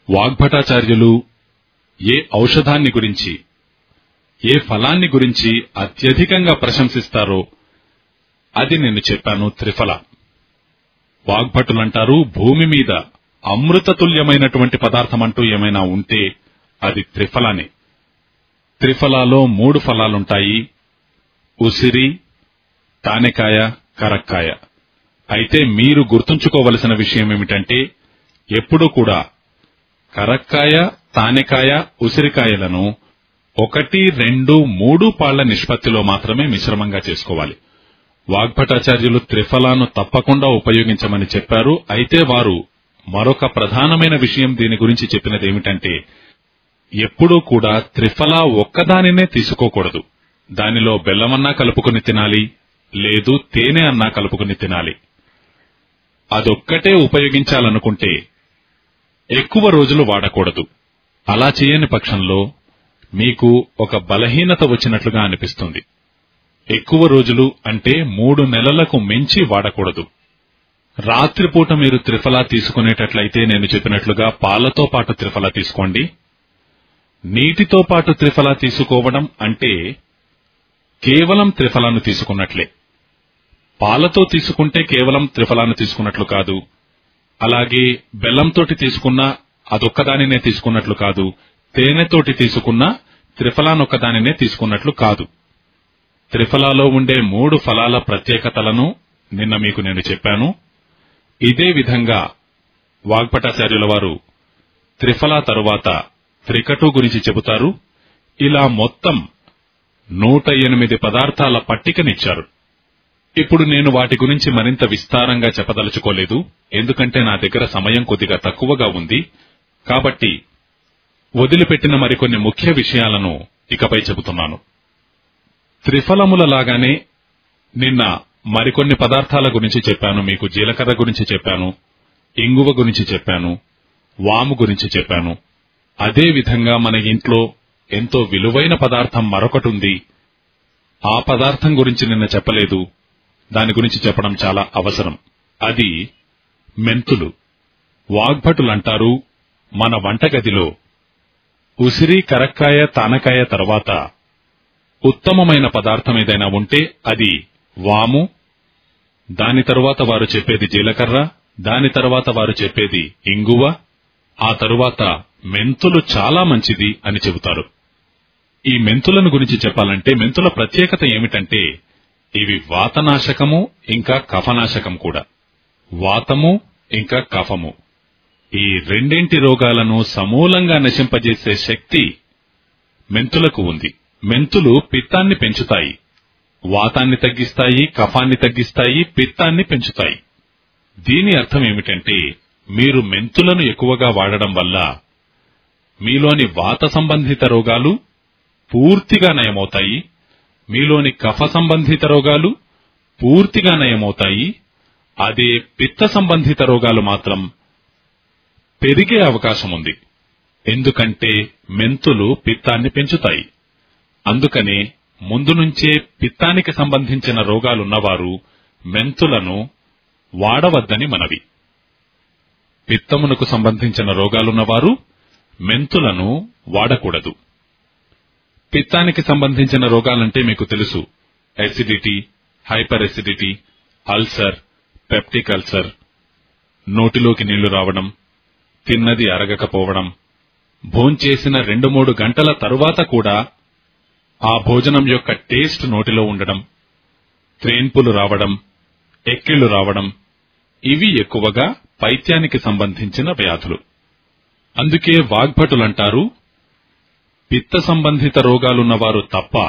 వాగ్భటాచార్యులు ఏ ఔషధాన్ని గురించి ఏ ఫలాన్ని గురించి అత్యధికంగా ప్రశంసిస్తారో అది నేను చెప్పాను త్రిఫల వాగ్భటులంటారు భూమి మీద అమృతతుల్యమైనటువంటి పదార్థం అంటూ ఏమైనా ఉంటే అది త్రిఫలానే త్రిఫలాలో మూడు ఫలాలుంటాయి ఉసిరి తానెకాయ కరక్కాయ అయితే మీరు గుర్తుంచుకోవలసిన విషయం ఏమిటంటే ఎప్పుడూ కూడా కరక్కాయ తానెకాయ ఉసిరికాయలను ఒకటి రెండు మూడు పాళ్ల నిష్పత్తిలో మాత్రమే మిశ్రమంగా చేసుకోవాలి వాగ్భటాచార్యులు త్రిఫలాను తప్పకుండా ఉపయోగించమని చెప్పారు అయితే వారు మరొక ప్రధానమైన విషయం దీని గురించి చెప్పినది ఏమిటంటే ఎప్పుడూ కూడా త్రిఫలా ఒక్కదానినే తీసుకోకూడదు దానిలో బెల్లమన్నా కలుపుకుని తినాలి లేదు తేనె అన్నా కలుపుకుని తినాలి అదొక్కటే ఉపయోగించాలనుకుంటే ఎక్కువ రోజులు వాడకూడదు అలా చేయని పక్షంలో మీకు ఒక బలహీనత వచ్చినట్లుగా అనిపిస్తుంది ఎక్కువ రోజులు అంటే మూడు నెలలకు మించి వాడకూడదు రాత్రిపూట మీరు త్రిఫలా తీసుకునేటట్లయితే నేను చెప్పినట్లుగా పాలతో పాటు త్రిఫలా తీసుకోండి నీటితో పాటు త్రిఫలా తీసుకోవడం అంటే కేవలం త్రిఫలాను తీసుకున్నట్లే పాలతో తీసుకుంటే కేవలం త్రిఫలాను తీసుకున్నట్లు కాదు అలాగే బెల్లంతోటి తీసుకున్నా అదొక్కదానినే తీసుకున్నట్లు కాదు తేనెతోటి తీసుకున్నా త్రిఫలానొక్కదానినే తీసుకున్నట్లు కాదు త్రిఫలాలో ఉండే మూడు ఫలాల ప్రత్యేకతలను నిన్న మీకు నేను చెప్పాను ఇదే విధంగా వాగ్భటాచార్యుల వారు త్రిఫలా తరువాత త్రికటు గురించి చెబుతారు ఇలా మొత్తం నూట ఎనిమిది పదార్థాల పట్టికనిచ్చారు ఇప్పుడు నేను వాటి గురించి మరింత విస్తారంగా చెప్పదలుచుకోలేదు ఎందుకంటే నా దగ్గర సమయం కొద్దిగా తక్కువగా ఉంది కాబట్టి వదిలిపెట్టిన మరికొన్ని ముఖ్య విషయాలను ఇకపై చెబుతున్నాను త్రిఫలముల లాగానే నిన్న మరికొన్ని పదార్థాల గురించి చెప్పాను మీకు జీలకర్ర గురించి చెప్పాను ఇంగువ గురించి చెప్పాను వాము గురించి చెప్పాను అదే విధంగా మన ఇంట్లో ఎంతో విలువైన పదార్థం మరొకటి ఉంది ఆ పదార్థం గురించి నిన్న చెప్పలేదు దాని గురించి చెప్పడం చాలా అవసరం అది మెంతులు వాగ్భటులంటారు మన వంటగదిలో ఉసిరి కరక్కాయ తానకాయ తర్వాత ఉత్తమమైన పదార్థం ఏదైనా ఉంటే అది వాము దాని తరువాత వారు చెప్పేది జీలకర్ర దాని తరువాత వారు చెప్పేది ఇంగువ ఆ తరువాత మెంతులు చాలా మంచిది అని చెబుతారు ఈ మెంతులను గురించి చెప్పాలంటే మెంతుల ప్రత్యేకత ఏమిటంటే ఇవి వాతనాశకము ఇంకా కఫనాశకం కూడా వాతము ఇంకా కఫము ఈ రెండింటి రోగాలను సమూలంగా నశింపజేసే శక్తి మెంతులకు ఉంది మెంతులు పిత్తాన్ని పెంచుతాయి వాతాన్ని తగ్గిస్తాయి కఫాన్ని తగ్గిస్తాయి పిత్తాన్ని పెంచుతాయి దీని అర్థం ఏమిటంటే మీరు మెంతులను ఎక్కువగా వాడడం వల్ల మీలోని వాత సంబంధిత రోగాలు పూర్తిగా నయమవుతాయి మీలోని కఫ సంబంధిత రోగాలు పూర్తిగా నయమవుతాయి అదే పిత్త సంబంధిత రోగాలు మాత్రం పెరిగే అవకాశం ఉంది ఎందుకంటే మెంతులు పిత్తాన్ని పెంచుతాయి అందుకనే ముందు నుంచే పిత్తానికి సంబంధించిన రోగాలున్నవారు మెంతులను వాడవద్దని మనవి పిత్తమునకు సంబంధించిన రోగాలున్నవారు మెంతులను వాడకూడదు పిత్తానికి సంబంధించిన రోగాలంటే మీకు తెలుసు acidity hyperacidity ulcer peptic ulcer నోటిలోకి నీళ్లు రావడం తిన్నది అరగకపోవడం భోంచేసిన రెండు మూడు గంటల తరువాత కూడా ఆ భోజనం యొక్క టేస్ట్ నోటిలో ఉండడం త్రేన్పులు రావడం ఎక్కిళ్లు రావడం ఇవి ఎక్కువగా పైత్యానికి సంబంధించిన వ్యాధులు అందుకే వాగ్భటులంటారు పిత్త సంబంధిత రోగాలున్నవారు తప్ప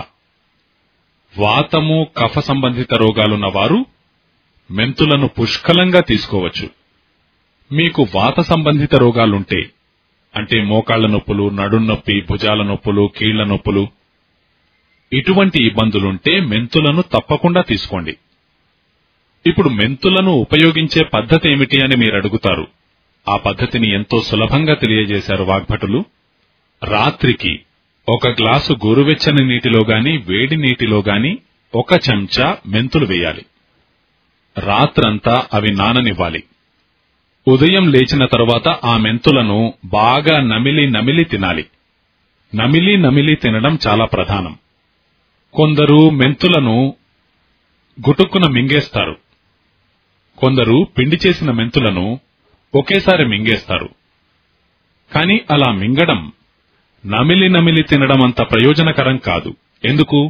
వాతము కఫ సంబంధిత రోగాలున్నవారు మెంతులను పుష్కలంగా తీసుకోవచ్చు మీకు వాత సంబంధిత రోగాలుంటే అంటే మోకాళ్ల నొప్పులు నడున్నొప్పి భుజాల నొప్పులు కీళ్ల నొప్పులు ఇటువంటి ఇబ్బందులుంటే మెంతులను తప్పకుండా తీసుకోండి ఇప్పుడు మెంతులను ఉపయోగించే పద్ధతి ఏమిటి అని మీరు అడుగుతారు ఆ పద్ధతిని ఎంతో సులభంగా తెలియజేశారు వాగ్భటులు రాత్రికి ఒక గ్లాసు గోరువెచ్చని నీటిలో గాని వేడి నీటిలో గాని ఒక చెంచా మెంతులు వేయాలి రాత్రంతా అవి నాననివ్వాలి ఉదయం లేచిన తరువాత ఆ మెంతులను బాగా నమిలి నమిలి తినాలి నమిలి నమిలి తినడం చాలా ప్రధానం కొందరు మెంతులను గుటుక్కున మింగేస్తారు కొందరు పిండి చేసిన మెంతులను ఒకేసారి మింగేస్తారు కాని అలా మింగడం నమిలి నమిలి తినడం అంత ప్రయోజనకరం కాదు ఎందుకు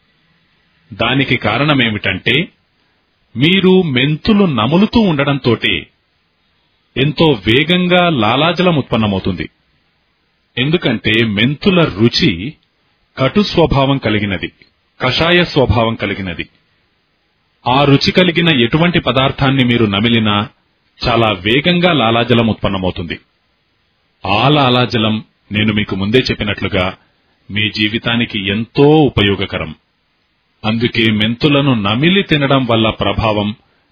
దానికి కారణమేమిటంటే మీరు మెంతులు నములుతూ ఉండడంతోటే ఎంతో వేగంగా లాలాజలం ఉత్పన్నమవుతుంది ఎందుకంటే మెంతుల రుచి కటు స్వభావం కలిగినది కషాయ స్వభావం కలిగినది ఆ రుచి కలిగిన ఎటువంటి పదార్థాన్ని మీరు నమిలినా చాలా వేగంగా లాలాజలం ఉత్పన్నమవుతుంది ఆ లాలాజలం నేను మీకు ముందే చెప్పినట్లుగా మీ జీవితానికి ఎంతో ఉపయోగకరం అందుకే మెంతులను నమిలి తినడం వల్ల ప్రభావం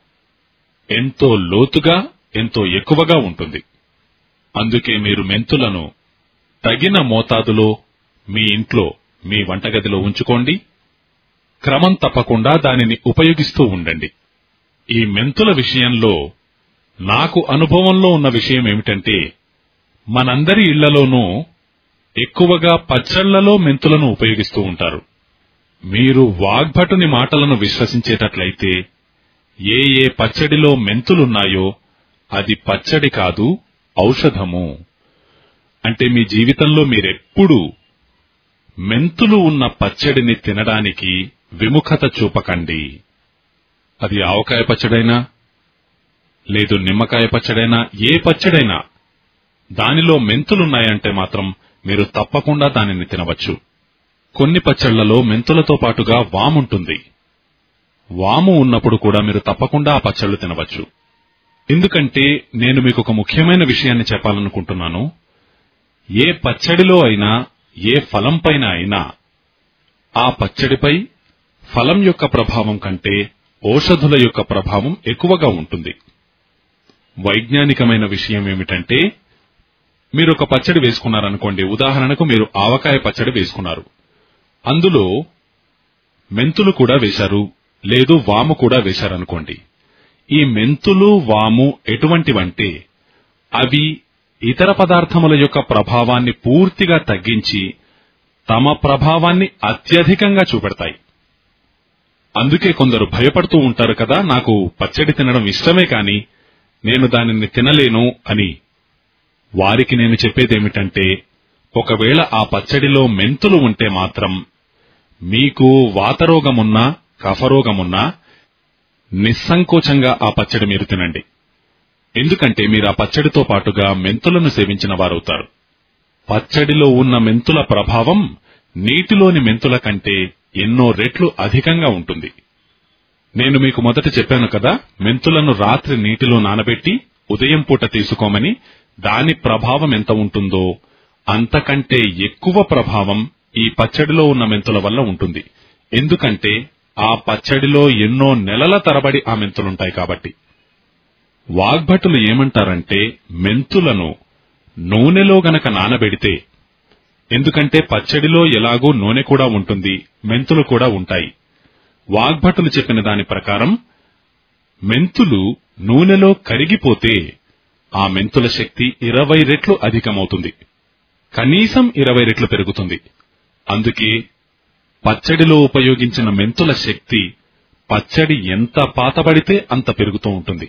ఎంతో లోతుగా ఎంతో ఎక్కువగా ఉంటుంది అందుకే మీరు మెంతులను తగిన మోతాదులో మీ ఇంట్లో మీ వంటగదిలో ఉంచుకోండి క్రమం తప్పకుండా దానిని ఉపయోగిస్తూ ఉండండి ఈ మెంతుల విషయంలో నాకు అనుభవంలో ఉన్న విషయం ఏమిటంటే మనందరి ఇళ్లలోనూ ఎక్కువగా పచ్చళ్లలో మెంతులను ఉపయోగిస్తూ ఉంటారు మీరు వాగ్భటుని మాటలను విశ్వసించేటట్లయితే ఏ ఏ పచ్చడిలో మెంతులున్నాయో అది పచ్చడి కాదు ఔషధము అంటే మీ జీవితంలో మీరెప్పుడూ మెంతులు ఉన్న పచ్చడిని తినడానికి విముఖత చూపకండి అది ఆవకాయ పచ్చడైనా లేదు నిమ్మకాయ పచ్చడైనా ఏ పచ్చడైనా దానిలో మెంతులున్నాయంటే మాత్రం మీరు తప్పకుండా దానిని తినవచ్చు కొన్ని పచ్చళ్లలో మెంతులతో పాటుగా వాముంటుంది వాము ఉన్నప్పుడు కూడా మీరు తప్పకుండా ఆ పచ్చళ్లు తినవచ్చు ఎందుకంటే నేను మీకు ఒక ముఖ్యమైన విషయాన్ని చెప్పాలనుకుంటున్నాను ఏ పచ్చడిలో అయినా ఏ ఫలంపైన అయినా ఆ పచ్చడిపై ఫలం యొక్క ప్రభావం కంటే ఔషధుల యొక్క ప్రభావం ఎక్కువగా ఉంటుంది వైజ్ఞానికమైన విషయం ఏమిటంటే మీరు ఒక పచ్చడి వేసుకున్నారనుకోండి ఉదాహరణకు మీరు ఆవకాయ పచ్చడి వేసుకున్నారు అందులో మెంతులు కూడా వేశారు లేదు వాము కూడా వేశారనుకోండి ఈ మెంతులు వాము ఎటువంటివంటే అవి ఇతర పదార్థముల యొక్క ప్రభావాన్ని పూర్తిగా తగ్గించి తమ ప్రభావాన్ని అత్యధికంగా చూపెడతాయి అందుకే కొందరు భయపడుతూ ఉంటారు కదా నాకు పచ్చడి తినడం ఇష్టమే కాని నేను దానిని తినలేను అని వారికి నేను చెప్పేదేమిటంటే ఒకవేళ ఆ పచ్చడిలో మెంతులు ఉంటే మాత్రం మీకు వాతరోగమున్నా కఫరోగమున్నా నిస్సంకోచంగా ఆ పచ్చడి మీరు తినండి ఎందుకంటే మీరు ఆ పచ్చడితో పాటుగా మెంతులను సేవించిన వారవుతారు పచ్చడిలో ఉన్న మెంతుల ప్రభావం నీటిలోని మెంతుల కంటే ఎన్నో రెట్లు అధికంగా ఉంటుంది నేను మీకు మొదట చెప్పాను కదా మెంతులను రాత్రి నీటిలో నానబెట్టి ఉదయం పూట తీసుకోమని దాని ప్రభావం ఎంత ఉంటుందో అంతకంటే ఎక్కువ ప్రభావం ఈ పచ్చడిలో ఉన్న మెంతుల వల్ల ఉంటుంది ఎందుకంటే ఆ పచ్చడిలో ఎన్నో నెలల తరబడి ఆ మెంతులుంటాయి కాబట్టి వాగ్భటులు ఏమంటారంటే మెంతులను నూనెలో గనక నానబెడితే ఎందుకంటే పచ్చడిలో ఎలాగూ నూనె కూడా ఉంటుంది మెంతులు కూడా ఉంటాయి వాగ్భటులు చెప్పిన దాని ప్రకారం మెంతులు నూనెలో కరిగిపోతే ఆ మెంతుల శక్తి ఇరవై రెట్లు అధికమవుతుంది కనీసం ఇరవై రెట్లు పెరుగుతుంది అందుకే పచ్చడిలో ఉపయోగించిన మెంతుల శక్తి పచ్చడి ఎంత పాతబడితే అంత పెరుగుతూ ఉంటుంది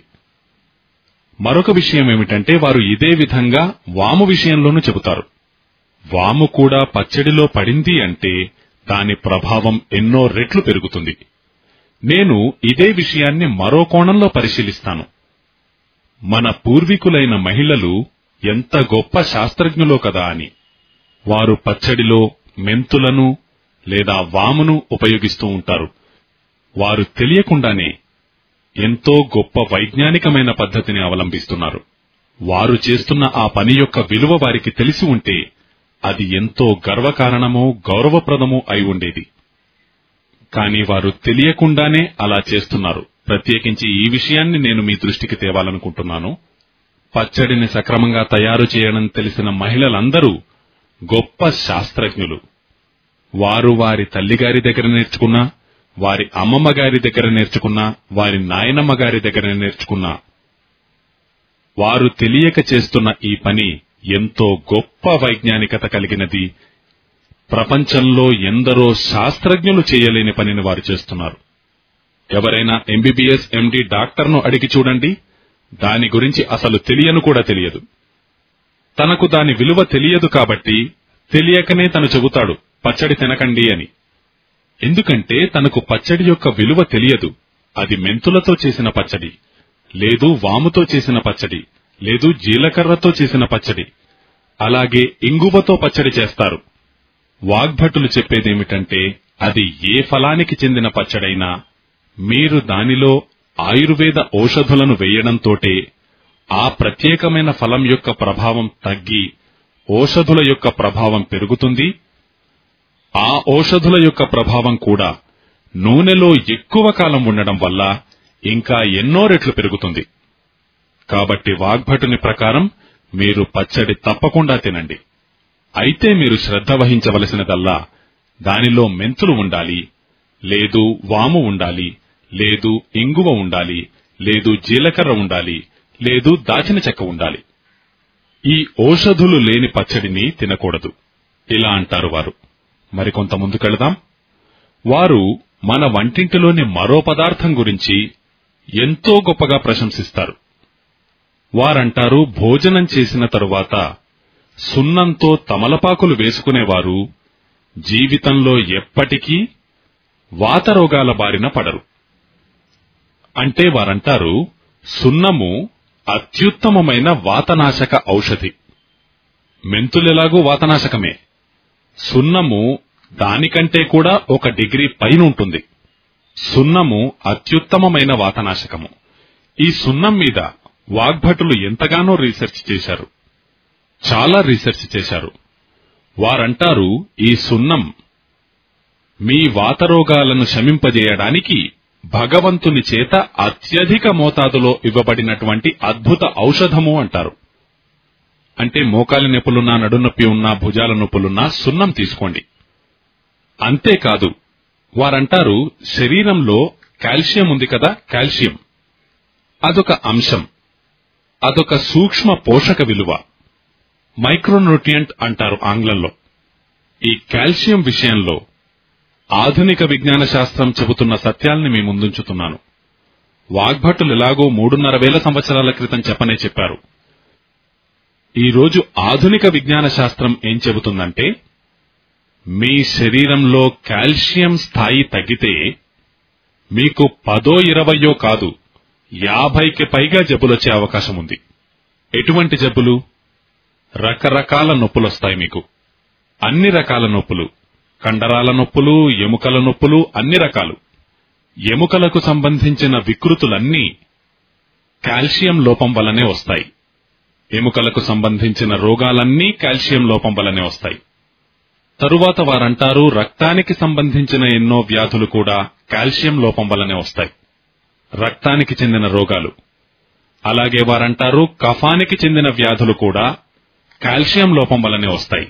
మరొక విషయం ఏమిటంటే వారు ఇదే విధంగా వాము విషయంలోనూ చెబుతారు వాము కూడా పచ్చడిలో పడింది అంటే దాని ప్రభావం ఎన్నో రెట్లు పెరుగుతుంది నేను ఇదే విషయాన్ని మరో కోణంలో పరిశీలిస్తాను మన పూర్వీకులైన మహిళలు ఎంత గొప్ప శాస్త్రజ్ఞులో కదా అని వారు పచ్చడిలో మెంతులను లేదా వామును ఉపయోగిస్తూ ఉంటారు వారు తెలియకుండానే ఎంతో గొప్ప వైజ్ఞానికమైన పద్ధతిని అవలంబిస్తున్నారు వారు చేస్తున్న ఆ పని యొక్క విలువ వారికి తెలిసి ఉంటే అది ఎంతో గర్వకారణమో గౌరవప్రదమో అయి ఉండేది కాని వారు తెలియకుండానే అలా చేస్తున్నారు ప్రత్యేకించి ఈ విషయాన్ని నేను మీ దృష్టికి తేవాలనుకుంటున్నాను పచ్చడిని సక్రమంగా తయారు చేయడం తెలిసిన మహిళలందరూ గొప్ప శాస్త్రజ్ఞులు వారు వారి తల్లిగారి దగ్గర నేర్చుకున్నా వారి అమ్మమ్మ గారి దగ్గర నేర్చుకున్నా వారి నాయనమ్మ గారి దగ్గర నేర్చుకున్నా వారు తెలియక చేస్తున్న ఈ పని ఎంతో గొప్ప వైజ్ఞానికత కలిగినది ప్రపంచంలో ఎందరో శాస్త్రజ్ఞులు చేయలేని పనిని వారు చేస్తున్నారు ఎవరైనా ఎంబీబీఎస్ ఎండి డాక్టర్ను అడిగి చూడండి దాని గురించి అసలు తెలియను కూడా తెలియదు తనకు దాని విలువ తెలియదు కాబట్టి తెలియకనే తను చెబుతాడు పచ్చడి తినకండి అని ఎందుకంటే తనకు పచ్చడి యొక్క విలువ తెలియదు అది మెంతులతో చేసిన పచ్చడి లేదు వాముతో చేసిన పచ్చడి లేదు జీలకర్రతో చేసిన పచ్చడి అలాగే ఇంగువతో పచ్చడి చేస్తారు వాగ్భటులు చెప్పేదేమిటంటే అది ఏ ఫలానికి చెందిన పచ్చడైనా మీరు దానిలో ఆయుర్వేద ఔషధులను వేయడంతోటే ఆ ప్రత్యేకమైన ఫలం యొక్క ప్రభావం తగ్గి ఓషధుల యొక్క ప్రభావం పెరుగుతుంది ఆ ఔషధుల యొక్క ప్రభావం కూడా నూనెలో ఎక్కువ కాలం ఉండడం వల్ల ఇంకా ఎన్నో రెట్లు పెరుగుతుంది కాబట్టి వాగ్భటుని ప్రకారం మీరు పచ్చడి తప్పకుండా తినండి అయితే మీరు శ్రద్ధ వహించవలసినదల్లా దానిలో మెంతులు ఉండాలి లేదు వాము ఉండాలి లేదు ఇంగువ ఉండాలి లేదు జీలకర్ర ఉండాలి లేదు దాచిన చెక్క ఉండాలి ఈ ఓషధులు లేని పచ్చడిని తినకూడదు ఇలా అంటారు వారు మరికొంత ముందుకెళదాం వారు మన వంటింటిలోని మరో పదార్థం గురించి ఎంతో గొప్పగా ప్రశంసిస్తారు వారంటారు భోజనం చేసిన తరువాత సున్నంతో తమలపాకులు వేసుకునేవారు జీవితంలో ఎప్పటికీ వాతరోగాల బారిన పడరు అంటే వారంటారు సున్నము అత్యుత్తమమైన వాతనాశక ఔషధి మెంతులెలాగూ వాతనాశకమే సున్నము దానికంటే కూడా ఒక డిగ్రీ పైన ఉంటుంది సున్నము అత్యుత్తమమైన వాతనాశకము ఈ సున్నం మీద వాగ్భటులు ఎంతగానో రీసెర్చ్ చేశారు చాలా రీసెర్చ్ చేశారు వారంటారు ఈ సున్నం మీ వాతరోగాలను శమింపజేయడానికి భగవంతుని చేత అత్యధిక మోతాదులో ఇవ్వబడినటువంటి అద్భుత ఔషధము అంటారు అంటే మోకాలి నొప్పులున్నా నడునొప్పి ఉన్నా భుజాల నొప్పులున్నా సున్నం తీసుకోండి అంతేకాదు వారంటారు శరీరంలో కాల్షియం ఉంది కదా కాల్షియం అదొక అంశం అదొక సూక్ష్మ పోషక విలువ మైక్రోన్యూట్రియంట్ అంటారు ఆంగ్లంలో ఈ కాల్షియం విషయంలో ఆధునిక విజ్ఞాన శాస్త్రం చెబుతున్న సత్యాల్ని మీ ముందుంచుతున్నాను వాగ్భటులు ఎలాగో మూడున్నర వేల సంవత్సరాల క్రితం చెప్పనే చెప్పారు ఈ రోజు ఆధునిక విజ్ఞాన శాస్త్రం ఏం చెబుతుందంటే మీ శరీరంలో కాల్షియం స్థాయి తగ్గితే మీకు పదో ఇరవయో కాదు యాభైకి పైగా జబ్బులొచ్చే అవకాశం ఉంది ఎటువంటి జబ్బులు రకరకాల నొప్పులొస్తాయి మీకు అన్ని రకాల నొప్పులు కండరాల నొప్పులు ఎముకల నొప్పులు అన్ని రకాలు ఎముకలకు సంబంధించిన వికృతులన్నీ కాల్షియం లోపం వల్లనే వస్తాయి ఎముకలకు సంబంధించిన రోగాలన్నీ కాల్షియం లోపం వల్లనే వస్తాయి తరువాత వారంటారు రక్తానికి సంబంధించిన ఎన్నో వ్యాధులు కూడా కాల్షియం లోపం వల్లనే వస్తాయి రక్తానికి చెందిన రోగాలు అలాగే వారంటారు కఫానికి చెందిన వ్యాధులు కూడా కాల్షియం లోపం వల్లనే వస్తాయి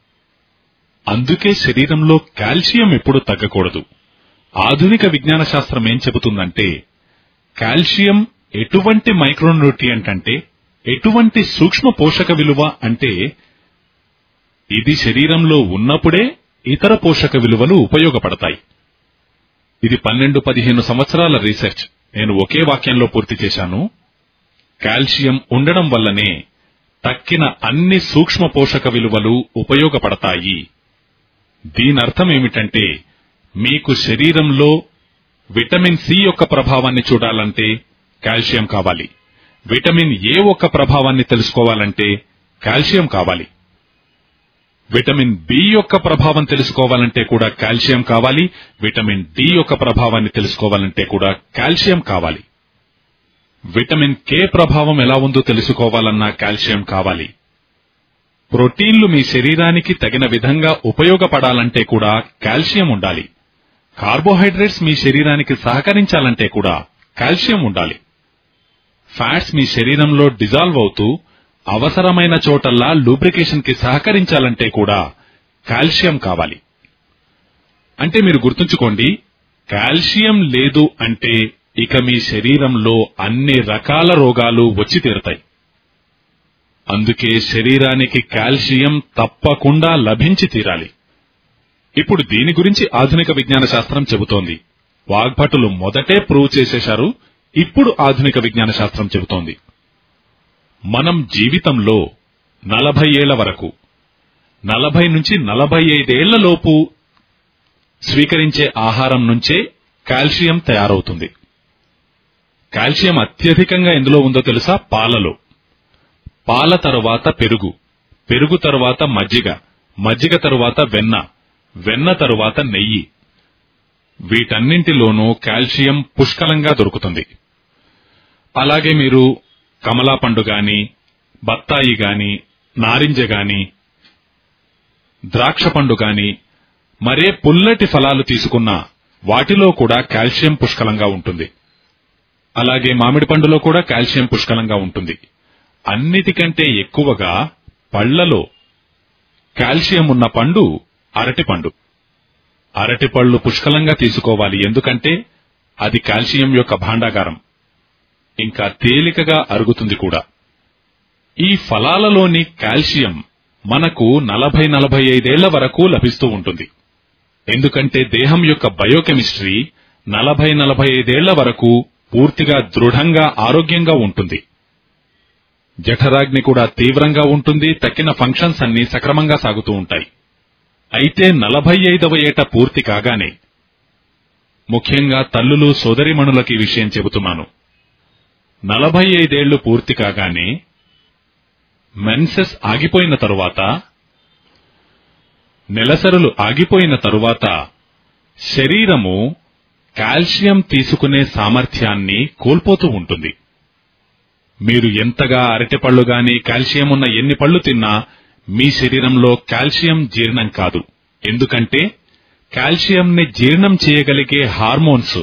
అందుకే శరీరంలో కాల్షియం ఎప్పుడూ తగ్గకూడదు ఆధునిక విజ్ఞాన శాస్త్రం ఏం చెబుతుందంటే కాల్షియం ఎటువంటి మైక్రోన్యూట్రియంట్ అంటే ఎటువంటి సూక్ష్మ పోషక విలువ అంటే ఇది శరీరంలో ఉన్నప్పుడే ఇతర పోషక విలువలు ఉపయోగపడతాయి ఇది పన్నెండు పదిహేను సంవత్సరాల రీసెర్చ్ నేను ఒకే వాక్యంలో పూర్తి చేశాను కాల్షియం ఉండడం వల్లనే తక్కిన అన్ని సూక్ష్మ పోషక విలువలు ఉపయోగపడతాయి దీనర్థం ఏమిటంటే మీకు శరీరంలో విటమిన్ సి యొక్క ప్రభావాన్ని చూడాలంటే కాల్షియం కావాలి విటమిన్ ఏ యొక్క ప్రభావాన్ని తెలుసుకోవాలంటే కాల్షియం కావాలి విటమిన్ బి యొక్క ప్రభావం తెలుసుకోవాలంటే కూడా కాల్షియం కావాలి విటమిన్ డి యొక్క ప్రభావాన్ని తెలుసుకోవాలంటే కూడా కాల్షియం కావాలి విటమిన్ కే ప్రభావం ఎలా ఉందో తెలుసుకోవాలన్నా కాల్షియం కావాలి ప్రోటీన్లు మీ శరీరానికి తగిన విధంగా ఉపయోగపడాలంటే కూడా కాల్షియం ఉండాలి కార్బోహైడ్రేట్స్ మీ శరీరానికి సహకరించాలంటే కూడా కాల్షియం ఉండాలి ఫ్యాట్స్ మీ శరీరంలో డిజాల్వ్ అవుతూ అవసరమైన చోటల్లా లూబ్రికేషన్ కి సహకరించాలంటే కూడా కాల్షియం కావాలి అంటే మీరు గుర్తుంచుకోండి కాల్షియం లేదు అంటే ఇక మీ శరీరంలో అన్ని రకాల రోగాలు వచ్చి తీరుతాయి అందుకే శరీరానికి కాల్షియం తప్పకుండా లభించి తీరాలి ఇప్పుడు దీని గురించి ఆధునిక విజ్ఞాన శాస్త్రం చెబుతోంది వాగ్భటులు మొదటే ప్రూవ్ చేసేశారు ఇప్పుడు ఆధునిక విజ్ఞాన శాస్త్రం చెబుతోంది మనం జీవితంలో నలభై ఏళ్ల వరకు నలభై నుంచి నలభై ఐదేళ్ల లోపు స్వీకరించే ఆహారం నుంచే కాల్షియం తయారవుతుంది కాల్షియం అత్యధికంగా ఎందులో ఉందో తెలుసా పాలలో పాల తరువాత పెరుగు పెరుగు తరువాత మజ్జిగ మజ్జిగ తరువాత వెన్న వెన్న తరువాత నెయ్యి వీటన్నింటిలోనూ కాల్షియం పుష్కలంగా దొరుకుతుంది అలాగే మీరు కమలా పండు గాని బత్తాయి గాని నారింజ గాని ద్రాక్ష పండు గాని మరే పుల్లటి ఫలాలు తీసుకున్నా వాటిలో కూడా కాల్షియం పుష్కలంగా ఉంటుంది అలాగే మామిడి పండులో కూడా కాల్షియం పుష్కలంగా ఉంటుంది అన్నిటికంటే ఎక్కువగా పళ్లలో కాల్షియం ఉన్న పండు అరటిపండు అరటిపళ్ళు పుష్కలంగా తీసుకోవాలి ఎందుకంటే అది కాల్షియం యొక్క భాండాగారం ఇంకా తేలికగా అరుగుతుంది కూడా ఈ ఫలాలలోని కాల్షియం మనకు నలభై నలభై ఐదేళ్ల వరకు లభిస్తూ ఉంటుంది ఎందుకంటే దేహం యొక్క బయోకెమిస్ట్రీ నలభై నలభై ఐదేళ్ల వరకు పూర్తిగా దృఢంగా ఆరోగ్యంగా ఉంటుంది జఠరాగ్ని కూడా తీవ్రంగా ఉంటుంది తక్కిన ఫంక్షన్స్ అన్ని సక్రమంగా సాగుతూ ఉంటాయి అయితే నలభై ఐదవ ఏట పూర్తి కాగానే ముఖ్యంగా తల్లులు సోదరిమణులకి ఈ విషయం చెబుతున్నాను నలభై ఐదేళ్లు పూర్తి కాగానే మెన్సెస్ ఆగిపోయిన తరువాత నెలసరులు ఆగిపోయిన తరువాత శరీరము కాల్షియం తీసుకునే సామర్థ్యాన్ని కోల్పోతూ ఉంటుంది మీరు ఎంతగా అరటిపళ్ళు గాని కాల్షియం ఉన్న ఎన్ని పళ్ళు తిన్నా మీ శరీరంలో కాల్షియం జీర్ణం కాదు ఎందుకంటే కాల్షియంని జీర్ణం చేయగలిగే హార్మోన్స్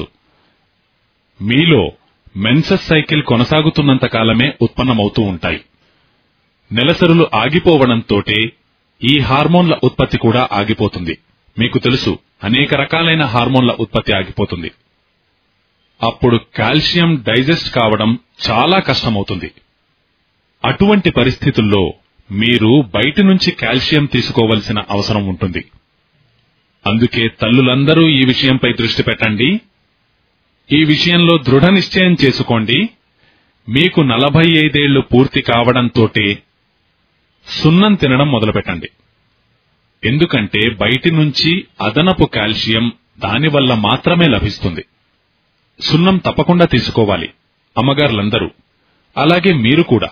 మీలో మెన్సస్ సైకిల్ కొనసాగుతున్నంత కాలమే ఉత్పన్నమవుతూ ఉంటాయి నెలసరులు ఆగిపోవడంతోటే ఈ హార్మోన్ల ఉత్పత్తి కూడా ఆగిపోతుంది మీకు తెలుసు అనేక రకాలైన హార్మోన్ల ఉత్పత్తి ఆగిపోతుంది అప్పుడు కాల్షియం డైజెస్ట్ కావడం చాలా కష్టమవుతుంది అటువంటి పరిస్థితుల్లో మీరు బయటి నుంచి కాల్షియం తీసుకోవలసిన అవసరం ఉంటుంది అందుకే తల్లులందరూ ఈ విషయంపై దృష్టి పెట్టండి ఈ విషయంలో దృఢ నిశ్చయం చేసుకోండి మీకు నలభై ఐదేళ్లు పూర్తి కావడంతోటే సున్నం తినడం మొదలుపెట్టండి ఎందుకంటే బయటి నుంచి అదనపు కాల్షియం దానివల్ల మాత్రమే లభిస్తుంది సున్నం తప్పకుండా తీసుకోవాలి అమ్మగారులందరూ అలాగే మీరు కూడా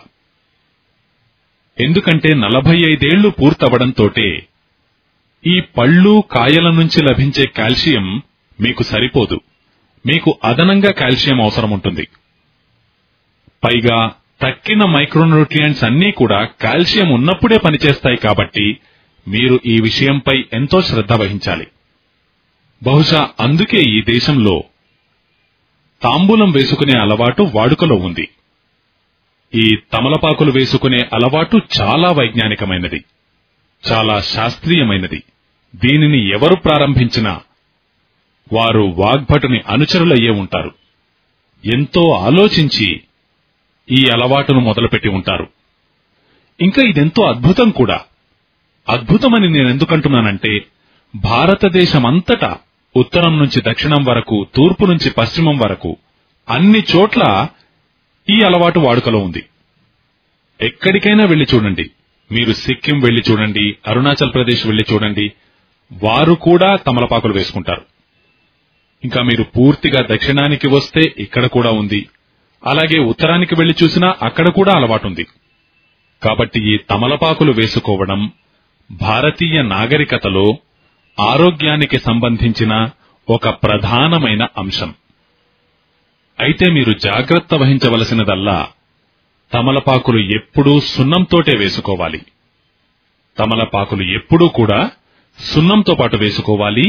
ఎందుకంటే నలభై ఐదేళ్లు పూర్తవడంతోటే ఈ పళ్ళు కాయల నుంచి లభించే కాల్షియం మీకు సరిపోదు మీకు అదనంగా కాల్షియం అవసరం ఉంటుంది పైగా తక్కిన మైక్రోన్యూట్రియంట్స్ అన్నీ కూడా కాల్షియం ఉన్నప్పుడే పనిచేస్తాయి కాబట్టి మీరు ఈ విషయంపై ఎంతో శ్రద్ధ వహించాలి బహుశా అందుకే ఈ దేశంలో తాంబూలం వేసుకునే అలవాటు వాడుకలో ఉంది ఈ తమలపాకులు వేసుకునే అలవాటు చాలా వైజ్ఞానికమైనది చాలా శాస్త్రీయమైనది దీనిని ఎవరు ప్రారంభించినా వారు వాగ్భటుని అనుచరులయ్యే ఉంటారు ఎంతో ఆలోచించి ఈ అలవాటును మొదలుపెట్టి ఉంటారు ఇంకా ఇదెంతో అద్భుతం కూడా అద్భుతమని నేనెందుకంటున్నానంటే భారతదేశమంతటా ఉత్తరం నుంచి దక్షిణం వరకు తూర్పు నుంచి పశ్చిమం వరకు అన్ని చోట్ల ఈ అలవాటు వాడుకలో ఉంది ఎక్కడికైనా వెళ్లి చూడండి మీరు సిక్కిం వెళ్లి చూడండి అరుణాచల్ ప్రదేశ్ వెళ్లి చూడండి వారు కూడా తమలపాకులు వేసుకుంటారు ఇంకా మీరు పూర్తిగా దక్షిణానికి వస్తే ఇక్కడ కూడా ఉంది అలాగే ఉత్తరానికి వెళ్లి చూసినా అక్కడ కూడా అలవాటుంది కాబట్టి ఈ తమలపాకులు వేసుకోవడం భారతీయ నాగరికతలో ఆరోగ్యానికి సంబంధించిన ఒక ప్రధానమైన అంశం అయితే మీరు జాగ్రత్త వహించవలసినదల్లా తమలపాకులు ఎప్పుడూ సున్నంతోటే వేసుకోవాలి తమలపాకులు ఎప్పుడూ కూడా సున్నంతో పాటు వేసుకోవాలి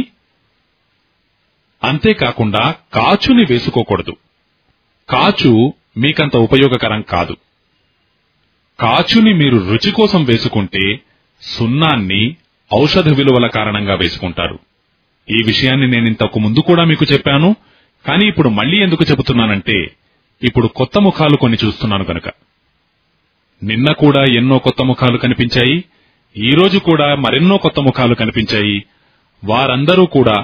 అంతేకాకుండా కాచుని వేసుకోకూడదు కాచు మీకంత ఉపయోగకరం కాదు కాచుని మీరు రుచి కోసం వేసుకుంటే సున్నాన్ని ఔషధ విలువల కారణంగా వేసుకుంటారు ఈ విషయాన్ని నేను ఇంతకు ముందు కూడా మీకు చెప్పాను కానీ ఇప్పుడు మళ్ళీ ఎందుకు చెబుతున్నానంటే ఇప్పుడు కొత్త ముఖాలు కొన్ని చూస్తున్నాను కనుక నిన్న కూడా ఎన్నో కొత్త ముఖాలు కనిపించాయి ఈ రోజు కూడా మరెన్నో కొత్త ముఖాలు కనిపించాయి వారందరూ కూడా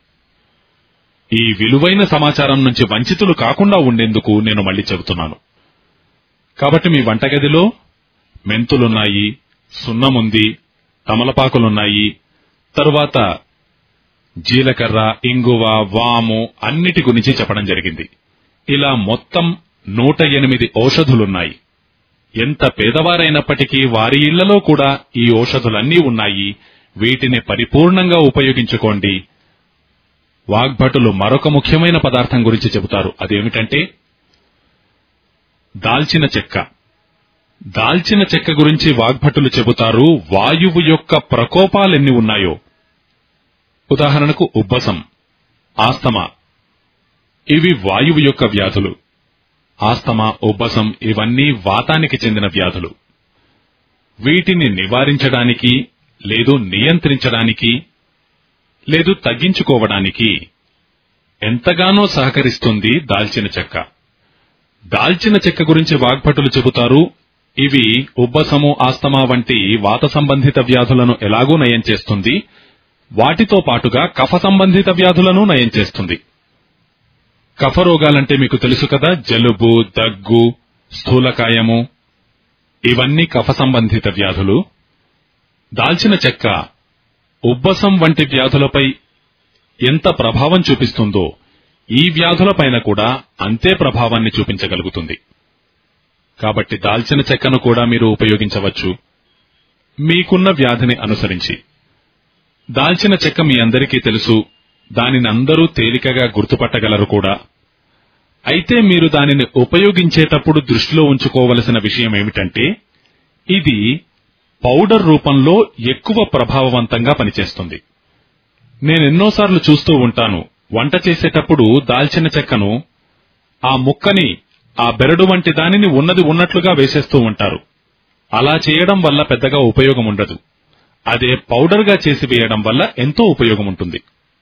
ఈ విలువైన సమాచారం నుంచి వంచితులు కాకుండా ఉండేందుకు నేను మళ్ళీ చెబుతున్నాను కాబట్టి మీ వంటగదిలో మెంతులున్నాయి సున్నముంది తమలపాకులున్నాయి తరువాత జీలకర్ర ఇంగువ వాము అన్నిటి గురించి చెప్పడం జరిగింది ఇలా మొత్తం నూట ఎనిమిది ఔషధులున్నాయి ఎంత పేదవారైనప్పటికీ వారి ఇళ్లలో కూడా ఈ ఔషధులన్నీ ఉన్నాయి వీటిని పరిపూర్ణంగా ఉపయోగించుకోండి వాగ్భటులు మరొక ముఖ్యమైన పదార్థం గురించి చెబుతారు అదేమిటంటే దాల్చిన చెక్క దాల్చిన చెక్క గురించి వాగ్భటులు చెబుతారు వాయువు యొక్క ప్రకోపాలెన్ని ఉన్నాయో ఉదాహరణకు ఉబ్బసం ఆస్తమా ఇవి వాయువు యొక్క వ్యాధులు ఆస్తమా ఉబ్బసం ఇవన్నీ వాతానికి చెందిన వ్యాధులు వీటిని నివారించడానికి లేదు నియంత్రించడానికి లేదు తగ్గించుకోవడానికి ఎంతగానో సహకరిస్తుంది దాల్చిన చెక్క దాల్చిన చెక్క గురించి వాగ్భటులు చెబుతారు ఇవి ఉబ్బసము ఆస్తమా వంటి వాత సంబంధిత వ్యాధులను ఎలాగూ నయం చేస్తుంది వాటితో పాటుగా కఫ సంబంధిత వ్యాధులను నయం చేస్తుంది కఫ రోగాలంటే మీకు తెలుసు కదా జలుబు దగ్గు స్థూలకాయము ఇవన్నీ కఫ సంబంధిత వ్యాధులు దాల్చిన చెక్క ఉబ్బసం వంటి వ్యాధులపై ఎంత ప్రభావం చూపిస్తుందో ఈ వ్యాధులపైన కూడా అంతే ప్రభావాన్ని చూపించగలుగుతుంది కాబట్టి దాల్చిన చెక్కను కూడా మీరు ఉపయోగించవచ్చు మీకున్న వ్యాధిని అనుసరించి దాల్చిన చెక్క మీ అందరికీ తెలుసు దానిని అందరూ తేలికగా గుర్తుపట్టగలరు కూడా అయితే మీరు దానిని ఉపయోగించేటప్పుడు దృష్టిలో ఉంచుకోవలసిన విషయం ఏమిటంటే ఇది పౌడర్ రూపంలో ఎక్కువ ప్రభావవంతంగా పనిచేస్తుంది నేనెన్నోసార్లు చూస్తూ ఉంటాను వంట చేసేటప్పుడు దాల్చిన చెక్కను ఆ ముక్కని ఆ బెరడు వంటి దానిని ఉన్నది ఉన్నట్లుగా వేసేస్తూ ఉంటారు అలా చేయడం వల్ల పెద్దగా ఉపయోగం ఉండదు అదే పౌడర్ గా చేసి వేయడం వల్ల ఎంతో ఉపయోగం ఉంటుంది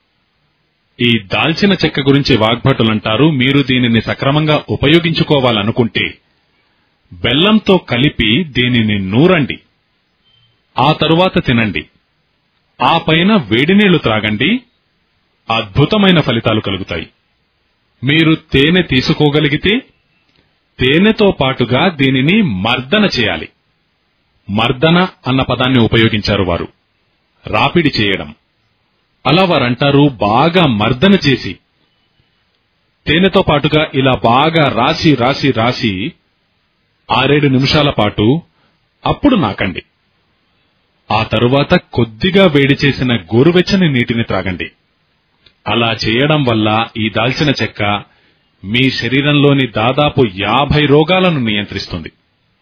ఈ దాల్చిన చెక్క గురించి వాగ్భటులంటారు మీరు దీనిని సక్రమంగా ఉపయోగించుకోవాలనుకుంటే బెల్లంతో కలిపి దీనిని నూరండి ఆ తరువాత తినండి ఆ పైన వేడినీళ్లు త్రాగండి అద్భుతమైన ఫలితాలు కలుగుతాయి మీరు తేనె తీసుకోగలిగితే తేనెతో పాటుగా దీనిని మర్దన చేయాలి మర్దన అన్న పదాన్ని ఉపయోగించారు వారు రాపిడి చేయడం అలా వారంటారు బాగా మర్దన చేసి తేనెతో పాటుగా ఇలా బాగా రాసి రాసి రాసి ఆరేడు నిమిషాల పాటు అప్పుడు నాకండి ఆ తరువాత కొద్దిగా వేడి చేసిన గోరువెచ్చని నీటిని త్రాగండి అలా చేయడం వల్ల ఈ దాల్చిన చెక్క మీ శరీరంలోని దాదాపు యాభై రోగాలను నియంత్రిస్తుంది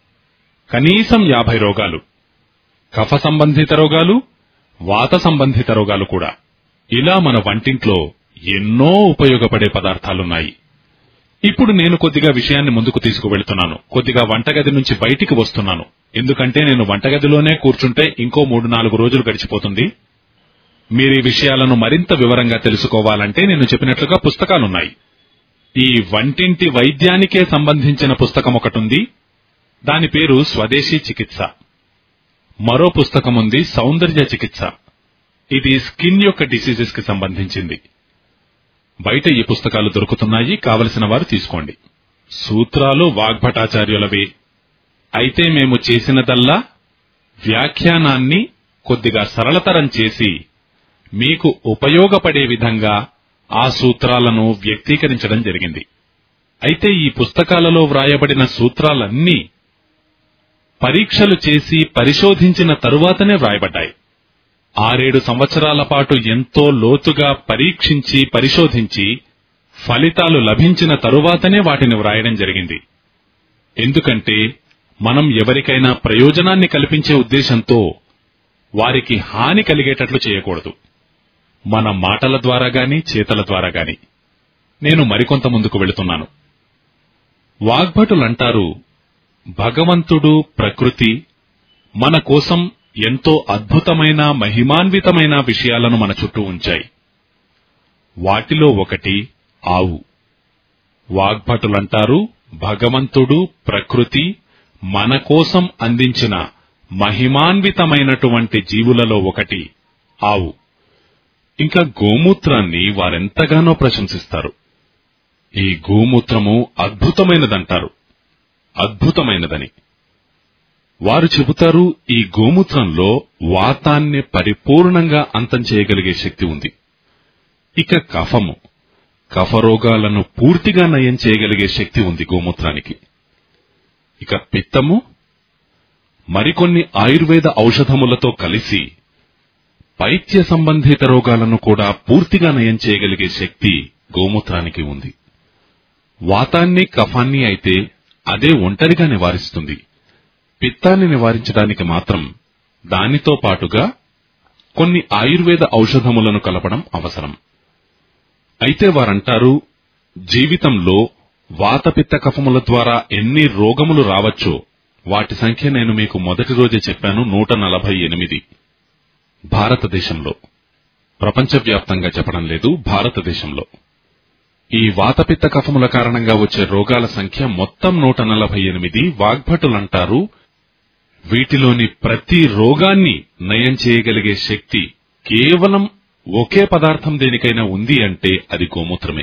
కనీసం యాభై రోగాలు కఫ సంబంధిత రోగాలు వాత సంబంధిత రోగాలు కూడా ఇలా మన వంటింట్లో ఎన్నో ఉపయోగపడే పదార్థాలున్నాయి ఇప్పుడు నేను కొద్దిగా విషయాన్ని ముందుకు తీసుకువెళ్తున్నాను కొద్దిగా వంటగది నుంచి బయటికి వస్తున్నాను ఎందుకంటే నేను వంటగదిలోనే కూర్చుంటే ఇంకో మూడు నాలుగు రోజులు గడిచిపోతుంది మీరు ఈ విషయాలను మరింత వివరంగా తెలుసుకోవాలంటే నేను చెప్పినట్లుగా పుస్తకాలున్నాయి ఈ వంటింటి వైద్యానికే సంబంధించిన పుస్తకం ఒకటుంది దాని పేరు స్వదేశీ చికిత్స మరో పుస్తకం ఉంది సౌందర్య చికిత్స ఇది స్కిన్ యొక్క డిసీజెస్ కి సంబంధించింది బయట ఈ పుస్తకాలు దొరుకుతున్నాయి కావలసిన వారు తీసుకోండి సూత్రాలు వాగ్భటాచార్యులవే అయితే మేము చేసినదల్లా వ్యాఖ్యానాన్ని కొద్దిగా సరళతరం చేసి మీకు ఉపయోగపడే విధంగా ఆ సూత్రాలను వ్యక్తీకరించడం జరిగింది అయితే ఈ పుస్తకాలలో వ్రాయబడిన సూత్రాలన్నీ పరీక్షలు చేసి పరిశోధించిన తరువాతనే వ్రాయబడ్డాయి ఆరేడు సంవత్సరాల పాటు ఎంతో లోతుగా పరీక్షించి పరిశోధించి ఫలితాలు లభించిన తరువాతనే వాటిని వ్రాయడం జరిగింది ఎందుకంటే మనం ఎవరికైనా ప్రయోజనాన్ని కల్పించే ఉద్దేశంతో వారికి హాని కలిగేటట్లు చేయకూడదు మన మాటల ద్వారా గాని చేతల ద్వారా గాని నేను మరికొంత ముందుకు వెళుతున్నాను వాగ్భటులంటారు భగవంతుడు ప్రకృతి మన కోసం ఎంతో అద్భుతమైన మహిమాన్వితమైన విషయాలను మన చుట్టూ ఉంచాయి వాటిలో ఒకటి ఆవు వాగ్భటులంటారు భగవంతుడు ప్రకృతి మన కోసం అందించిన మహిమాన్వితమైనటువంటి జీవులలో ఒకటి ఆవు ఇంకా గోమూత్రాన్ని వారెంతగానో ప్రశంసిస్తారు ఈ గోమూత్రము అద్భుతమైనదంటారు అద్భుతమైనదని వారు చెబుతారు ఈ గోమూత్రంలో వాతాన్ని పరిపూర్ణంగా అంతం చేయగలిగే శక్తి ఉంది ఇక కఫము కఫరోగాలను పూర్తిగా నయం చేయగలిగే శక్తి ఉంది గోమూత్రానికి ఇక పిత్తము మరికొన్ని ఆయుర్వేద ఔషధములతో కలిసి పైత్య సంబంధిత రోగాలను కూడా పూర్తిగా నయం చేయగలిగే శక్తి గోమూత్రానికి ఉంది వాతాన్ని కఫాన్ని అయితే అదే ఒంటరిగా నివారిస్తుంది పిత్తాన్ని నివారించడానికి మాత్రం దానితో పాటుగా కొన్ని ఆయుర్వేద ఔషధములను కలపడం అవసరం అయితే వారంటారు జీవితంలో వాతపిత్త కఫముల ద్వారా ఎన్ని రోగములు రావచ్చో వాటి సంఖ్య నేను మీకు మొదటి రోజే చెప్పాను నూట నలభై ఎనిమిది భారతదేశంలో ప్రపంచవ్యాప్తంగా చెప్పడం లేదు భారతదేశంలో ఈ వాతపిత్త కఫముల కారణంగా వచ్చే రోగాల సంఖ్య మొత్తం నూట నలభై ఎనిమిది వాగ్భటులంటారు వీటిలోని ప్రతి రోగాన్ని నయం చేయగలిగే శక్తి కేవలం ఒకే పదార్థం దేనికైనా ఉంది అంటే అది గోమూత్రమే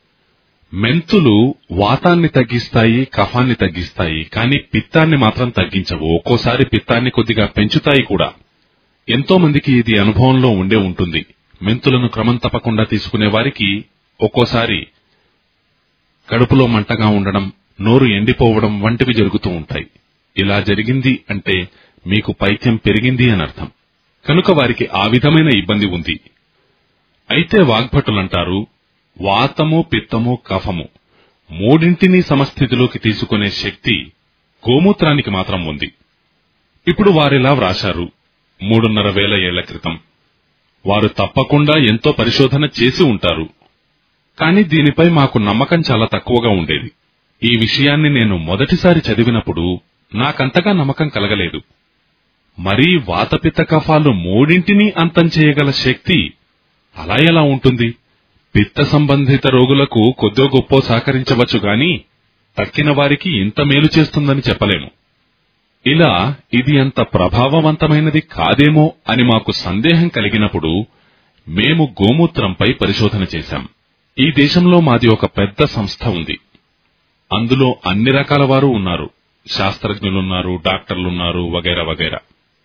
మెంతులు వాతాన్ని తగ్గిస్తాయి కఫాన్ని తగ్గిస్తాయి కానీ పిత్తాన్ని మాత్రం తగ్గించవు ఒక్కోసారి పిత్తాన్ని కొద్దిగా పెంచుతాయి కూడా ఎంతో మందికి ఇది అనుభవంలో ఉండే ఉంటుంది మెంతులను క్రమం తప్పకుండా తీసుకునే వారికి ఒక్కోసారి కడుపులో మంటగా ఉండడం నోరు ఎండిపోవడం వంటివి జరుగుతూ ఉంటాయి ఇలా జరిగింది అంటే మీకు పైత్యం పెరిగింది అని అర్థం కనుక వారికి ఆ విధమైన ఇబ్బంది ఉంది అయితే వాగ్భటులంటారు వాతము పిత్తము కఫము మూడింటిని సమస్థితిలోకి తీసుకునే శక్తి గోమూత్రానికి మాత్రం ఉంది ఇప్పుడు వారిలా వ్రాశారు మూడున్నర వేల ఏళ్ల క్రితం వారు తప్పకుండా ఎంతో పరిశోధన చేసి ఉంటారు కానీ దీనిపై మాకు నమ్మకం చాలా తక్కువగా ఉండేది ఈ విషయాన్ని నేను మొదటిసారి చదివినప్పుడు నాకంతగా నమ్మకం కలగలేదు మరీ వాతపిత్త కఫాలు మూడింటినీ అంతం చేయగల శక్తి అలా ఎలా ఉంటుంది పిత్త సంబంధిత రోగులకు కొద్దో గొప్పో సహకరించవచ్చు గాని తక్కిన వారికి ఇంత మేలు చేస్తుందని చెప్పలేము ఇలా ఇది అంత ప్రభావవంతమైనది కాదేమో అని మాకు సందేహం కలిగినప్పుడు మేము గోమూత్రంపై పరిశోధన చేశాం ఈ దేశంలో మాది ఒక పెద్ద సంస్థ ఉంది అందులో అన్ని రకాల వారు ఉన్నారు శాస్త్రజ్ఞులున్నారు డాక్టర్లున్నారు వగైరా వగైరా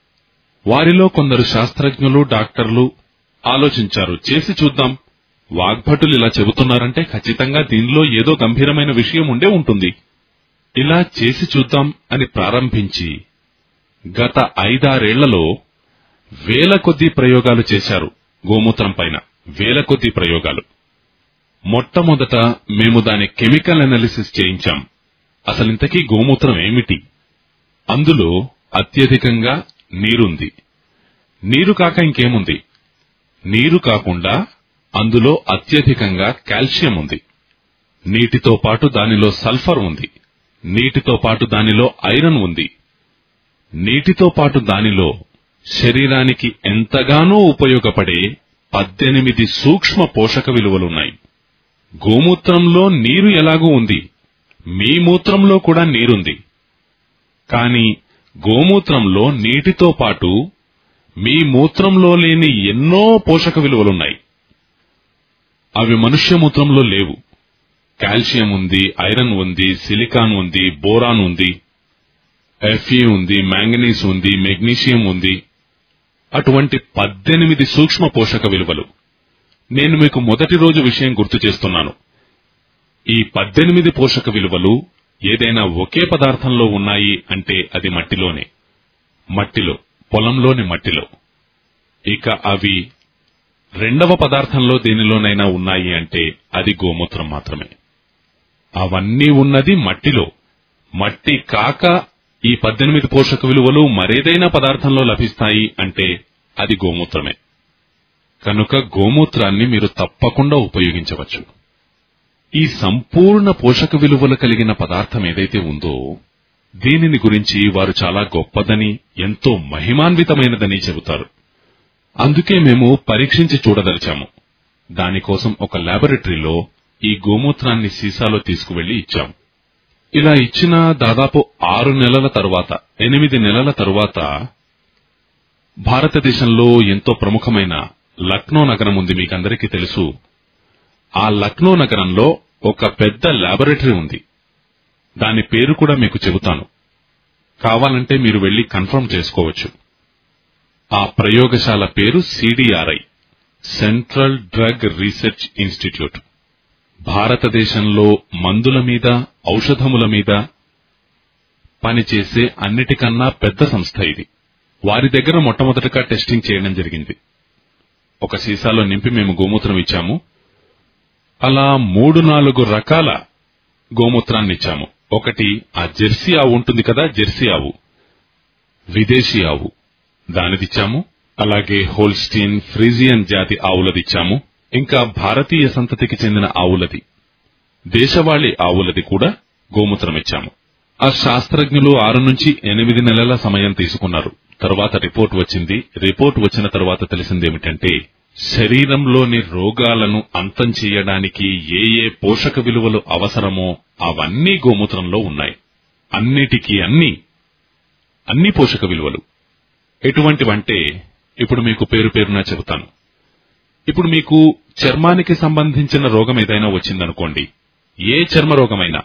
వారిలో కొందరు శాస్త్రజ్ఞులు డాక్టర్లు ఆలోచించారు చేసి చూద్దాం వాగ్భటులు ఇలా చెబుతున్నారంటే ఖచ్చితంగా దీనిలో ఏదో గంభీరమైన విషయం ఉండే ఉంటుంది ఇలా చేసి చూద్దాం అని ప్రారంభించి గత ఐదారేళ్లలో వేల కొద్దీ ప్రయోగాలు చేశారు గోమూత్రం పైన వేల కొద్దీ ప్రయోగాలు మొట్టమొదట మేము దాని కెమికల్ అనాలిసిస్ చేయించాం అసలింతకీ గోమూత్రం ఏమిటి అందులో అత్యధికంగా నీరుంది నీరు కాక ఇంకేముంది నీరు కాకుండా అందులో అత్యధికంగా కాల్షియం ఉంది నీటితో పాటు దానిలో సల్ఫర్ ఉంది నీటితో పాటు దానిలో ఐరన్ ఉంది నీటితో పాటు దానిలో శరీరానికి ఎంతగానో ఉపయోగపడే పద్దెనిమిది సూక్ష్మ పోషక విలువలున్నాయి గోమూత్రంలో నీరు ఎలాగూ ఉంది మీ మూత్రంలో కూడా నీరుంది కాని గోమూత్రంలో నీటితో పాటు మీ మూత్రంలో లేని ఎన్నో పోషక విలువలున్నాయి అవి మనుష్య మూత్రంలో లేవు కాల్షియం ఉంది ఐరన్ ఉంది సిలికాన్ ఉంది బోరాన్ ఉంది ఎఫ్ఈ ఉంది మ్యాంగనీస్ ఉంది మెగ్నీషియం ఉంది అటువంటి పద్దెనిమిది సూక్ష్మ పోషక విలువలు నేను మీకు మొదటి రోజు విషయం గుర్తు చేస్తున్నాను ఈ పద్దెనిమిది పోషక విలువలు ఏదైనా ఒకే పదార్థంలో ఉన్నాయి అంటే అది మట్టిలోనే మట్టిలో పొలంలోని మట్టిలో ఇక అవి రెండవ పదార్థంలో దేనిలోనైనా ఉన్నాయి అంటే అది గోమూత్రం మాత్రమే అవన్నీ ఉన్నది మట్టిలో మట్టి కాక ఈ పద్దెనిమిది పోషక విలువలు మరేదైనా పదార్థంలో లభిస్తాయి అంటే అది గోమూత్రమే కనుక గోమూత్రాన్ని మీరు తప్పకుండా ఉపయోగించవచ్చు ఈ సంపూర్ణ పోషక విలువలు కలిగిన పదార్థం ఏదైతే ఉందో దీనిని గురించి వారు చాలా గొప్పదని ఎంతో మహిమాన్వితమైనదని చెబుతారు అందుకే మేము పరీక్షించి చూడదలిచాము దానికోసం ఒక ల్యాబొరేటరీలో ఈ గోమూత్రాన్ని సీసాలో తీసుకువెళ్లి ఇచ్చాం ఇలా ఇచ్చిన దాదాపు ఆరు నెలల తరువాత ఎనిమిది నెలల తరువాత భారతదేశంలో ఎంతో ప్రముఖమైన లక్నో నగరం ఉంది మీకందరికీ తెలుసు ఆ లక్నో నగరంలో ఒక పెద్ద ల్యాబొరేటరీ ఉంది దాని పేరు కూడా మీకు చెబుతాను కావాలంటే మీరు వెళ్లి కన్ఫర్మ్ చేసుకోవచ్చు ఆ ప్రయోగశాల పేరు CDRI central drug research institute భారతదేశంలో మందుల మీద ఔషధముల మీద పనిచేసే అన్నిటికన్నా పెద్ద సంస్థ ఇది వారి దగ్గర మొట్టమొదటగా టెస్టింగ్ చేయడం జరిగింది ఒక సీసాలో నింపి మేము గోమూత్రం ఇచ్చాము అలా మూడు నాలుగు రకాల గోమూత్రాన్ని ఇచ్చాము ఒకటి ఆ జెర్సీ ఆవు ఉంటుంది కదా జెర్సీ ఆవు విదేశీ ఆవు దానిదిచ్చాము అలాగే హోల్స్టీన్ ఫ్రీజియన్ జాతి ఆవులదిచ్చాము ఇంకా భారతీయ సంతతికి చెందిన ఆవులది దేశవాళీ ఆవులది కూడా గోమూత్రం ఇచ్చాము ఆ శాస్త్రజ్ఞులు ఆరు నుంచి ఎనిమిది నెలల సమయం తీసుకున్నారు తర్వాత రిపోర్ట్ వచ్చింది రిపోర్ట్ వచ్చిన తర్వాత తెలిసిందేమిటంటే శరీరంలోని రోగాలను అంతం చేయడానికి ఏ ఏ పోషక విలువలు అవసరమో అవన్నీ గోమూత్రంలో ఉన్నాయి అన్నిటికీ అన్ని అన్ని పోషక విలువలు ఎటువంటివంటే ఇప్పుడు మీకు పేరు పేరున చెబుతాను ఇప్పుడు మీకు చర్మానికి సంబంధించిన రోగం ఏదైనా వచ్చిందనుకోండి ఏ చర్మ రోగమైనా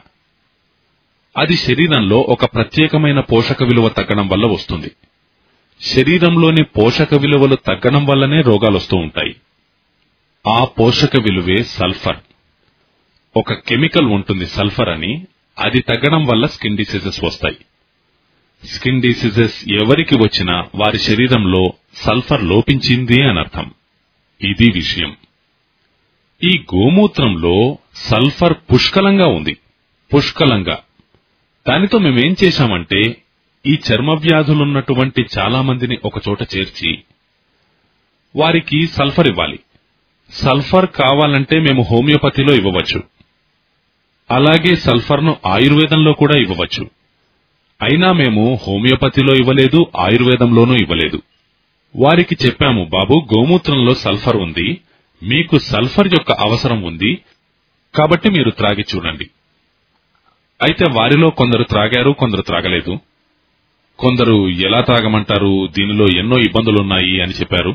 అది శరీరంలో ఒక ప్రత్యేకమైన పోషక విలువ తగ్గడం వల్ల వస్తుంది శరీరంలోని పోషక విలువలు తగ్గడం వల్లనే రోగాలు వస్తూ ఉంటాయి ఆ పోషక విలువే సల్ఫర్ ఒక కెమికల్ ఉంటుంది సల్ఫర్ అని అది తగ్గడం వల్ల స్కిన్ డిసీజెస్ వస్తాయి స్కిన్ డిసీజెస్ ఎవరికి వచ్చినా వారి శరీరంలో సల్ఫర్ లోపించింది అని అర్థం ఇది విషయం ఈ గోమూత్రంలో సల్ఫర్ పుష్కలంగా ఉంది పుష్కలంగా దానితో మేమేం చేశామంటే ఈ చర్మ వ్యాధులున్నటువంటి చాలా మందిని ఒకచోట చేర్చి వారికి సల్ఫర్ ఇవ్వాలి సల్ఫర్ కావాలంటే మేము హోమియోపతిలో ఇవ్వవచ్చు అలాగే సల్ఫర్ను ఆయుర్వేదంలో కూడా ఇవ్వవచ్చు అయినా మేము హోమియోపతిలో ఇవ్వలేదు ఆయుర్వేదంలోనూ ఇవ్వలేదు వారికి చెప్పాము బాబు గోమూత్రంలో సల్ఫర్ ఉంది మీకు సల్ఫర్ యొక్క అవసరం ఉంది కాబట్టి మీరు త్రాగి చూడండి అయితే వారిలో కొందరు త్రాగారు కొందరు త్రాగలేదు కొందరు ఎలా త్రాగమంటారు దీనిలో ఎన్నో ఇబ్బందులున్నాయి అని చెప్పారు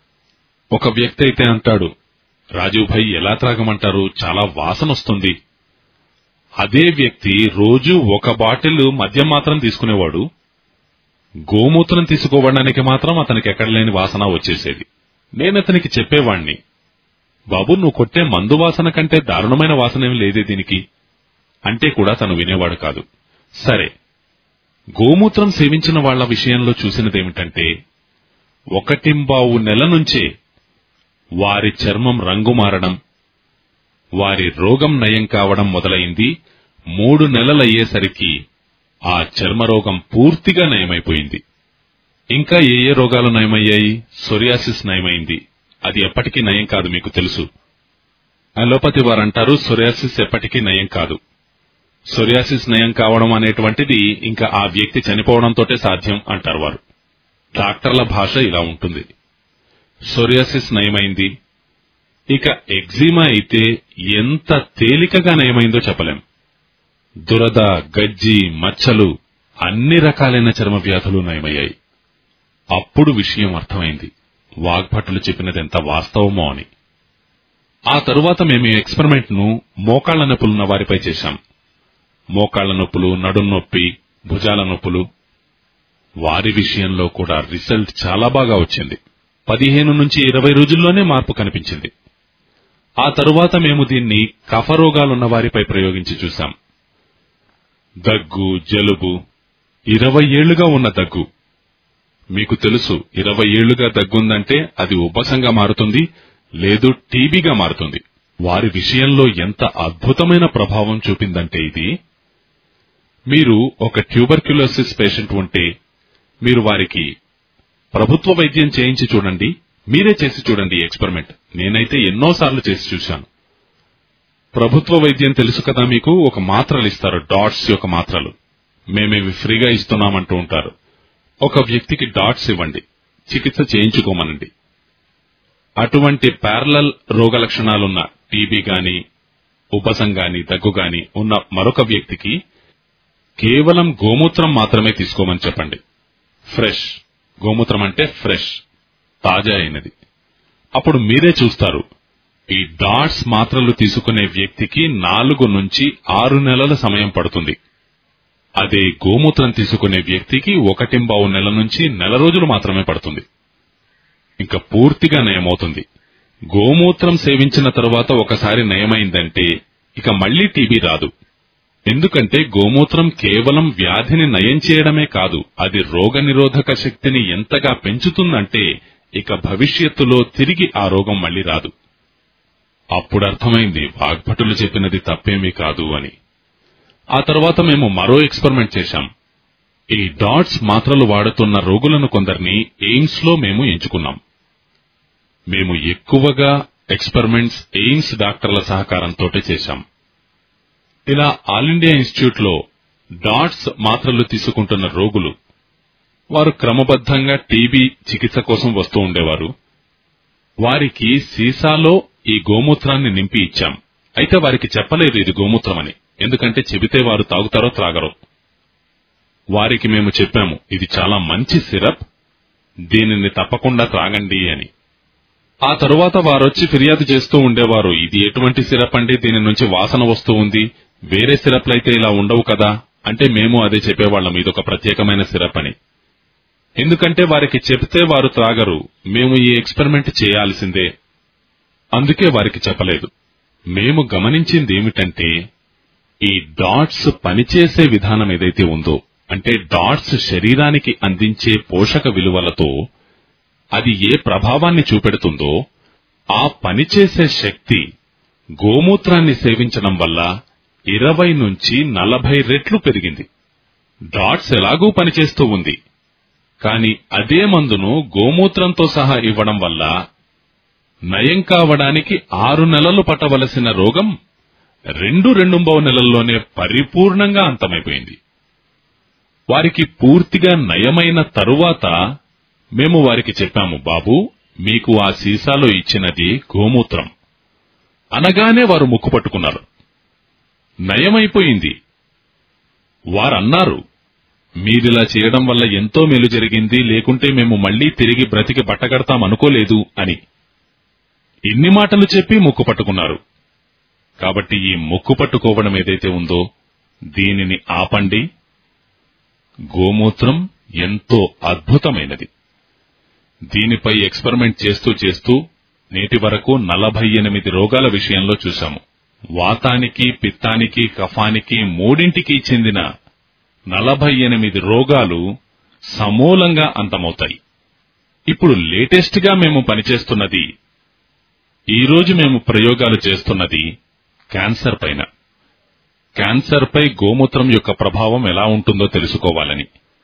ఒక వ్యక్తి అయితే అంటాడు రాజీవ్ భాయ్ ఎలా త్రాగమంటారు చాలా వాసన వస్తుంది అదే వ్యక్తి రోజు ఒక బాటిల్ మద్యం మాత్రం తీసుకునేవాడు గోమూత్రం తీసుకోవడానికి మాత్రం అతనికి ఎక్కడ లేని వాసన వచ్చేసేది నేనతనికి చెప్పేవాణ్ణి బాబు నువ్వు కొట్టే మందు వాసన కంటే దారుణమైన వాసనేం లేదే దీనికి అంటే కూడా తను వినేవాడు కాదు సరే గోమూత్రం సేవించిన వాళ్ల విషయంలో చూసినదేమిటంటే ఒకటింబావు నెల నుంచే వారి చర్మం రంగు మారడం వారి రోగం నయం కావడం మొదలైంది మూడు నెలలయ్యేసరికి ఆ చర్మరోగం పూర్తిగా నయమైపోయింది ఇంకా ఏ ఏ రోగాలు నయమయ్యాయి సొరియాసిస్ నయమైంది అది ఎప్పటికీ నయం కాదు మీకు తెలుసు అలోపతి వారంటారు సొరియాసిస్ ఎప్పటికీ నయం కాదు సొరియాసిస్ నయం కావడం అనేటువంటిది ఇంకా ఆ వ్యక్తి చనిపోవడంతోటే సాధ్యం అంటారు వారు డాక్టర్ల భాష ఇలా ఉంటుంది సొరియాసిస్ నయమైంది ఇక ఎగ్జిమా అయితే ఎంత తేలికగా నయమైందో చెప్పలేం దురద గజ్జి మచ్చలు అన్ని రకాలైన చర్మ వ్యాధులు నయమయ్యాయి అప్పుడు విషయం అర్థమైంది వాగ్భటులు చెప్పినది ఎంత వాస్తవమో అని ఆ తరువాత మేము ఈ ఎక్స్పెరిమెంట్ ను మోకాళ్ల నొప్పులున్న వారిపై చేశాం మోకాళ్ల నొప్పులు నడుం నొప్పి భుజాల నొప్పులు వారి విషయంలో కూడా రిజల్ట్ చాలా బాగా వచ్చింది పదిహేను నుంచి ఇరవై రోజుల్లోనే మార్పు కనిపించింది ఆ తరువాత మేము దీన్ని కఫరోగాలున్న వారిపై ప్రయోగించి చూశాం దగ్గు జలుబు ఇరవై ఏళ్లుగా ఉన్న దగ్గు మీకు తెలుసు ఇరవై ఏళ్లుగా దగ్గుందంటే అది ఉబ్బసంగా మారుతుంది లేదు టీబీగా మారుతుంది వారి విషయంలో ఎంత అద్భుతమైన ప్రభావం చూపిందంటే ఇది మీరు ఒక ట్యూబర్క్యులోసిస్ పేషెంట్ ఉంటే మీరు వారికి ప్రభుత్వ వైద్యం చేయించి చూడండి మీరే చేసి చూడండి ఈ ఎక్స్పెరిమెంట్ నేనైతే ఎన్నోసార్లు చేసి చూశాను ప్రభుత్వ వైద్యం తెలుసు కదా మీకు ఒక మాత్రలు ఇస్తారు డాట్స్ యొక్క మాత్రలు మేమేవి ఫ్రీగా ఇస్తున్నామంటూ ఉంటారు ఒక వ్యక్తికి డాట్స్ ఇవ్వండి చికిత్స చేయించుకోమనండి అటువంటి ప్యారలల్ రోగ లక్షణాలున్న టీబీ గాని ఉపసం గాని దగ్గు గాని ఉన్న మరొక వ్యక్తికి కేవలం గోమూత్రం మాత్రమే తీసుకోమని చెప్పండి ఫ్రెష్ గోమూత్రం అంటే ఫ్రెష్ తాజా అయినది అప్పుడు మీరే చూస్తారు ఈ డాట్స్ మాత్రలు తీసుకునే వ్యక్తికి నాలుగు నుంచి ఆరు నెలల సమయం పడుతుంది అదే గోమూత్రం తీసుకునే వ్యక్తికి ఒకటింబావు నెల నుంచి నెల రోజులు మాత్రమే పడుతుంది ఇంకా పూర్తిగా నయమవుతుంది గోమూత్రం సేవించిన తరువాత ఒకసారి నయమైందంటే ఇక మళ్లీ టీబీ రాదు ఎందుకంటే గోమూత్రం కేవలం వ్యాధిని నయం చేయడమే కాదు అది రోగనిరోధక శక్తిని ఎంతగా పెంచుతుందంటే ఇక భవిష్యత్తులో తిరిగి ఆ రోగం మళ్లీ రాదు అప్పుడు అర్థమైంది వాగ్భటులు చెప్పినది తప్పేమీ కాదు అని ఆ తర్వాత మేము మరో ఎక్స్పెరిమెంట్ చేశాం ఈ డాట్స్ మాత్రలు వాడుతున్న రోగులను కొందరిని ఎయిమ్స్ లో మేము ఎంచుకున్నాం మేము ఎక్కువగా ఎక్స్పెరిమెంట్స్ ఎయిమ్స్ డాక్టర్ల సహకారంతో చేశాం ఇలా ఆల్ ఇండియా ఇన్స్టిట్యూట్ లో డాట్స్ మాత్రలు తీసుకుంటున్న రోగులు వారు క్రమబద్ధంగా టీబీ చికిత్స కోసం వస్తూ ఉండేవారు వారికి సీసాలో ఈ గోమూత్రాన్ని నింపి ఇచ్చాం అయితే వారికి చెప్పలేదు ఇది గోమూత్రమని ఎందుకంటే చెబితే వారు తాగుతారో త్రాగరో వారికి మేము చెప్పాము ఇది చాలా మంచి సిరప్ దీనిని తప్పకుండా త్రాగండి అని ఆ తరువాత వారొచ్చి ఫిర్యాదు చేస్తూ ఉండేవారు ఇది ఎటువంటి సిరప్ అండి దీని నుంచి వాసన వస్తూ ఉంది వేరే సిరప్లయితే ఇలా ఉండవు కదా అంటే మేము అదే చెప్పేవాళ్ళం ఇదొక ప్రత్యేకమైన సిరప్ అని ఎందుకంటే వారికి చెప్తే వారు త్రాగరు మేము ఈ ఎక్స్పెరిమెంట్ చేయాల్సిందే అందుకే వారికి చెప్పలేదు మేము గమనించింది ఏమిటంటే ఈ డాట్స్ పనిచేసే విధానం ఏదైతే ఉందో అంటే డాట్స్ శరీరానికి అందించే పోషక విలువలతో అది ఏ ప్రభావాన్ని చూపెడుతుందో ఆ పనిచేసే శక్తి గోమూత్రాన్ని సేవించడం వల్ల ఇరవై నుంచి నలభై రెట్లు పెరిగింది డాట్స్ ఎలాగూ పనిచేస్తూ ఉంది కాని అదే మందును గోమూత్రంతో సహా ఇవ్వడం వల్ల నయం కావడానికి ఆరు నెలలు పట్టవలసిన రోగం రెండు రెండుంబవు నెలల్లోనే పరిపూర్ణంగా అంతమైపోయింది వారికి పూర్తిగా నయమైన తరువాత మేము వారికి చెప్పాము బాబు మీకు ఆ సీసాలో ఇచ్చినది గోమూత్రం అనగానే వారు ముక్కు పట్టుకున్నారు నయమైపోయింది వారన్నారు మీరిలా చేయడం వల్ల ఎంతో మేలు జరిగింది లేకుంటే మేము మళ్లీ తిరిగి బ్రతికి బట్టగడతాం అనుకోలేదు అని ఇన్ని మాటలు చెప్పి ముక్కు పట్టుకున్నారు కాబట్టి ఈ ముక్కు పట్టుకోవడం ఏదైతే ఉందో దీనిని ఆపండి గోమూత్రం ఎంతో అద్భుతమైనది దీనిపై ఎక్స్పెరిమెంట్ చేస్తూ చేస్తూ నేటి వరకు నలభై ఎనిమిది రోగాల విషయంలో చూశాము వాతానికి పిత్తానికి కఫానికి మూడింటికి చెందిన నలభై ఎనిమిది రోగాలు సమూలంగా అంతమవుతాయి ఇప్పుడు లేటెస్ట్ గా మేము పనిచేస్తున్నది ఈ రోజు మేము ప్రయోగాలు చేస్తున్నది క్యాన్సర్ పైన క్యాన్సర్ పై గోమూత్రం యొక్క ప్రభావం ఎలా ఉంటుందో తెలుసుకోవాలని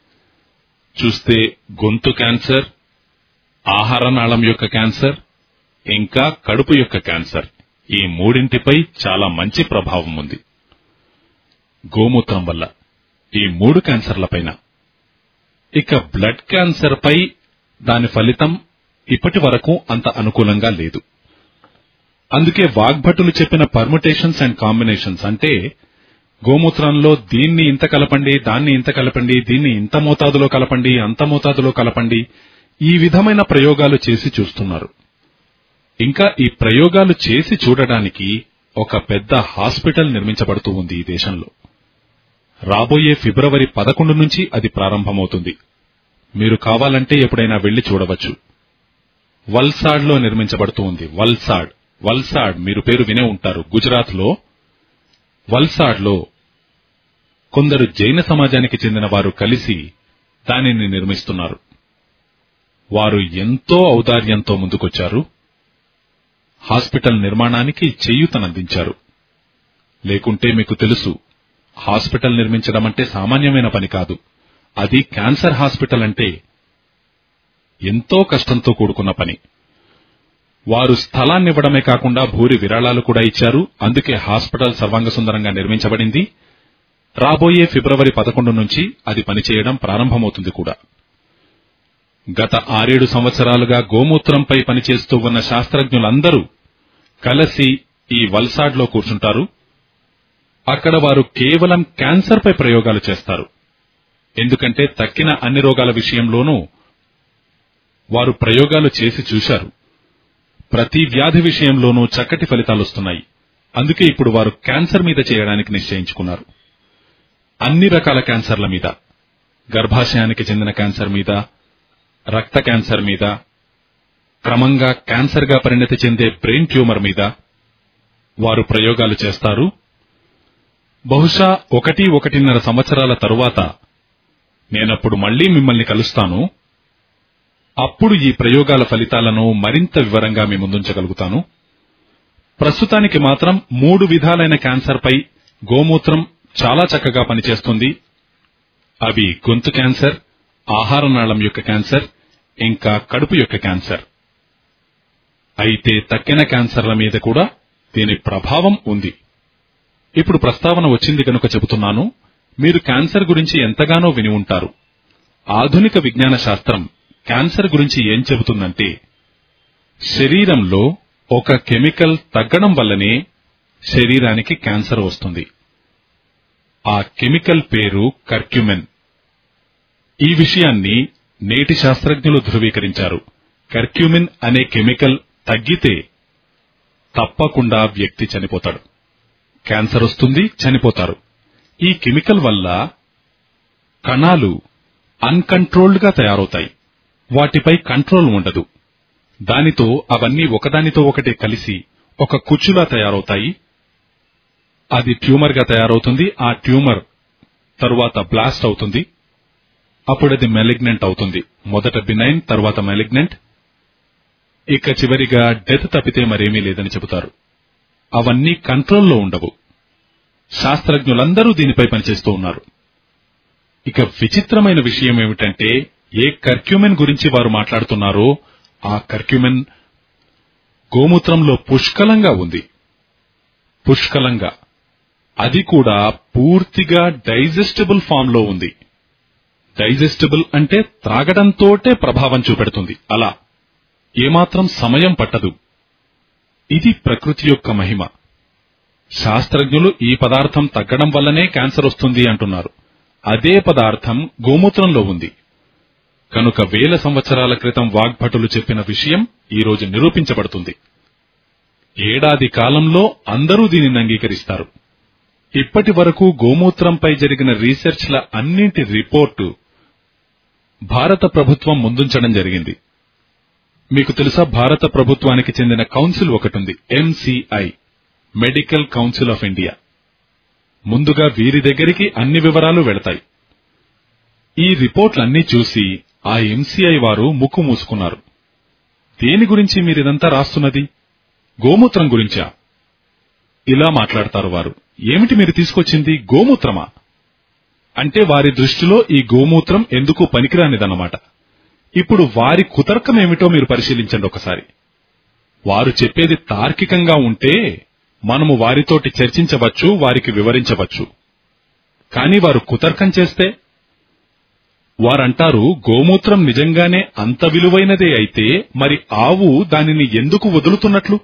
చూస్తే గొంతు క్యాన్సర్ ఆహారనాళం యొక్క క్యాన్సర్ ఇంకా కడుపు యొక్క క్యాన్సర్ ఈ మూడింటిపై చాలా మంచి ప్రభావం ఉంది గోమూత్రం వల్ల ఈ మూడు క్యాన్సర్లపైన ఇక బ్లడ్ క్యాన్సర్ పై దాని ఫలితం ఇప్పటి వరకు అంత అనుకూలంగా లేదు అందుకే వాగ్భటులు చెప్పిన పర్ముటేషన్స్ అండ్ కాంబినేషన్స్ అంటే గోమూత్రంలో దీన్ని ఇంత కలపండి దాన్ని ఇంత కలపండి దీన్ని ఇంత మోతాదులో కలపండి అంత మోతాదులో కలపండి ఈ విధమైన ప్రయోగాలు చేసి చూస్తున్నారు ఇంకా ఈ ప్రయోగాలు చేసి చూడడానికి ఒక పెద్ద హాస్పిటల్ నిర్మించబడుతూ ఉంది ఈ దేశంలో రాబోయే ఫిబ్రవరి పదకొండు నుంచి అది ప్రారంభమవుతుంది మీరు కావాలంటే ఎప్పుడైనా వెళ్లి చూడవచ్చు వల్సాడ్లో నిర్మించబడుతూ ఉంది వల్సాడ్ వల్సాడ్ మీరు పేరు వినే ఉంటారు గుజరాత్ లో వల్సాడ్లో కొందరు జైన సమాజానికి చెందిన వారు కలిసి దానిని నిర్మిస్తున్నారు వారు ఎంతో ఔదార్యంతో ముందుకొచ్చారు హాస్పిటల్ నిర్మాణానికి చేయూతనందించారు లేకుంటే మీకు తెలుసు హాస్పిటల్ నిర్మించడం అంటే సామాన్యమైన పని కాదు అది క్యాన్సర్ హాస్పిటల్ అంటే ఎంతో కష్టంతో కూడుకున్న పని వారు స్థలాన్నివ్వడమే కాకుండా భూరి విరాళాలు కూడా ఇచ్చారు అందుకే హాస్పిటల్ సర్వాంగ సుందరంగా నిర్మించబడింది రాబోయే ఫిబ్రవరి పదకొండు నుంచి అది పనిచేయడం ప్రారంభమవుతుంది కూడా గత ఆరేడు సంవత్సరాలుగా గోమూత్రంపై పనిచేస్తూ ఉన్న శాస్త్రజ్ఞులందరూ కలిసి ఈ వల్సాడ్లో కూర్చుంటారు అక్కడ వారు కేవలం క్యాన్సర్ పై ప్రయోగాలు చేస్తారు ఎందుకంటే తక్కిన అన్ని రోగాల విషయంలోనూ వారు ప్రయోగాలు చేసి చూశారు ప్రతి వ్యాధి విషయంలోనూ చక్కటి ఫలితాలొస్తున్నాయి అందుకే ఇప్పుడు వారు క్యాన్సర్ మీద చేయడానికి నిశ్చయించుకున్నారు అన్ని రకాల క్యాన్సర్ల మీద గర్భాశయానికి చెందిన క్యాన్సర్ మీద రక్త క్యాన్సర్ మీద క్రమంగా క్యాన్సర్ గా పరిణతి చెందే బ్రెయిన్ ట్యూమర్ మీద వారు ప్రయోగాలు చేస్తారు బహుశా ఒకటి ఒకటిన్నర సంవత్సరాల తరువాత నేనప్పుడు మళ్లీ మిమ్మల్ని కలుస్తాను అప్పుడు ఈ ప్రయోగాల ఫలితాలను మరింత వివరంగా మీ ముందుంచగలుగుతాను ప్రస్తుతానికి మాత్రం మూడు విధాలైన క్యాన్సర్పై గోమూత్రం చాలా చక్కగా పనిచేస్తుంది అవి గొంతు క్యాన్సర్ ఆహార నాళం యొక్క క్యాన్సర్ ఇంకా కడుపు యొక్క క్యాన్సర్ అయితే తక్కిన క్యాన్సర్ల మీద కూడా దీని ప్రభావం ఉంది ఇప్పుడు ప్రస్తావన వచ్చింది కనుక చెబుతున్నాను మీరు క్యాన్సర్ గురించి ఎంతగానో విని ఉంటారు ఆధునిక విజ్ఞాన శాస్త్రం క్యాన్సర్ గురించి ఏం చెబుతుందంటే శరీరంలో ఒక కెమికల్ తగ్గడం వల్లనే శరీరానికి క్యాన్సర్ వస్తుంది ఆ కెమికల్ పేరు కర్క్యుమెన్ ఈ విషయాన్ని నేటి శాస్త్రజ్ఞులు ధృవీకరించారు కర్క్యూమిన్ అనే కెమికల్ తగ్గితే తప్పకుండా వ్యక్తి చనిపోతాడు క్యాన్సర్ వస్తుంది చనిపోతారు ఈ కెమికల్ వల్ల కణాలు అన్కంట్రోల్డ్ గా తయారవుతాయి వాటిపై కంట్రోల్ ఉండదు దానితో అవన్నీ ఒకదానితో ఒకటి కలిసి ఒక కుచ్చులా తయారవుతాయి అది ట్యూమర్ గా తయారవుతుంది ఆ ట్యూమర్ తరువాత బ్లాస్ట్ అవుతుంది అప్పుడది మెలిగ్నెంట్ అవుతుంది మొదట బినైన్ తర్వాత మెలిగ్నెంట్ ఇక చివరిగా డెత్ తప్పితే మరేమీ లేదని చెబుతారు అవన్నీ కంట్రోల్లో ఉండవు శాస్త్రజ్ఞులందరూ దీనిపై పనిచేస్తూ ఉన్నారు ఇక విచిత్రమైన విషయం ఏమిటంటే ఏ కర్క్యూమెన్ గురించి వారు మాట్లాడుతున్నారో ఆ కర్క్యూమెన్ గోమూత్రంలో పుష్కలంగా ఉంది పుష్కలంగా అది కూడా పూర్తిగా డైజెస్టబుల్ ఫామ్ లో ఉంది డైజెస్టబుల్ అంటే త్రాగడంతోటే ప్రభావం చూపెడుతుంది అలా ఏమాత్రం సమయం పట్టదు ఇది ప్రకృతి యొక్క మహిమ శాస్త్రజ్ఞులు ఈ పదార్థం తగ్గడం వల్లనే క్యాన్సర్ వస్తుంది అంటున్నారు అదే పదార్థం గోమూత్రంలో ఉంది కనుక వేల సంవత్సరాల క్రితం వాగ్భటులు చెప్పిన విషయం ఈరోజు నిరూపించబడుతుంది ఏడాది కాలంలో అందరూ దీనిని అంగీకరిస్తారు ఇప్పటి వరకు గోమూత్రంపై జరిగిన రీసెర్చ్ల అన్నింటి రిపోర్టు భారత ప్రభుత్వం ముందుంచడం జరిగింది మీకు తెలుసా భారత ప్రభుత్వానికి చెందిన కౌన్సిల్ ఒకటుంది MCI medical council of India ముందుగా వీరి దగ్గరికి అన్ని వివరాలు వెళతాయి ఈ రిపోర్ట్లన్నీ చూసి ఆ ఎంసీఐ వారు ముక్కు మూసుకున్నారు దేని గురించి మీరిదంతా రాస్తున్నది గోమూత్రం గురించా ఇలా మాట్లాడతారు వారు ఏమిటి మీరు తీసుకొచ్చింది గోమూత్రమా అంటే వారి దృష్టిలో ఈ గోమూత్రం ఎందుకు పనికిరానిదన్నమాట ఇప్పుడు వారి కుతర్కం ఏమిటో మీరు పరిశీలించండి ఒకసారి వారు చెప్పేది తార్కికంగా ఉంటే మనము వారితోటి చర్చించవచ్చు వారికి వివరించవచ్చు కానీ వారు కుతర్కం చేస్తే వారంటారు గోమూత్రం నిజంగానే అంత విలువైనదే అయితే మరి ఆవు దానిని ఎందుకు వదులుతున్నట్లు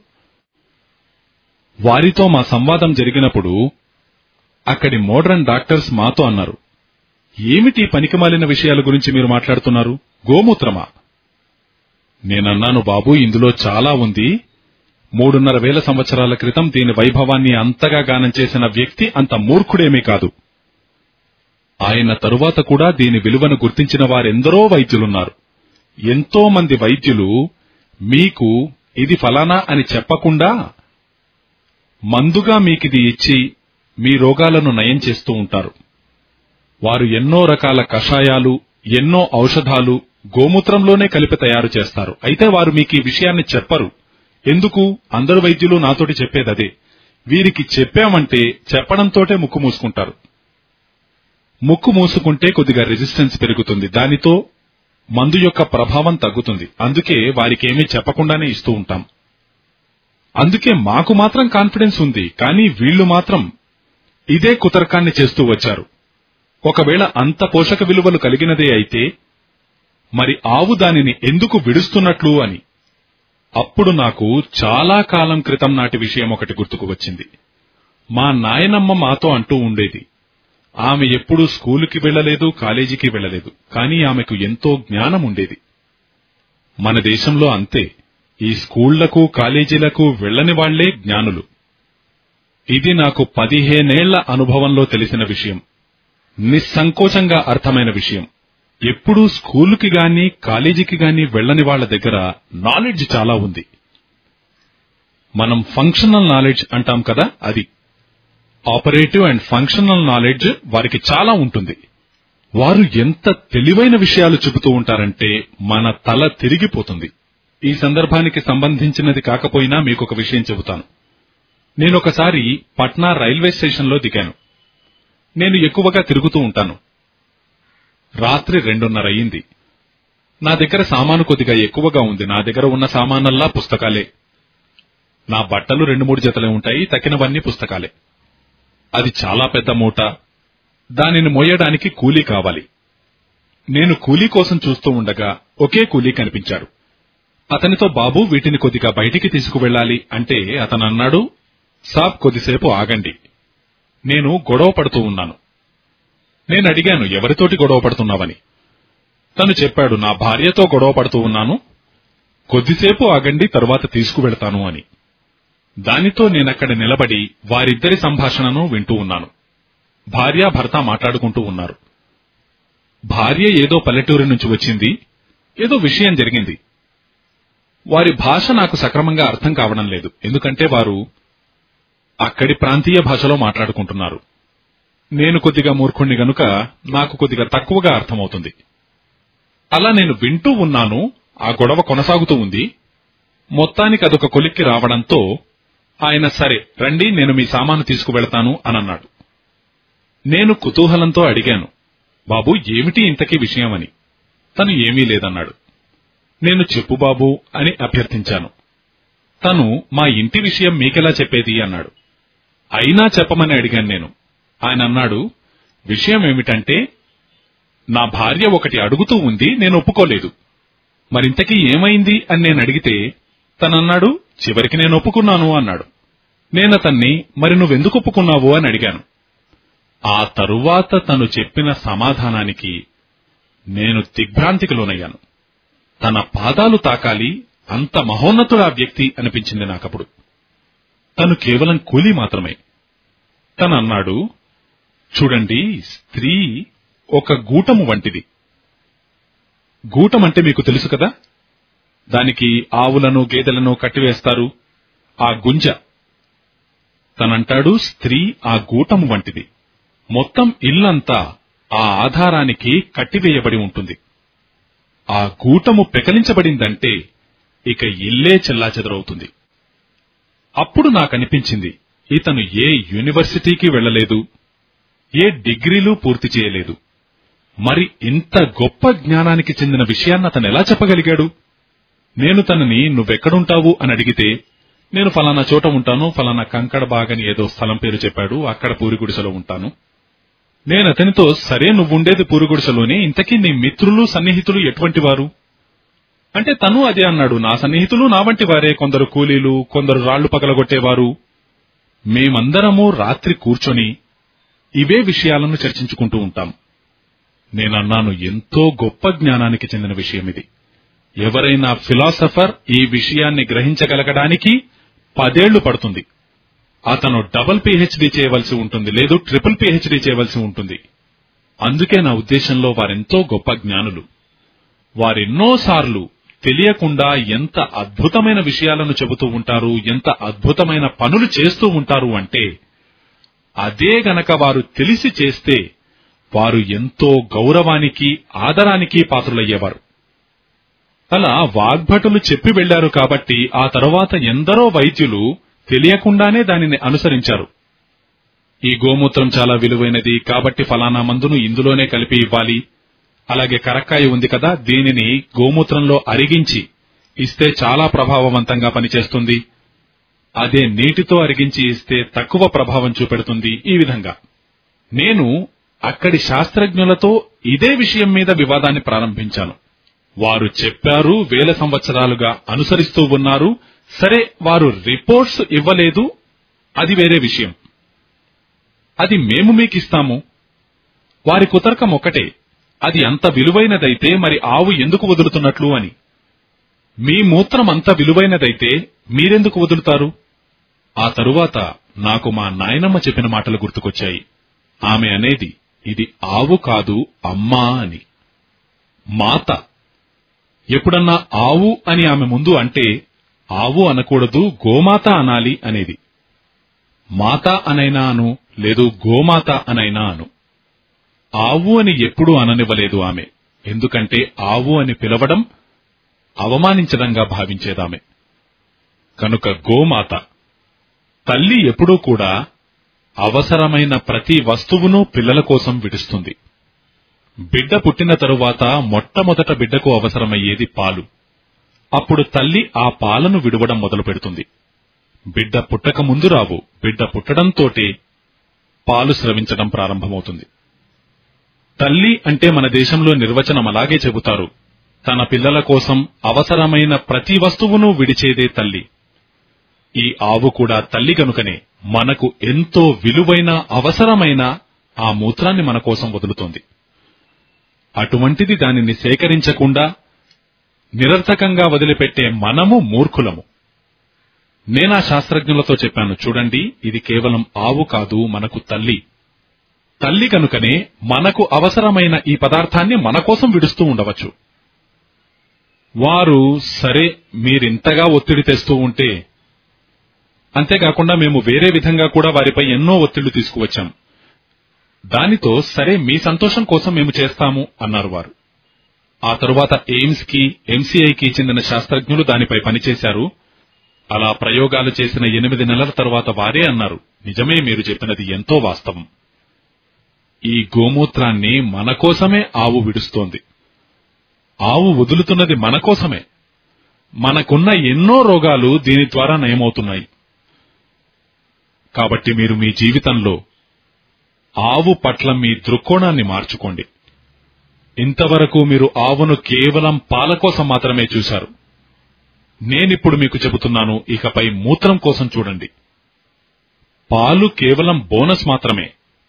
వారితో మా సంవాదం జరిగినప్పుడు అక్కడి మోడర్న్ డాక్టర్స్ మాతో అన్నారు ఏమిటి పనికిమాలిన విషయాల గురించి మీరు మాట్లాడుతున్నారు గోమూత్రమా నేనన్నాను బాబు ఇందులో చాలా ఉంది మూడున్నర వేల సంవత్సరాల క్రితం దీని వైభవాన్ని అంతగా గానం చేసిన వ్యక్తి అంత మూర్ఖుడేమీ కాదు ఆయన తరువాత కూడా దీని విలువను గుర్తించిన వారెందరో వైద్యులున్నారు ఎంతో మంది వైద్యులు మీకు ఇది ఫలానా అని చెప్పకుండా మందుగా మీకిది ఇచ్చి మీ రోగాలను నయం చేస్తూ ఉంటారు వారు ఎన్నో రకాల కషాయాలు ఎన్నో ఔషధాలు గోమూత్రంలోనే కలిపి తయారు చేస్తారు అయితే వారు మీకు ఈ విషయాన్ని చెప్పరు ఎందుకు అందరు వైద్యులు నాతోటి చెప్పేదదే వీరికి చెప్పామంటే చెప్పడంతోటే ముక్కు మూసుకుంటారు ముక్కు మూసుకుంటే కొద్దిగా రెసిస్టెన్స్ పెరుగుతుంది దానితో మందు యొక్క ప్రభావం తగ్గుతుంది అందుకే వారికి ఏమీ చెప్పకుండానే ఇస్తూ ఉంటాం అందుకే మాకు మాత్రం కాన్ఫిడెన్స్ ఉంది కానీ వీళ్లు మాత్రం ఇదే కుతర్కాన్ని చేస్తూ వచ్చారు ఒకవేళ అంత పోషక విలువలు కలిగినదే అయితే మరి ఆవు దానిని ఎందుకు విడుస్తున్నట్లు అని అప్పుడు నాకు చాలా కాలం క్రితం నాటి విషయం ఒకటి గుర్తుకు వచ్చింది మా నాయనమ్మ మాతో అంటూ ఉండేది ఆమె ఎప్పుడూ స్కూలుకి వెళ్ళలేదు కాలేజీకి వెళ్ళలేదు కానీ ఆమెకు ఎంతో జ్ఞానం ఉండేది మన దేశంలో అంతే ఈ స్కూళ్లకు కాలేజీలకు వెళ్ళని వాళ్లే జ్ఞానులు ఇది నాకు పదిహేనేళ్ల అనుభవంలో తెలిసిన విషయం నిస్సంకోచంగా అర్థమైన విషయం ఎప్పుడూ స్కూలుకి గాని కాలేజీకి గాని వెళ్ళని వాళ్ల దగ్గర నాలెడ్జ్ చాలా ఉంది మనం ఫంక్షనల్ నాలెడ్జ్ అంటాం కదా అది ఆపరేటివ్ అండ్ ఫంక్షనల్ నాలెడ్జ్ వారికి చాలా ఉంటుంది వారు ఎంత తెలివైన విషయాలు చెబుతూ ఉంటారంటే మన తల తిరిగిపోతుంది ఈ సందర్భానికి సంబంధించినది కాకపోయినా మీకు ఒక విషయం చెబుతాను నేనొకసారి పట్నా రైల్వే స్టేషన్లో దిగాను నేను ఎక్కువగా తిరుగుతూ ఉంటాను రాత్రి రెండున్నర అయింది నా దగ్గర సామాను కొద్దిగా ఎక్కువగా ఉంది నా దగ్గర ఉన్న సామానల్లా పుస్తకాలే నా బట్టలు రెండు మూడు జతలే ఉంటాయి తక్కినవన్నీ పుస్తకాలే అది చాలా పెద్ద మూట దానిని మోయడానికి కూలీ కావాలి నేను కూలీ కోసం చూస్తూ ఉండగా ఒకే కూలీ కనిపించాడు అతనితో బాబు వీటిని కొద్దిగా బయటికి తీసుకువెళ్ళాలి అంటే అతను అన్నాడు సాబ్ కొద్దిసేపు ఆగండి నేను గొడవ పడుతూ ఉన్నాను నేను అడిగాను ఎవరితోటి గొడవ పడుతున్నావని తను చెప్పాడు నా భార్యతో గొడవ పడుతూ ఉన్నాను కొద్దిసేపు ఆగండి తరువాత తీసుకువెళ్తాను అని దానితో నేనక్కడ నిలబడి వారిద్దరి సంభాషణను వింటూ ఉన్నాను భార్య భర్త మాట్లాడుకుంటూ ఉన్నారు భార్య ఏదో పల్లెటూరి నుంచి వచ్చింది ఏదో విషయం జరిగింది వారి భాష నాకు సక్రమంగా అర్థం కావడం లేదు ఎందుకంటే వారు అక్కడి ప్రాంతీయ భాషలో మాట్లాడుకుంటున్నారు నేను కొద్దిగా మూర్ఖుణ్ణి గనుక నాకు కొద్దిగా తక్కువగా అర్థమవుతుంది అలా నేను వింటూ ఉన్నాను ఆ గొడవ కొనసాగుతూ ఉంది మొత్తానికి అదొక కొలిక్కి రావడంతో ఆయన సరే రండి నేను మీ సామాను తీసుకువెళతాను అనన్నాడు నేను కుతూహలంతో అడిగాను బాబు ఏమిటి ఇంతకీ విషయమని తను ఏమీ లేదన్నాడు నేను చెప్పు బాబు అని అభ్యర్థించాను తను మా ఇంటి విషయం మీకెలా చెప్పేది అన్నాడు అయినా చెప్పమని అడిగాను నేను ఆయన అన్నాడు విషయం ఏమిటంటే నా భార్య ఒకటి అడుగుతూ ఉంది నేను ఒప్పుకోలేదు మరింతకీ ఏమైంది అని నేను అడిగితే తనన్నాడు చివరికి నేను ఒప్పుకున్నాను అన్నాడు నేనతన్ని మరి నువ్వెందుకు ఒప్పుకున్నావు అని అడిగాను ఆ తరువాత తను చెప్పిన సమాధానానికి నేను దిగ్భ్రాంతికి లోనయ్యాను తన పాదాలు తాకాలి అంత మహోన్నతుడు ఆ వ్యక్తి అనిపించింది నాకప్పుడు తను కేవలం కూలీ మాత్రమే తనన్నాడు చూడండి స్త్రీ ఒక గూటము వంటిది గూటం అంటే మీకు తెలుసు కదా దానికి ఆవులను గేదెలను కట్టివేస్తారు ఆ గుంజ తనంటాడు స్త్రీ ఆ గూటము వంటిది మొత్తం ఇల్లంతా ఆ ఆధారానికి కట్టివేయబడి ఉంటుంది ఆ గూటము పెకలించబడిందంటే ఇక ఇల్లే చెల్లాచెదరవుతుంది అప్పుడు నాకనిపించింది ఇతను ఏ యూనివర్సిటీకి వెళ్ళలేదు ఏ డిగ్రీలు పూర్తి చేయలేదు మరి ఇంత గొప్ప జ్ఞానానికి చెందిన విషయాన్ని అతను ఎలా చెప్పగలిగాడు నేను తనని నువ్వెక్కడుంటావు అని అడిగితే నేను ఫలానా చోట ఉంటాను ఫలానా కంకడ బాగని ఏదో స్థలం పేరు చెప్పాడు అక్కడ పూరిగుడిసెలో ఉంటాను నేను అతనితో సరే నువ్వుండేది పూరిగుడిసెలోనే ఇంతకీ నీ మిత్రులు సన్నిహితులు ఎటువంటి వారు అంటే తను అదే అన్నాడు నా సన్నిహితులు నా వంటి వారే కొందరు కూలీలు కొందరు రాళ్లు పగలగొట్టేవారు మేమందరము రాత్రి కూర్చొని ఇవే విషయాలను చర్చించుకుంటూ ఉంటాం నేనన్నాను ఎంతో గొప్ప జ్ఞానానికి చెందిన విషయం ఇది ఎవరైనా ఫిలాసఫర్ ఈ విషయాన్ని గ్రహించగలగడానికి పదేళ్లు పడుతుంది అతను డబుల్ పిహెచ్డి చేయవలసి ఉంటుంది లేదు ట్రిపుల్ పిహెచ్డి చేయవలసి ఉంటుంది అందుకే నా ఉద్దేశంలో వారెంతో గొప్ప జ్ఞానులు వారెన్నోసార్లు తెలియకుండా ఎంత అద్భుతమైన విషయాలను చెబుతూ ఉంటారు ఎంత అద్భుతమైన పనులు చేస్తూ ఉంటారు అంటే అదే గనక వారు తెలిసి చేస్తే వారు ఎంతో గౌరవానికి ఆదరానికి పాత్రులయ్యేవారు అలా వాగ్భటులు చెప్పి వెళ్లారు కాబట్టి ఆ తరువాత ఎందరో వైద్యులు తెలియకుండానే దానిని అనుసరించారు ఈ గోమూత్రం చాలా విలువైనది కాబట్టి ఫలానా మందును ఇందులోనే కలిపి ఇవ్వాలి అలాగే కరక్కాయ ఉంది కదా దీనిని గోమూత్రంలో అరిగించి ఇస్తే చాలా ప్రభావవంతంగా పనిచేస్తుంది అదే నీటితో అరిగించి ఇస్తే తక్కువ ప్రభావం చూపెడుతుంది ఈ విధంగా నేను అక్కడి శాస్త్రజ్ఞులతో ఇదే విషయం మీద వివాదాన్ని ప్రారంభించాను వారు చెప్పారు వేల సంవత్సరాలుగా అనుసరిస్తూ ఉన్నారు సరే వారు రిపోర్ట్స్ ఇవ్వలేదు అది వేరే విషయం అది మేము మీకిస్తాము వారి కుతర్కం ఒకటే అది అంత విలువైనదైతే మరి ఆవు ఎందుకు వదులుతున్నట్లు అని మీ మూత్రం అంత విలువైనదైతే మీరెందుకు వదులుతారు ఆ తరువాత నాకు మా నాయనమ్మ చెప్పిన మాటలు గుర్తుకొచ్చాయి ఆమె అనేది ఇది ఆవు కాదు అమ్మా అని మాత ఎప్పుడన్నా ఆవు అని ఆమె ముందు అంటే ఆవు అనకూడదు గోమాత అనాలి అనేది మాత అనైనా అను లేదు గోమాత అనైనా అను ఆవు అని ఎప్పుడూ అననివ్వలేదు ఆమె ఎందుకంటే ఆవు అని పిలవడం అవమానించడంగా భావించేదామె కనుక గోమాత తల్లి ఎప్పుడూ కూడా అవసరమైన ప్రతి వస్తువును పిల్లల కోసం విడుస్తుంది బిడ్డ పుట్టిన తరువాత మొట్టమొదట బిడ్డకు అవసరమయ్యేది పాలు అప్పుడు తల్లి ఆ పాలను విడవడం మొదలు పెడుతుంది బిడ్డ పుట్టక ముందు రావు బిడ్డ పుట్టడంతోటే పాలు స్రవించడం ప్రారంభమవుతుంది తల్లి అంటే మన దేశంలో నిర్వచనం అలాగే చెబుతారు తన పిల్లల కోసం అవసరమైన ప్రతి వస్తువును విడిచేదే తల్లి ఈ ఆవు కూడా తల్లి గనుకనే మనకు ఎంతో విలువైన అవసరమైన ఆ మూత్రాన్ని మన కోసం వదులుతోంది అటువంటిది దానిని సేకరించకుండా నిరర్థకంగా వదిలిపెట్టే మనము మూర్ఖులము నేనా శాస్త్రజ్ఞులతో చెప్పాను చూడండి ఇది కేవలం ఆవు కాదు మనకు తల్లి తల్లి కనుకనే మనకు అవసరమైన ఈ పదార్థాన్ని మన కోసం విడుస్తూ ఉండవచ్చు వారు సరే మీరింతగా ఒత్తిడి తెస్తూ ఉంటే అంతేకాకుండా మేము వేరే విధంగా కూడా వారిపై ఎన్నో ఒత్తిళ్లు తీసుకువచ్చాం దానితో సరే మీ సంతోషం కోసం మేము చేస్తాము అన్నారు వారు ఆ తరువాత ఎయిమ్స్ కి ఎంసీఐకి చెందిన శాస్త్రజ్ఞులు దానిపై పనిచేశారు అలా ప్రయోగాలు చేసిన ఎనిమిది నెలల తరువాత వారే అన్నారు నిజమే మీరు చెప్పినది ఎంతో వాస్తవం ఈ గోమూత్రాన్ని మన కోసమే ఆవు విడుస్తోంది ఆవు వదులుతున్నది మన కోసమే మనకున్న ఎన్నో రోగాలు దీని ద్వారా నయమవుతున్నాయి కాబట్టి మీరు మీ జీవితంలో ఆవు పట్ల మీ దృక్కోణాన్ని మార్చుకోండి ఇంతవరకు మీరు ఆవును కేవలం పాల కోసం మాత్రమే చూశారు నేనిప్పుడు మీకు చెబుతున్నాను ఇకపై మూత్రం కోసం చూడండి పాలు కేవలం బోనస్ మాత్రమే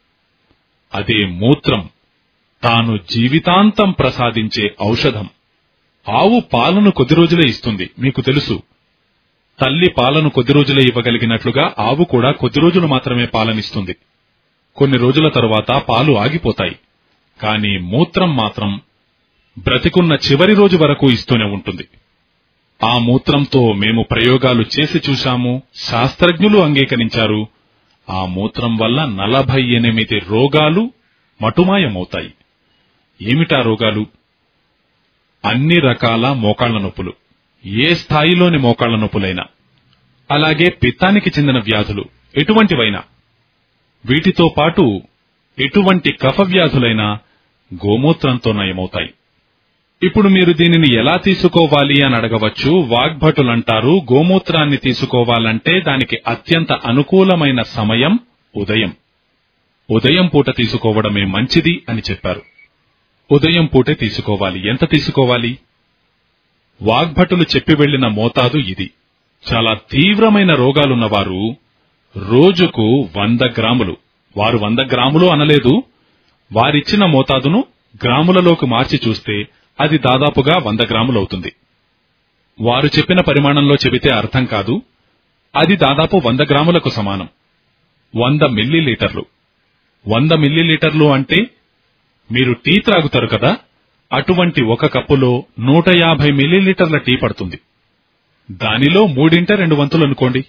అదే మూత్రం తాను జీవితాంతం ప్రసాదించే ఔషధం ఆవు పాలను కొద్ది రోజులే ఇస్తుంది మీకు తెలుసు తల్లి పాలను కొద్ది రోజులే ఇవ్వగలిగినట్లుగా ఆవు కూడా కొద్ది రోజులు మాత్రమే పాలనిస్తుంది కొన్ని రోజుల తరువాత పాలు ఆగిపోతాయి కానీ మూత్రం మాత్రం బ్రతికున్న చివరి రోజు వరకు ఇస్తూనే ఉంటుంది ఆ మూత్రంతో మేము ప్రయోగాలు చేసి చూశాము శాస్త్రజ్ఞులు అంగీకరించారు ఆ మూత్రం వల్ల నలభై ఎనిమిది రోగాలు మటుమాయమవుతాయి ఏమిటా రోగాలు అన్ని రకాల మోకాళ్ల నొప్పులు ఏ స్థాయిలోని మోకాళ్ల నొప్పులైనా అలాగే పిత్తానికి చెందిన వ్యాధులు ఎటువంటివైనా వీటితో పాటు ఎటువంటి కఫ వ్యాధులైనా గోమూత్రంతో నయమవుతాయి ఇప్పుడు మీరు దీనిని ఎలా తీసుకోవాలి అని అడగవచ్చు వాగ్భటులంటారు గోమూత్రాన్ని తీసుకోవాలంటే దానికి అత్యంత అనుకూలమైన సమయం ఉదయం ఉదయం పూట తీసుకోవడమే మంచిది అని చెప్పారు ఉదయం పూటే తీసుకోవాలి ఎంత తీసుకోవాలి వాగ్భటులు చెప్పి వెళ్లిన మోతాదు ఇది చాలా తీవ్రమైన రోగాలున్నవారు రోజుకు వంద గ్రాములు వారు వంద గ్రాములు అనలేదు వారిచ్చిన మోతాదును గ్రాములలోకి మార్చి చూస్తే అది దాదాపుగా వంద గ్రాములవుతుంది వారు చెప్పిన పరిమాణంలో చెబితే అర్థం కాదు అది దాదాపు వంద గ్రాములకు సమానం వంద మిల్లీలీటర్లు వంద మిల్లీలీటర్లు అంటే మీరు టీ త్రాగుతారు కదా అటువంటి ఒక కప్పులో నూట యాభై మిల్లీలీటర్ల టీ పడుతుంది దానిలో మూడింట రెండు వంతులు అనుకోండి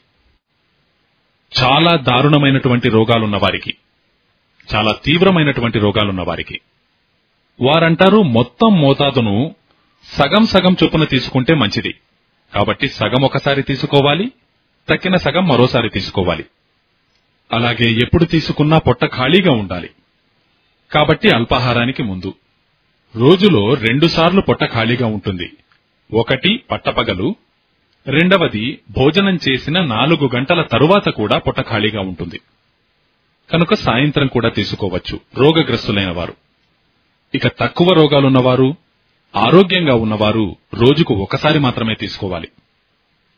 చాలా దారుణమైనటువంటి రోగాలున్న వారికి చాలా తీవ్రమైనటువంటి రోగాలున్న వారికి వారంటారు మొత్తం మోతాదును సగం సగం చొప్పున తీసుకుంటే మంచిది కాబట్టి సగం ఒకసారి తీసుకోవాలి తక్కిన సగం మరోసారి తీసుకోవాలి అలాగే ఎప్పుడు తీసుకున్నా పొట్ట ఖాళీగా ఉండాలి కాబట్టి అల్పాహారానికి ముందు రోజులో రెండుసార్లు పొట్ట ఖాళీగా ఉంటుంది ఒకటి పట్టపగలు రెండవది భోజనం చేసిన నాలుగు గంటల తరువాత కూడా పొట్ట ఖాళీగా ఉంటుంది కనుక సాయంత్రం కూడా తీసుకోవచ్చు రోగగ్రస్తులైన వారు ఇక తక్కువ రోగాలున్నవారు ఆరోగ్యంగా ఉన్నవారు రోజుకు ఒకసారి మాత్రమే తీసుకోవాలి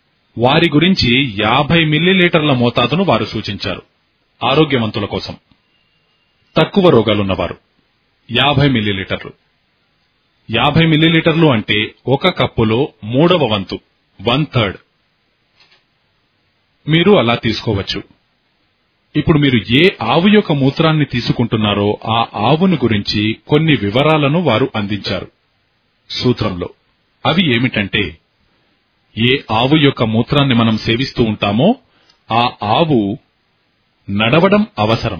వారి గురించి యాభై మిల్లీలీటర్ల మోతాదును వారు సూచించారు ఆరోగ్యవంతుల కోసం తక్కువ రోగాలున్నవారు యాభై మిల్లీలీటర్లు యాభై మిల్లీలీటర్లు అంటే ఒక కప్పులో మూడవ వంతు వన్ థర్డ్ మీరు అలా తీసుకోవచ్చు ఇప్పుడు మీరు ఏ ఆవు యొక్క మూత్రాన్ని తీసుకుంటున్నారో ఆ ఆవును గురించి కొన్ని వివరాలను వారు అందించారు సూత్రంలో అవి ఏమిటంటే ఏ ఆవు యొక్క మూత్రాన్ని మనం సేవిస్తూ ఉంటామో ఆ ఆవు నడవడం అవసరం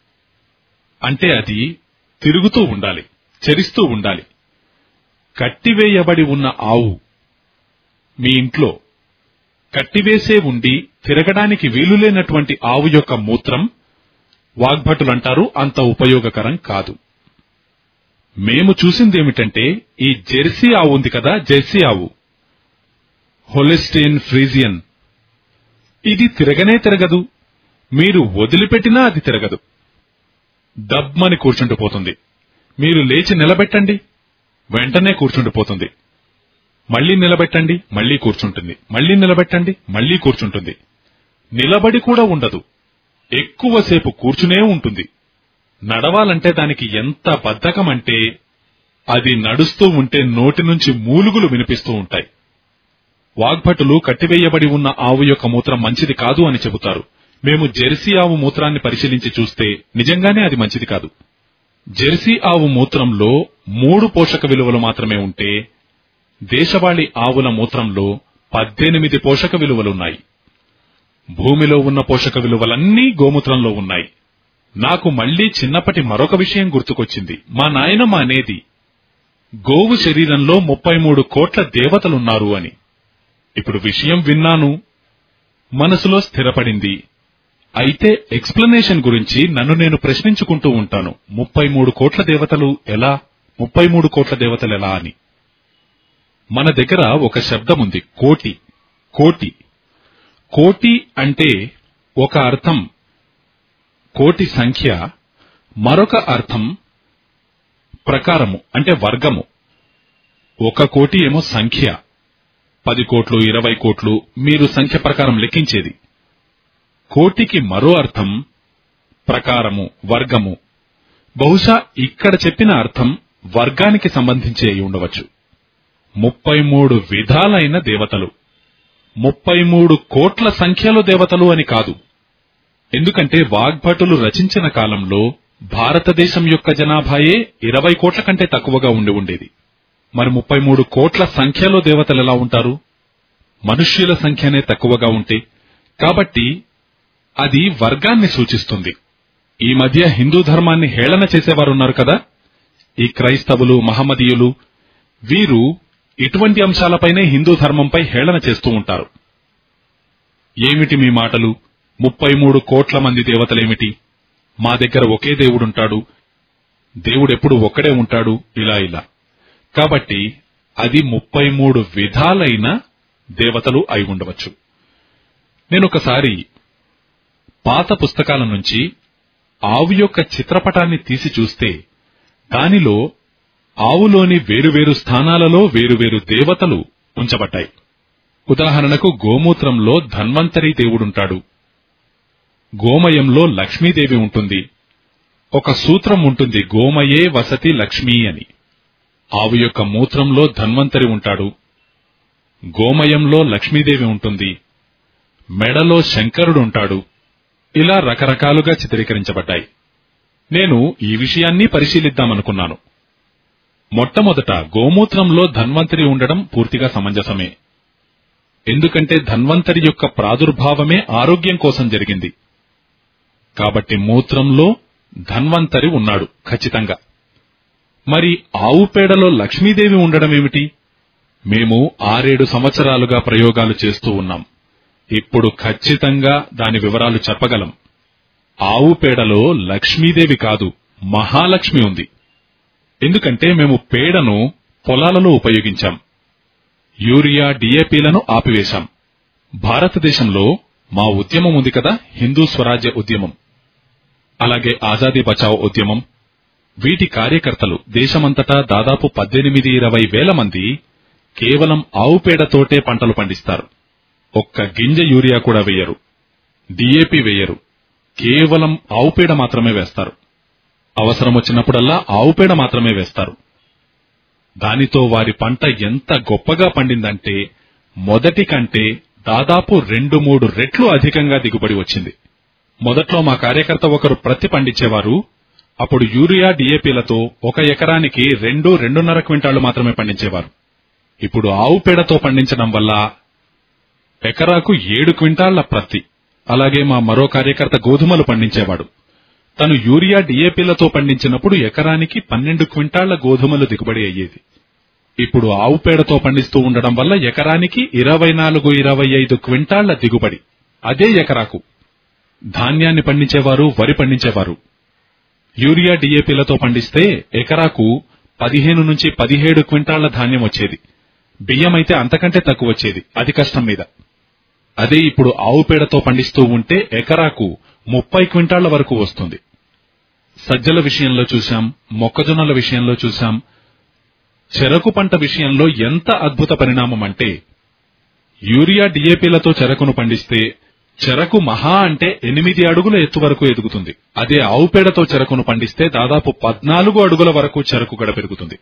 అంటే అది తిరుగుతూ ఉండాలి చరిస్తూ ఉండాలి కట్టివేయబడి ఉన్న ఆవు మీ ఇంట్లో కట్టివేసే ఉండి తిరగడానికి వీలులేనటువంటి ఆవు యొక్క మూత్రం వాగ్భటులంటారు అంత ఉపయోగకరం కాదు మేము చూసిందేమిటంటే ఈ జెర్సీ ఆవు ఉంది కదా జెర్సీ ఆవు హొలెస్టైన్ ఫ్రీజియన్ ఇది తిరగనే తిరగదు మీరు వదిలిపెట్టినా అది తిరగదు దబ్మని కూర్చుండిపోతుంది మీరు లేచి నిలబెట్టండి వెంటనే కూర్చుండిపోతుంది మళ్లీ నిలబెట్టండి మళ్లీ కూర్చుంటుంది మళ్లీ నిలబెట్టండి మళ్లీ కూర్చుంటుంది నిలబడి కూడా ఉండదు ఎక్కువసేపు కూర్చునే ఉంటుంది నడవాలంటే దానికి ఎంత బద్ధకమంటే అది నడుస్తూ ఉంటే నోటి నుంచి మూలుగులు వినిపిస్తూ ఉంటాయి వాగ్భటులు కట్టివేయబడి ఉన్న ఆవు యొక్క మూత్రం మంచిది కాదు అని చెబుతారు మేము జెర్సీ ఆవు మూత్రాన్ని పరిశీలించి చూస్తే నిజంగానే అది మంచిది కాదు జెర్సీ ఆవు మూత్రంలో మూడు పోషక విలువలు మాత్రమే ఉంటే దేశవాళీ ఆవుల మూత్రంలో పద్దెనిమిది పోషక విలువలున్నాయి భూమిలో ఉన్న పోషక విలువలన్నీ గోమూత్రంలో ఉన్నాయి నాకు మళ్లీ చిన్నప్పటి మరొక విషయం గుర్తుకొచ్చింది మా నాయనమ్మ అనేది గోవు శరీరంలో ముప్పై మూడు కోట్ల దేవతలున్నారు అని ఇప్పుడు విషయం విన్నాను మనసులో స్థిరపడింది అయితే ఎక్స్ప్లెనేషన్ గురించి నన్ను నేను ప్రశ్నించుకుంటూ ఉంటాను ముప్పై మూడు కోట్ల దేవతలు ఎలా ముప్పై మూడు కోట్ల దేవతలు ఎలా అని మన దగ్గర ఒక శబ్దం ఉంది కోటి కోటి కోటి అంటే ఒక అర్థం కోటి సంఖ్య మరొక అర్థం ప్రకారము అంటే వర్గము ఒక కోటి ఏమో సంఖ్య పది కోట్లు ఇరవై కోట్లు మీరు సంఖ్య ప్రకారం లెక్కించేది కోటికి మరో అర్థం ప్రకారము వర్గము బహుశా ఇక్కడ చెప్పిన అర్థం వర్గానికి సంబంధించి అయి ఉండవచ్చు ముప్పై మూడు విధాలైన దేవతలు ముప్పై మూడు కోట్ల సంఖ్యలో దేవతలు అని కాదు ఎందుకంటే వాగ్భటులు రచించిన కాలంలో భారతదేశం యొక్క జనాభాయే ఇరవై కోట్ల కంటే తక్కువగా ఉండి ఉండేది మరి ముప్పై మూడు కోట్ల సంఖ్యలో దేవతలు ఎలా ఉంటారు మనుష్యుల సంఖ్యనే తక్కువగా ఉంటే కాబట్టి అది వర్గాన్ని సూచిస్తుంది ఈ మధ్య హిందూ ధర్మాన్ని హేళన చేసేవారున్నారు కదా ఈ క్రైస్తవులు మహమ్మదీయులు వీరు ఇటువంటి అంశాలపైనే హిందూ ధర్మంపై హేళన చేస్తూ ఉంటారు ఏమిటి మీ మాటలు ముప్పై మూడు కోట్ల మంది దేవతలేమిటి మా దగ్గర ఒకే దేవుడుంటాడు దేవుడెప్పుడు ఒక్కడే ఉంటాడు ఇలా ఇలా కాబట్టి అది ముప్పై మూడు విధాలైన దేవతలు అయి ఉండవచ్చు నేనొకసారి పాత పుస్తకాల నుంచి ఆవు యొక్క చిత్రపటాన్ని తీసి చూస్తే దానిలో ఆవులోని వేరువేరు స్థానాలలో వేరువేరు దేవతలు ఉంచబడ్డాయి ఉదాహరణకు గోమూత్రంలో ధన్వంతరి దేవుడుంటాడు గోమయంలో లక్ష్మీదేవి ఉంటుంది ఒక సూత్రం ఉంటుంది గోమయే వసతి లక్ష్మీ అని ఆవు యొక్క మూత్రంలో ధన్వంతరి ఉంటాడు గోమయంలో లక్ష్మీదేవి ఉంటుంది మెడలో శంకరుడు ఉంటాడు ఇలా రకరకాలుగా చిత్రీకరించబడ్డాయి నేను ఈ విషయాన్ని పరిశీలిద్దామనుకున్నాను మొట్టమొదట గోమూత్రంలో ధన్వంతరి ఉండడం పూర్తిగా సమంజసమే ఎందుకంటే ధన్వంతరి యొక్క ప్రాదుర్భావమే ఆరోగ్యం కోసం జరిగింది కాబట్టి మూత్రంలో ధన్వంతరి ఉన్నాడు ఖచ్చితంగా మరి ఆవు పేడలో లక్ష్మీదేవి ఉండడమేమిటి మేము ఆరేడు సంవత్సరాలుగా ప్రయోగాలు చేస్తూ ఉన్నాం ఇప్పుడు ఖచ్చితంగా దాని వివరాలు చెప్పగలం ఆవు పేడలో లక్ష్మీదేవి కాదు మహాలక్ష్మి ఉంది ఎందుకంటే మేము పేడను పొలాలలో ఉపయోగించాం యూరియా డిఏపీలను ఆపివేశాం భారతదేశంలో మా ఉద్యమం ఉంది కదా హిందూ స్వరాజ్య ఉద్యమం అలాగే ఆజాదీ బచావ్ ఉద్యమం వీటి కార్యకర్తలు దేశమంతటా దాదాపు పద్దెనిమిది ఇరవై వేల మంది కేవలం ఆవు పేడతోటే పంటలు పండిస్తారు ఒక్క గింజ యూరియా కూడా వేయరు డిఏపి వేయరు కేవలం ఆవు పేడ మాత్రమే వేస్తారు అవసరం వచ్చినప్పుడల్లా ఆవు పేడ మాత్రమే వేస్తారు దానితో వారి పంట ఎంత గొప్పగా పండిందంటే మొదటి కంటే దాదాపు రెండు మూడు రెట్లు అధికంగా దిగుబడి వచ్చింది మొదట్లో మా కార్యకర్త ఒకరు ప్రత్తి పండించేవారు అప్పుడు యూరియా డిఏపీలతో ఒక ఎకరానికి రెండు రెండున్నర క్వింటాళ్లు మాత్రమే పండించేవారు ఇప్పుడు ఆవు పేడతో పండించడం వల్ల ఎకరాకు ఏడు క్వింటాళ్ల ప్రత్తి అలాగే మా మరో కార్యకర్త గోధుమలు పండించేవాడు తను యూరియా డిఏపీలతో పండించినప్పుడు ఎకరానికి పన్నెండు క్వింటాళ్ల గోధుమలు దిగుబడి అయ్యేది ఇప్పుడు ఆవు పేడతో పండిస్తూ ఉండడం వల్ల ఎకరానికి ఇరవై నాలుగు ఇరవై ఐదు క్వింటాళ్ల దిగుబడి అదే ఎకరాకు ధాన్యాన్ని పండించేవారు వరి పండించేవారు యూరియా డిఏపీలతో పండిస్తే ఎకరాకు పదిహేను నుంచి పదిహేడు క్వింటాళ్ల ధాన్యం వచ్చేది బియ్యం అయితే అంతకంటే తక్కువ వచ్చేది అది కష్టం మీద అదే ఇప్పుడు ఆవు పేడతో పండిస్తూ ఉంటే ఎకరాకు ముప్పై క్వింటాళ్ల వరకు వస్తుంది సజ్జల విషయంలో చూశాం మొక్కజొన్నల విషయంలో చూశాం చెరకు పంట విషయంలో ఎంత అద్భుత పరిణామం అంటే యూరియా డిఏపీలతో చెరకును పండిస్తే చెరకు మహా అంటే ఎనిమిది అడుగుల ఎత్తు వరకు ఎదుగుతుంది అదే ఆవు పేడతో చెరకును పండిస్తే దాదాపు పద్నాలుగు అడుగుల వరకు చెరకు గడ పెరుగుతుంది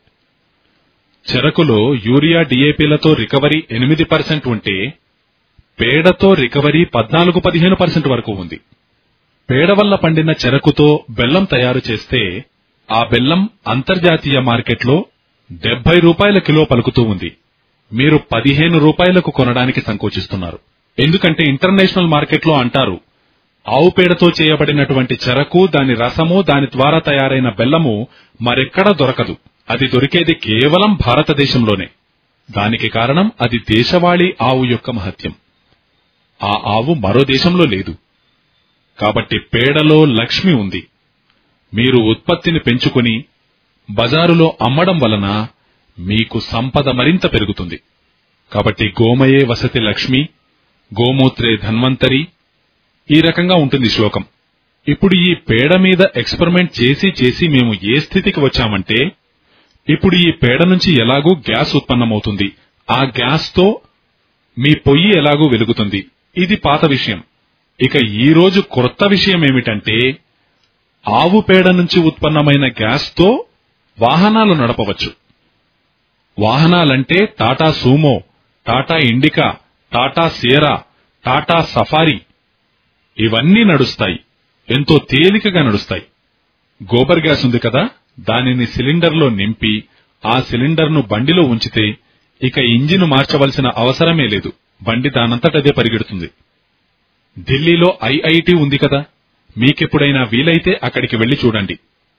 చెరకులో యూరియా డిఏపీలతో రికవరీ ఎనిమిది పర్సెంట్ ఉంటే పేడతో రికవరీ పద్నాలుగు పదిహేను పర్సెంట్ వరకు ఉంది పేడ వల్ల పండిన చెరకుతో బెల్లం తయారు చేస్తే ఆ బెల్లం అంతర్జాతీయ మార్కెట్లో డెబ్బై రూపాయల కిలో పలుకుతూ ఉంది మీరు పదిహేను రూపాయలకు కొనడానికి సంకోచిస్తున్నారు ఎందుకంటే ఇంటర్నేషనల్ మార్కెట్లో అంటారు ఆవు పేడతో చేయబడినటువంటి చెరకు దాని రసము దాని ద్వారా తయారైన బెల్లము మరెక్కడా దొరకదు అది దొరికేది కేవలం భారతదేశంలోనే దానికి కారణం అది దేశవాళీ ఆవు యొక్క మహత్యం ఆ ఆవు మరో దేశంలో లేదు కాబట్టి పేడలో లక్ష్మి ఉంది మీరు ఉత్పత్తిని పెంచుకుని బజారులో అమ్మడం వలన మీకు సంపద మరింత పెరుగుతుంది కాబట్టి గోమయే వసతి లక్ష్మి గోమూత్రే ధన్వంతరి ఈ రకంగా ఉంటుంది శ్లోకం ఇప్పుడు ఈ పేడ మీద ఎక్స్పెరిమెంట్ చేసి చేసి మేము ఏ స్థితికి వచ్చామంటే ఇప్పుడు ఈ పేడ నుంచి ఎలాగూ గ్యాస్ ఉత్పన్నమవుతుంది ఆ గ్యాస్ తో మీ పొయ్యి ఎలాగూ వెలుగుతుంది ఇది పాత విషయం ఇక ఈ రోజు కొత్త విషయం ఏమిటంటే ఆవు పేడ నుంచి ఉత్పన్నమైన గ్యాస్ తో వాహనాలు నడపవచ్చు వాహనాలంటే Tata Sumo Tata Indica Tata Sierra Tata Safari ఇవన్నీ నడుస్తాయి ఎంతో తేలికగా నడుస్తాయి గోబర్ గ్యాస్ ఉంది కదా దానిని సిలిండర్లో నింపి ఆ సిలిండర్ను బండిలో ఉంచితే ఇక ఇంజిన్ మార్చవలసిన అవసరమే లేదు బండి దానంతటదే పరిగెడుతుంది ఢిల్లీలో ఐఐటి ఉంది కదా మీకెప్పుడైనా వీలైతే అక్కడికి వెళ్లి చూడండి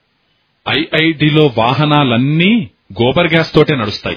ఐఐటిలో వాహనాలన్నీ గోబర్ గ్యాస్ తోటే నడుస్తాయి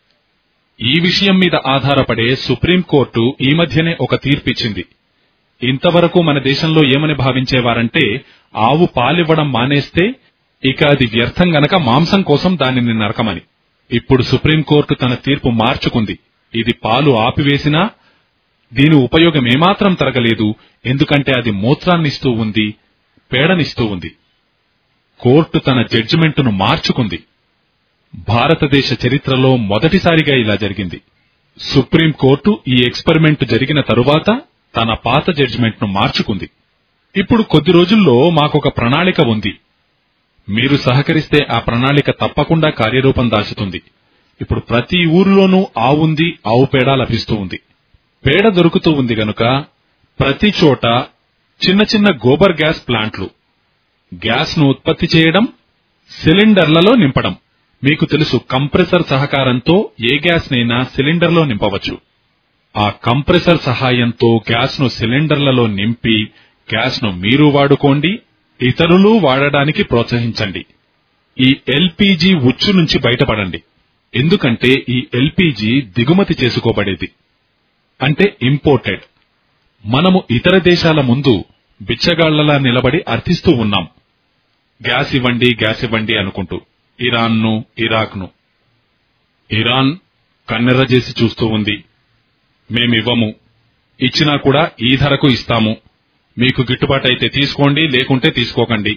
ఈ విషయం మీద ఆధారపడే సుప్రీంకోర్టు ఈ మధ్యనే ఒక తీర్పిచ్చింది ఇంతవరకు మన దేశంలో ఏమని భావించేవారంటే ఆవు పాలివ్వడం మానేస్తే ఇక అది వ్యర్థం గనక మాంసం కోసం దానిని నరకమని ఇప్పుడు సుప్రీంకోర్టు తన తీర్పు మార్చుకుంది ఇది పాలు ఆపివేసినా దీని ఉపయోగం ఏమాత్రం తరగలేదు ఎందుకంటే అది మూత్రాన్నిస్తూ ఉంది పేడనిస్తూ ఉంది కోర్టు తన జడ్జిమెంటును మార్చుకుంది భారతదేశ చరిత్రలో మొదటిసారిగా ఇలా జరిగింది సుప్రీంకోర్టు ఈ ఎక్స్పెరిమెంట్ జరిగిన తరువాత తన పాత జడ్జిమెంట్ను మార్చుకుంది ఇప్పుడు కొద్ది రోజుల్లో మాకొక ప్రణాళిక ఉంది మీరు సహకరిస్తే ఆ ప్రణాళిక తప్పకుండా కార్యరూపం దాల్చుతుంది ఇప్పుడు ప్రతి ఊరిలోనూ ఆవుంది ఆవు పేడ లభిస్తూ ఉంది పేడ దొరుకుతూ ఉంది గనుక ప్రతి చోట చిన్న చిన్న గోబర్ గ్యాస్ ప్లాంట్లు గ్యాస్ ను ఉత్పత్తి చేయడం సిలిండర్లలో నింపడం మీకు తెలుసు కంప్రెసర్ సహకారంతో ఏ గ్యాస్ నైనా సిలిండర్లో నింపవచ్చు ఆ కంప్రెసర్ సహాయంతో గ్యాస్ ను సిలిండర్లలో నింపి గ్యాస్ ను మీరు వాడుకోండి ఇతరులు వాడడానికి ప్రోత్సహించండి ఈ ఎల్పీజీ ఉచ్చు నుంచి బయటపడండి ఎందుకంటే ఈ ఎల్పీజీ దిగుమతి చేసుకోబడేది అంటే ఇంపోర్టెడ్ మనము ఇతర దేశాల ముందు బిచ్చగాళ్లలా నిలబడి అర్థిస్తూ ఉన్నాం గ్యాస్ ఇవ్వండి గ్యాస్ ఇవ్వండి అనుకుంటూ ఇరాన్ను ఇరాక్ను ఇరాన్ కన్నెర్ర చేసి చూస్తూ ఉంది మేమివ్వము ఇచ్చినా కూడా ఈ ధరకు ఇస్తాము మీకు గిట్టుబాటు అయితే తీసుకోండి లేకుంటే తీసుకోకండి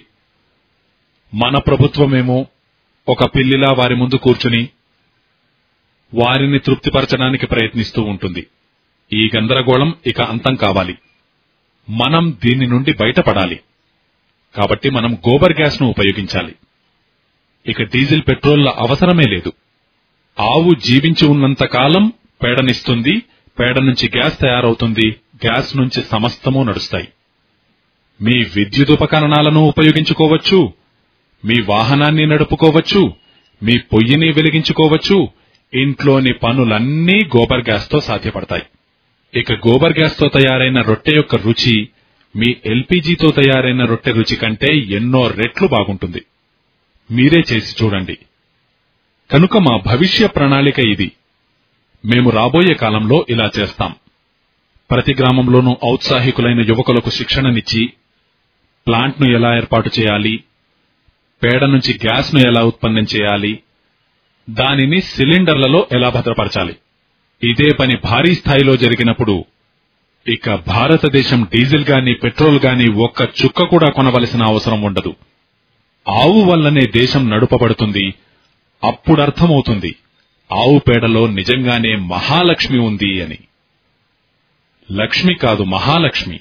మన ప్రభుత్వమేమో ఒక పిల్లిలా వారి ముందు కూర్చుని వారిని తృప్తిపరచడానికి ప్రయత్నిస్తూ ఉంటుంది ఈ గందరగోళం ఇక అంతం కావాలి మనం దీని నుండి బయటపడాలి కాబట్టి మనం గోబర్ గ్యాస్ ను ఉపయోగించాలి ఇక డీజిల్ పెట్రోల్ల అవసరమే లేదు ఆవు జీవించి ఉన్నంత కాలం పేడనిస్తుంది పేడ నుంచి గ్యాస్ తయారవుతుంది గ్యాస్ నుంచి సమస్తము నడుస్తాయి మీ విద్యుదుపకరణాలను ఉపయోగించుకోవచ్చు మీ వాహనాన్ని నడుపుకోవచ్చు మీ పొయ్యిని వెలిగించుకోవచ్చు ఇంట్లోని పనులన్నీ గోబర్ గ్యాస్ తో సాధ్యపడతాయి ఇక గోబర్ గ్యాస్ తో తయారైన రొట్టె యొక్క రుచి మీ ఎల్పీజీతో తయారైన రొట్టె రుచి కంటే ఎన్నో రెట్లు బాగుంటుంది మీరే చేసి చూడండి కనుక మా భవిష్య ప్రణాళిక ఇది మేము రాబోయే కాలంలో ఇలా చేస్తాం ప్రతి గ్రామంలోనూ ఔత్సాహికులైన యువకులకు శిక్షణనిచ్చి ప్లాంట్ను ఎలా ఏర్పాటు చేయాలి పేడ నుంచి గ్యాస్ను ఎలా ఉత్పన్నం చేయాలి దానిని సిలిండర్లలో ఎలా భద్రపరచాలి ఇదే పని భారీ స్థాయిలో జరిగినప్పుడు ఇక భారతదేశం డీజిల్ గాని పెట్రోల్ గాని ఒక్క చుక్క కూడా కొనవలసిన అవసరం ఉండదు ఆవు వల్లనే దేశం నడుపబడుతుంది అప్పుడర్థమవుతుంది ఆవు పేడలో నిజంగానే మహాలక్ష్మి ఉంది అని లక్ష్మి కాదు మహాలక్ష్మి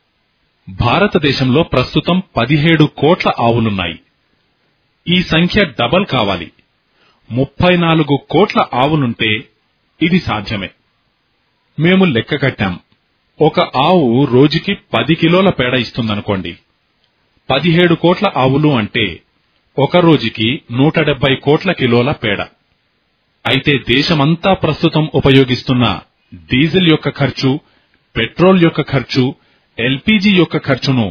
భారతదేశంలో ప్రస్తుతం పదిహేడు కోట్ల ఆవులున్నాయి ఈ సంఖ్య డబల్ కావాలి ముప్పై నాలుగు కోట్ల ఆవులుంటే ఇది సాధ్యమే మేము లెక్క కట్టాం ఒక ఆవు రోజుకి పది కిలోల పేడ ఇస్తుందనుకోండి పదిహేడు కోట్ల ఆవులు అంటే ఒక రోజుకి నూట డెబ్బై కోట్ల కిలోల పేడ అయితే దేశమంతా ప్రస్తుతం ఉపయోగిస్తున్న డీజిల్ యొక్క ఖర్చు పెట్రోల్ యొక్క ఖర్చు ఎల్పీజీ యొక్క ఖర్చును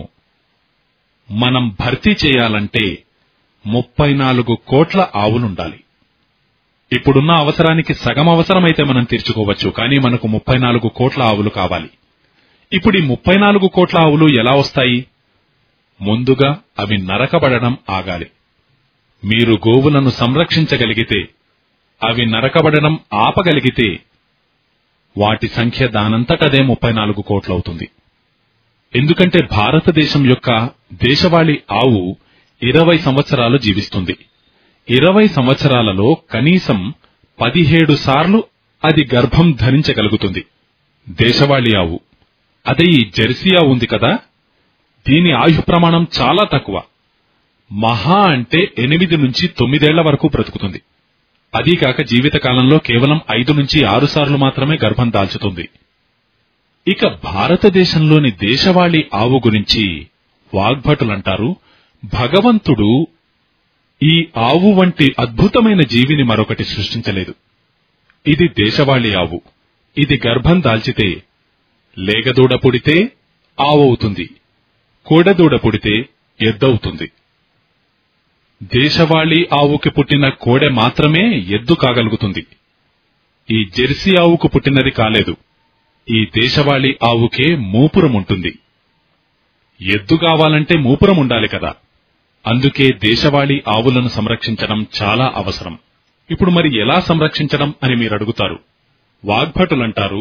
మనం భర్తీ చేయాలంటే ముప్పై నాలుగు కోట్ల ఆవులుండాలి ఇప్పుడున్న అవసరానికి సగం అవసరమైతే మనం తీర్చుకోవచ్చు కానీ మనకు ముప్పై నాలుగు కోట్ల ఆవులు కావాలి ఇప్పుడు ఈ ముప్పై నాలుగు కోట్ల ఆవులు ఎలా వస్తాయి ముందుగా అవి నరకబడడం ఆగాలి మీరు గోవులను సంరక్షించగలిగితే అవి నరకబడడం ఆపగలిగితే వాటి సంఖ్య దానంతటదే ముప్పై నాలుగు కోట్లవుతుంది ఎందుకంటే భారతదేశం యొక్క దేశవాళీ ఆవు ఇరవై సంవత్సరాలు జీవిస్తుంది ఇరవై సంవత్సరాలలో కనీసం పదిహేడు సార్లు అది గర్భం ధరించగలుగుతుంది దేశవాళీ ఆవు అదే ఈ జెర్సీ ఆవు ఉంది కదా దీని ఆయు ప్రమాణం చాలా తక్కువ మహా అంటే ఎనిమిది నుంచి తొమ్మిదేళ్ల వరకు బ్రతుకుతుంది అదీ కాక జీవితకాలంలో కేవలం ఐదు నుంచి ఆరు సార్లు మాత్రమే గర్భం దాల్చుతుంది ఇక భారతదేశంలోని దేశవాళీ ఆవు గురించి వాగ్భటులంటారు భగవంతుడు ఈ ఆవు వంటి అద్భుతమైన జీవిని మరొకటి సృష్టించలేదు ఇది దేశవాళీ ఆవు ఇది గర్భం దాల్చితే లేగదూడ పుడితే ఆవవుతుంది కోడెదూడ పుడితే ఎద్దవుతుంది దేశవాళీ ఆవుకి పుట్టిన కోడె మాత్రమే ఎద్దు కాగలుగుతుంది ఈ జెర్సీ ఆవుకు పుట్టినది కాలేదు ఈ దేశవాళీ ఆవుకే మూపురం ఉంటుంది ఎద్దు కావాలంటే మూపురం ఉండాలి కదా అందుకే దేశవాళీ ఆవులను సంరక్షించడం చాలా అవసరం ఇప్పుడు మరి ఎలా సంరక్షించడం అని మీరు అడుగుతారు వాగ్భటులంటారు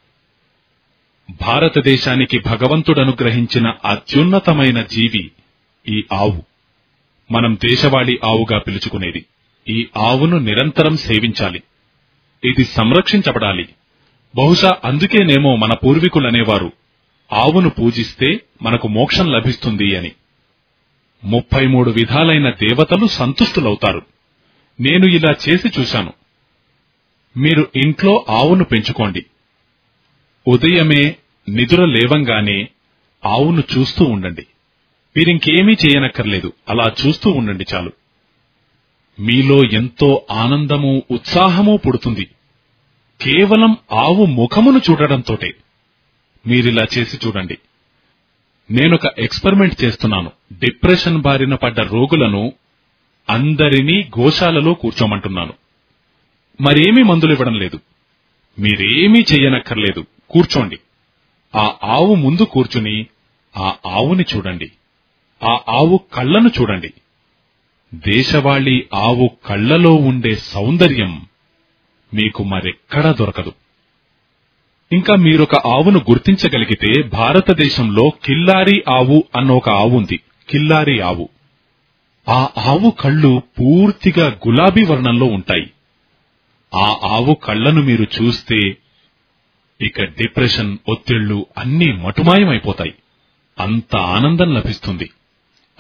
భారతదేశానికి భగవంతుడనుగ్రహించిన అత్యున్నతమైన జీవి ఈ ఆవు మనం దేశవాళీ ఆవుగా పిలుచుకునేది ఈ ఆవును నిరంతరం సేవించాలి ఇది సంరక్షించబడాలి బహుశా అందుకేనేమో మన పూర్వీకులనేవారు ఆవును పూజిస్తే మనకు మోక్షం లభిస్తుంది అని ముప్పై మూడు విధాలైన దేవతలు సంతుష్టులవుతారు నేను ఇలా చేసి చూశాను మీరు ఇంట్లో ఆవును పెంచుకోండి ఉదయమే నిదుర లేవంగానే ఆవును చూస్తూ ఉండండి మీరింకేమీ చేయనక్కర్లేదు అలా చూస్తూ ఉండండి చాలు మీలో ఎంతో ఆనందము ఉత్సాహము పుడుతుంది కేవలం ఆవు ముఖమును చూడడంతోటే మీరిలా చేసి చూడండి నేనొక ఎక్స్పెరిమెంట్ చేస్తున్నాను డిప్రెషన్ బారిన పడ్డ రోగులను అందరినీ గోశాలలో కూర్చోమంటున్నాను మరేమీ మందులు ఇవ్వడం లేదు మీరేమీ చెయ్యనక్కర్లేదు కూర్చోండి ఆ ఆవు ముందు కూర్చుని ఆ ఆవుని చూడండి ఆ ఆవు కళ్ళను చూడండి దేశవాళీ ఆవు కళ్ళలో ఉండే సౌందర్యం మీకు మరెక్కడా దొరకదు ఇంకా మీరొక ఆవును గుర్తించగలిగితే భారతదేశంలో కిల్లారి ఆవు అన్న ఒక ఆవు ఉంది కిల్లారి ఆవు ఆ ఆవు కళ్ళు పూర్తిగా గులాబీ వర్ణంలో ఉంటాయి ఆ ఆవు కళ్ళను మీరు చూస్తే ఇక డిప్రెషన్ ఒత్తిళ్లు అన్నీ మటుమాయమైపోతాయి అంత ఆనందం లభిస్తుంది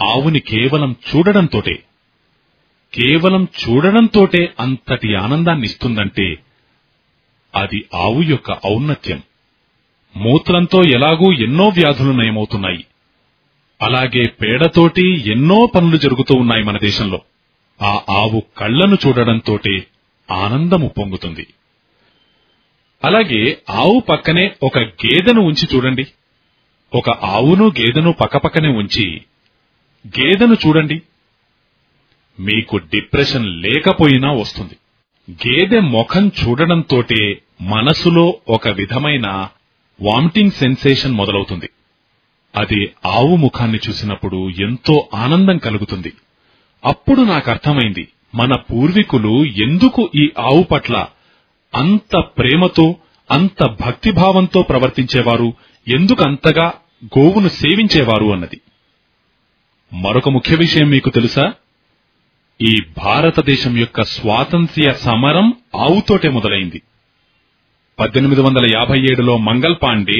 ఆవుని కేవలం చూడడంతోటే కేవలం చూడడంతోటే అంతటి ఆనందాన్ని ఇస్తుందంటే అది ఆవు యొక్క ఔన్నత్యం మూత్రంతో ఎలాగూ ఎన్నో వ్యాధులు నయమవుతున్నాయి అలాగే పేడతోటి ఎన్నో పనులు జరుగుతూ ఉన్నాయి మన దేశంలో ఆ ఆవు కళ్లను చూడడంతోటే ఆనందము పొంగుతుంది అలాగే ఆవు పక్కనే ఒక గేదెను ఉంచి చూడండి ఒక ఆవును గేదెను పక్కపక్కనే ఉంచి గేదెను చూడండి మీకు డిప్రెషన్ లేకపోయినా వస్తుంది గేదె ముఖం చూడడంతోటే మనసులో ఒక విధమైన వామిటింగ్ సెన్సేషన్ మొదలవుతుంది అది ఆవు ముఖాన్ని చూసినప్పుడు ఎంతో ఆనందం కలుగుతుంది అప్పుడు నాకు అర్థమైంది మన పూర్వీకులు ఎందుకు ఈ ఆవు పట్ల అంత ప్రేమతో అంత భక్తిభావంతో ప్రవర్తించేవారు ఎందుకు అంతగా గోవును సేవించేవారు అన్నది మరొక ముఖ్య విషయం మీకు తెలుసా ఈ భారతదేశం యొక్క స్వాతంత్ర్య సమరం ఆవుతోటే మొదలైంది పద్దెనిమిది వందల యాభై ఏడులో మంగల్ పాండే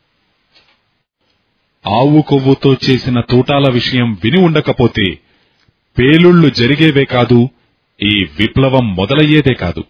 ఆవు కొవ్వుతో చేసిన తూటాల విషయం విని ఉండకపోతే పేలుళ్లు జరిగేవే కాదు ఈ విప్లవం మొదలయ్యేదే కాదు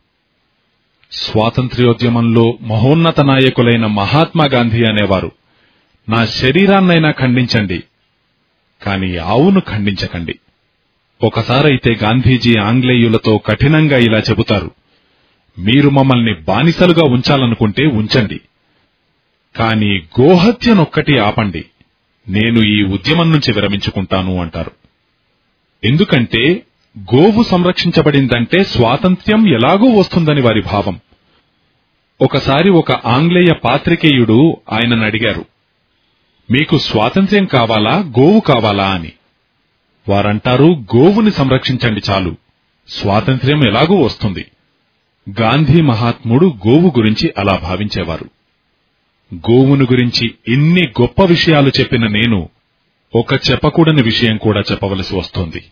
స్వాతంత్ర్యోద్యమంలో మహోన్నత నాయకులైన మహాత్మా గాంధీ అనేవారు నా శరీరాన్నైనా ఖండించండి కాని ఆవును ఖండించకండి ఒకసారైతే గాంధీజీ ఆంగ్లేయులతో కఠినంగా ఇలా చెబుతారు మీరు మమ్మల్ని బానిసలుగా ఉంచాలనుకుంటే ఉంచండి కాని గోహత్యనొక్కటి ఆపండి నేను ఈ ఉద్యమం నుంచి విరమించుకుంటాను అంటారు ఎందుకంటే గోవు సంరక్షించబడిందంటే స్వాతంత్ర్యం ఎలాగూ వస్తుందని వారి భావం ఒకసారి ఒక ఆంగ్లేయ పాత్రికేయుడు ఆయనను అడిగారు మీకు స్వాతంత్ర్యం కావాలా గోవు కావాలా అని వారంటారు గోవుని సంరక్షించండి చాలు స్వాతంత్ర్యం ఎలాగూ వస్తుంది గాంధీ మహాత్ముడు గోవు గురించి అలా భావించేవారు గోవును గురించి ఇన్ని గొప్ప విషయాలు చెప్పిన నేను ఒక చెప్పకూడని విషయం కూడా చెప్పవలసి వస్తోంది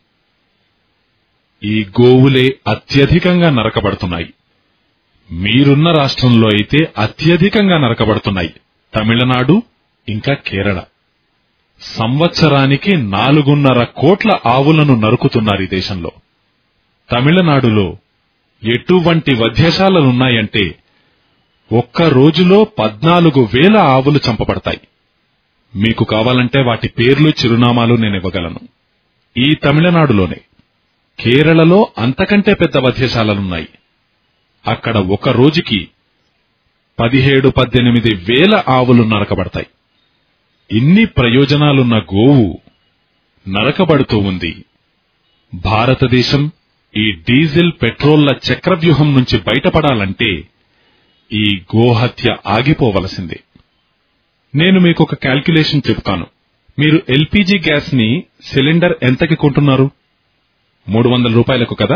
ఈ గోవులే అత్యధికంగా నరకబడుతున్నాయి మీరున్న రాష్ట్రంలో అయితే అత్యధికంగా నరకబడుతున్నాయి తమిళనాడు ఇంకా కేరళ సంవత్సరానికి నాలుగున్నర కోట్ల ఆవులను నరుకుతున్నారు ఈ దేశంలో తమిళనాడులో ఎటువంటి వధ్యశాలలున్నాయంటే ఒక్క రోజులో పద్నాలుగు వేల ఆవులు చంపబడతాయి మీకు కావాలంటే వాటి పేర్లు చిరునామాలు నేను ఇవ్వగలను ఈ తమిళనాడులోనే కేరళలో అంతకంటే పెద్ద వధ్యశాలలున్నాయి అక్కడ ఒక రోజుకి పదిహేడు పద్దెనిమిది వేల ఆవులు నరకబడతాయి ఇన్ని ప్రయోజనాలున్న గోవు నరకబడుతూ ఉంది భారతదేశం ఈ డీజిల్ పెట్రోళ్ల చక్రవ్యూహం నుంచి బయటపడాలంటే ఈ గోహత్య ఆగిపోవలసిందే నేను మీకు ఒక క్యాల్కులేషన్ చెబుతాను మీరు ఎల్పీజీ గ్యాస్ ని సిలిండర్ ఎంతకి కొంటున్నారు మూడు వందల రూపాయలకు కదా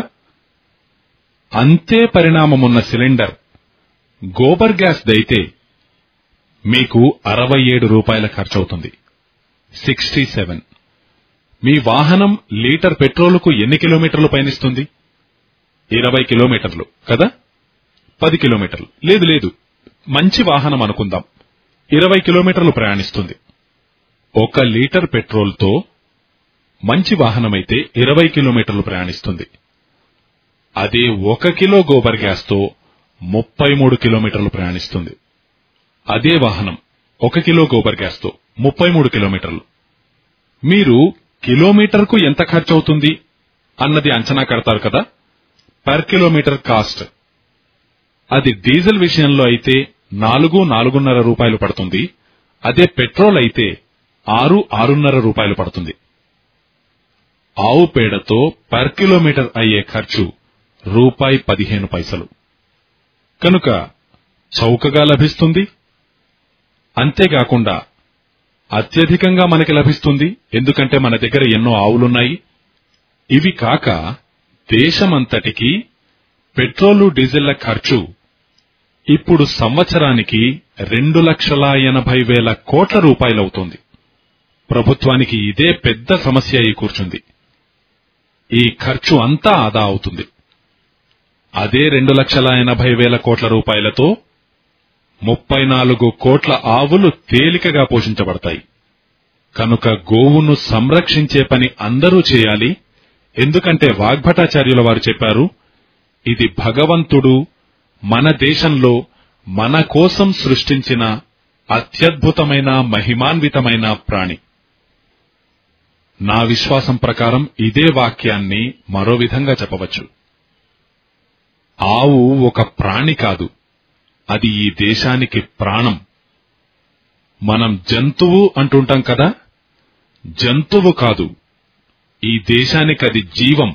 అంతే పరిణామమున్న సిలిండర్ గోబర్ గ్యాస్ దైతే మీకు అరవై ఏడు రూపాయల ఖర్చవుతుంది సిక్స్టీ సెవెన్ మీ వాహనం లీటర్ పెట్రోలుకు ఎన్ని కిలోమీటర్లు పయనిస్తుంది ఇరవై కిలోమీటర్లు కదా పది కిలోమీటర్లు లేదు లేదు మంచి వాహనం అనుకుందాం ఇరవై కిలోమీటర్లు ప్రయాణిస్తుంది ఒక లీటర్ పెట్రోల్తో మంచి వాహనమైతే ఇరవై కిలోమీటర్లు ప్రయాణిస్తుంది అదే ఒక కిలో గోబర్ గ్యాస్తో ముప్పై మూడు కిలోమీటర్లు ప్రయాణిస్తుంది అదే వాహనం ఒక కిలో గోబర్ గ్యాస్తో ముప్పై మూడు కిలోమీటర్లు మీరు కిలోమీటర్కు ఎంత ఖర్చు అవుతుంది అన్నది అంచనా కడతారు కదా పర్ కిలోమీటర్ కాస్ట్ అది డీజిల్ విషయంలో అయితే నాలుగు నాలుగున్నర రూపాయలు పడుతుంది అదే పెట్రోల్ అయితే ఆరు ఆరున్నర రూపాయలు పడుతుంది ఆవు పేడతో పర్ కిలోమీటర్ అయ్యే ఖర్చు రూపాయి పదిహేను పైసలు కనుక చౌకగా లభిస్తుంది అంతేకాకుండా అత్యధికంగా మనకి లభిస్తుంది ఎందుకంటే మన దగ్గర ఎన్నో ఆవులున్నాయి ఇవి కాక దేశమంతటికి పెట్రోలు డీజిళ్ల ఖర్చు ఇప్పుడు సంవత్సరానికి రెండు లక్షల ఎనభై వేల కోట్ల రూపాయలవుతోంది ప్రభుత్వానికి ఇదే పెద్ద సమస్య అయి కూర్చుంది ఈ ఖర్చు అంతా ఆదా అవుతుంది అదే రెండు లక్షల ఎనభై వేల కోట్ల రూపాయలతో ముప్పై నాలుగు కోట్ల ఆవులు తేలికగా పోషించబడతాయి కనుక గోవును సంరక్షించే పని అందరూ చేయాలి ఎందుకంటే వాగ్భటాచార్యుల వారు చెప్పారు ఇది భగవంతుడు మన దేశంలో మన కోసం సృష్టించిన అత్యద్భుతమైన మహిమాన్వితమైన ప్రాణి నా విశ్వాసం ప్రకారం ఇదే వాక్యాన్ని మరో విధంగా చెప్పవచ్చు ఆవు ఒక ప్రాణి కాదు అది ఈ దేశానికి ప్రాణం మనం జంతువు అంటుంటాం కదా జంతువు కాదు ఈ దేశానికి అది జీవం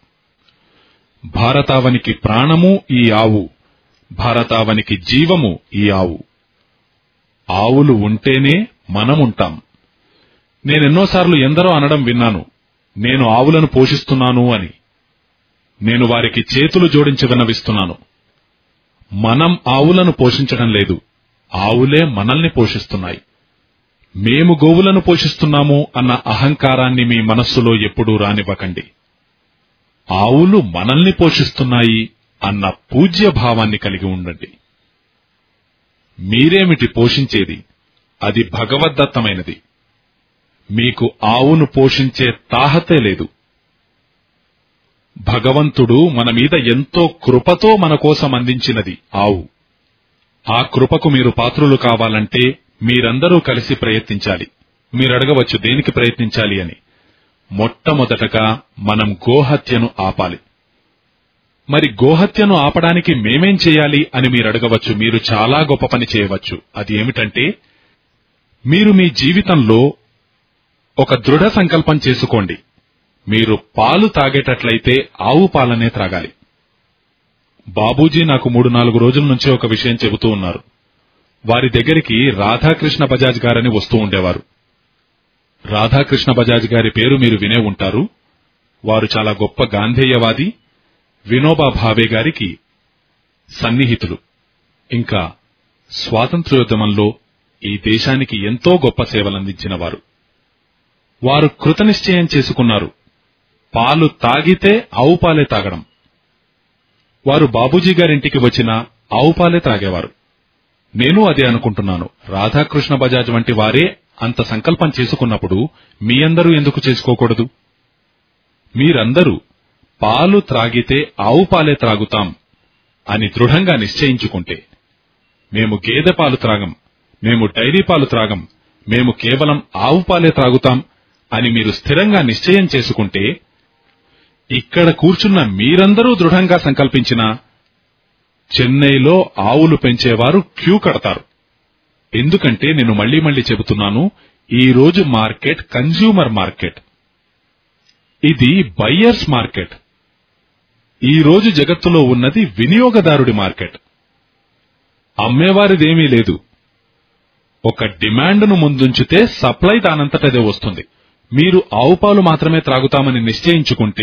భారతావనికి ప్రాణము ఈ ఆవు భారతావనికి జీవము ఈ ఆవు ఆవులు ఉంటేనే మనముంటాం నేనెన్నోసార్లు ఎందరో అనడం విన్నాను నేను ఆవులను పోషిస్తున్నాను అని నేను వారికి చేతులు జోడించి విన్నవిస్తున్నాను మనం ఆవులను పోషించడం లేదు ఆవులే మనల్ని పోషిస్తున్నాయి మేము గోవులను పోషిస్తున్నాము అన్న అహంకారాన్ని మీ మనస్సులో ఎప్పుడూ రానివ్వకండి ఆవులు మనల్ని పోషిస్తున్నాయి అన్న పూజ్య భావాన్ని కలిగి ఉండండి మీరేమిటి పోషించేది అది భగవద్దత్తమైనది మీకు ఆవును పోషించే తాహతే లేదు భగవంతుడు మన మీద ఎంతో కృపతో మన కోసం అందించినది ఆవు ఆ కృపకు మీరు పాత్రులు కావాలంటే మీరందరూ కలిసి ప్రయత్నించాలి మీరడగవచ్చు దేనికి ప్రయత్నించాలి అని మొట్టమొదటగా మనం గోహత్యను ఆపాలి మరి గోహత్యను ఆపడానికి మేమేం చేయాలి అని మీరు అడగవచ్చు మీరు చాలా గొప్ప పని చేయవచ్చు అది ఏమిటంటే మీరు మీ జీవితంలో ఒక దృఢ సంకల్పం చేసుకోండి మీరు పాలు తాగేటట్లయితే ఆవు పాలనే త్రాగాలి బాబూజీ నాకు మూడు నాలుగు రోజుల నుంచి ఒక విషయం చెబుతూ ఉన్నారు వారి దగ్గరికి రాధాకృష్ణ బజాజ్ గారని వస్తూ ఉండేవారు రాధాకృష్ణ బజాజ్ గారి పేరు మీరు వినే ఉంటారు వారు చాలా గొప్ప గాంధేయవాది వినోబా భావే గారికి సన్నిహితులు ఇంకా స్వాతంత్ర్యోద్యమంలో ఈ దేశానికి ఎంతో గొప్ప సేవలందించిన వారు వారు కృతనిశ్చయం చేసుకున్నారు పాలు తాగితే ఆవు పాలే తాగడం వారు బాబూజీ గారింటికి వచ్చిన ఆవు పాలే తాగేవారు నేను అదే అనుకుంటున్నాను రాధాకృష్ణ బజాజ్ వంటి వారే అంత సంకల్పం చేసుకున్నప్పుడు మీ అందరూ ఎందుకు చేసుకోకూడదు మీరందరూ పాలు త్రాగితే ఆవు పాలే త్రాగుతాం అని దృఢంగా నిశ్చయించుకుంటే మేము గేదె పాలు త్రాగం మేము డైరీ పాలు త్రాగం మేము కేవలం ఆవు పాలే త్రాగుతాం అని మీరు స్థిరంగా నిశ్చయం చేసుకుంటే ఇక్కడ కూర్చున్న మీరందరూ దృఢంగా సంకల్పించిన చెన్నైలో ఆవులు పెంచేవారు క్యూ కడతారు ఎందుకంటే నేను మళ్లీ మళ్లీ చెబుతున్నాను ఈ రోజు మార్కెట్ కన్జ్యూమర్ మార్కెట్ ఇది బయ్యర్స్ మార్కెట్ ఈ రోజు జగత్తులో ఉన్నది వినియోగదారుడి మార్కెట్ అమ్మేవారిదేమీ లేదు ఒక డిమాండ్ను ముందుంచితే సప్లై దానంతటదే వస్తుంది మీరు ఆవు పాలు మాత్రమే త్రాగుతామని నిశ్చయించుకుంటే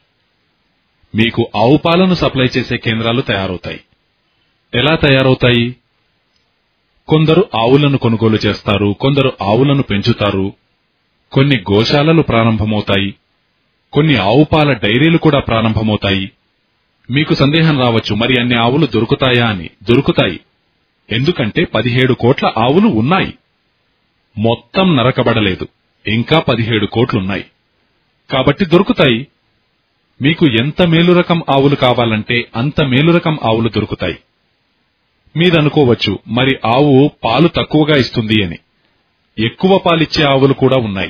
మీకు ఆవు పాలను సప్లై చేసే కేంద్రాలు తయారవుతాయి ఎలా తయారవుతాయి కొందరు ఆవులను కొనుగోలు చేస్తారు కొందరు ఆవులను పెంచుతారు కొన్ని గోశాలలు ప్రారంభమవుతాయి కొన్ని ఆవు పాల డైరీలు కూడా ప్రారంభమవుతాయి మీకు సందేహం రావచ్చు మరి అన్ని ఆవులు దొరుకుతాయా అని దొరుకుతాయి ఎందుకంటే పదిహేడు కోట్ల ఆవులు ఉన్నాయి మొత్తం నరకబడలేదు ఇంకా పదిహేడు కోట్లున్నాయి కాబట్టి దొరుకుతాయి మీకు ఎంత మేలు రకం ఆవులు కావాలంటే అంత మేలు రకం ఆవులు దొరుకుతాయి మీరనుకోవచ్చు మరి ఆవు పాలు తక్కువగా ఇస్తుంది అని ఎక్కువ పాలిచ్చే ఆవులు కూడా ఉన్నాయి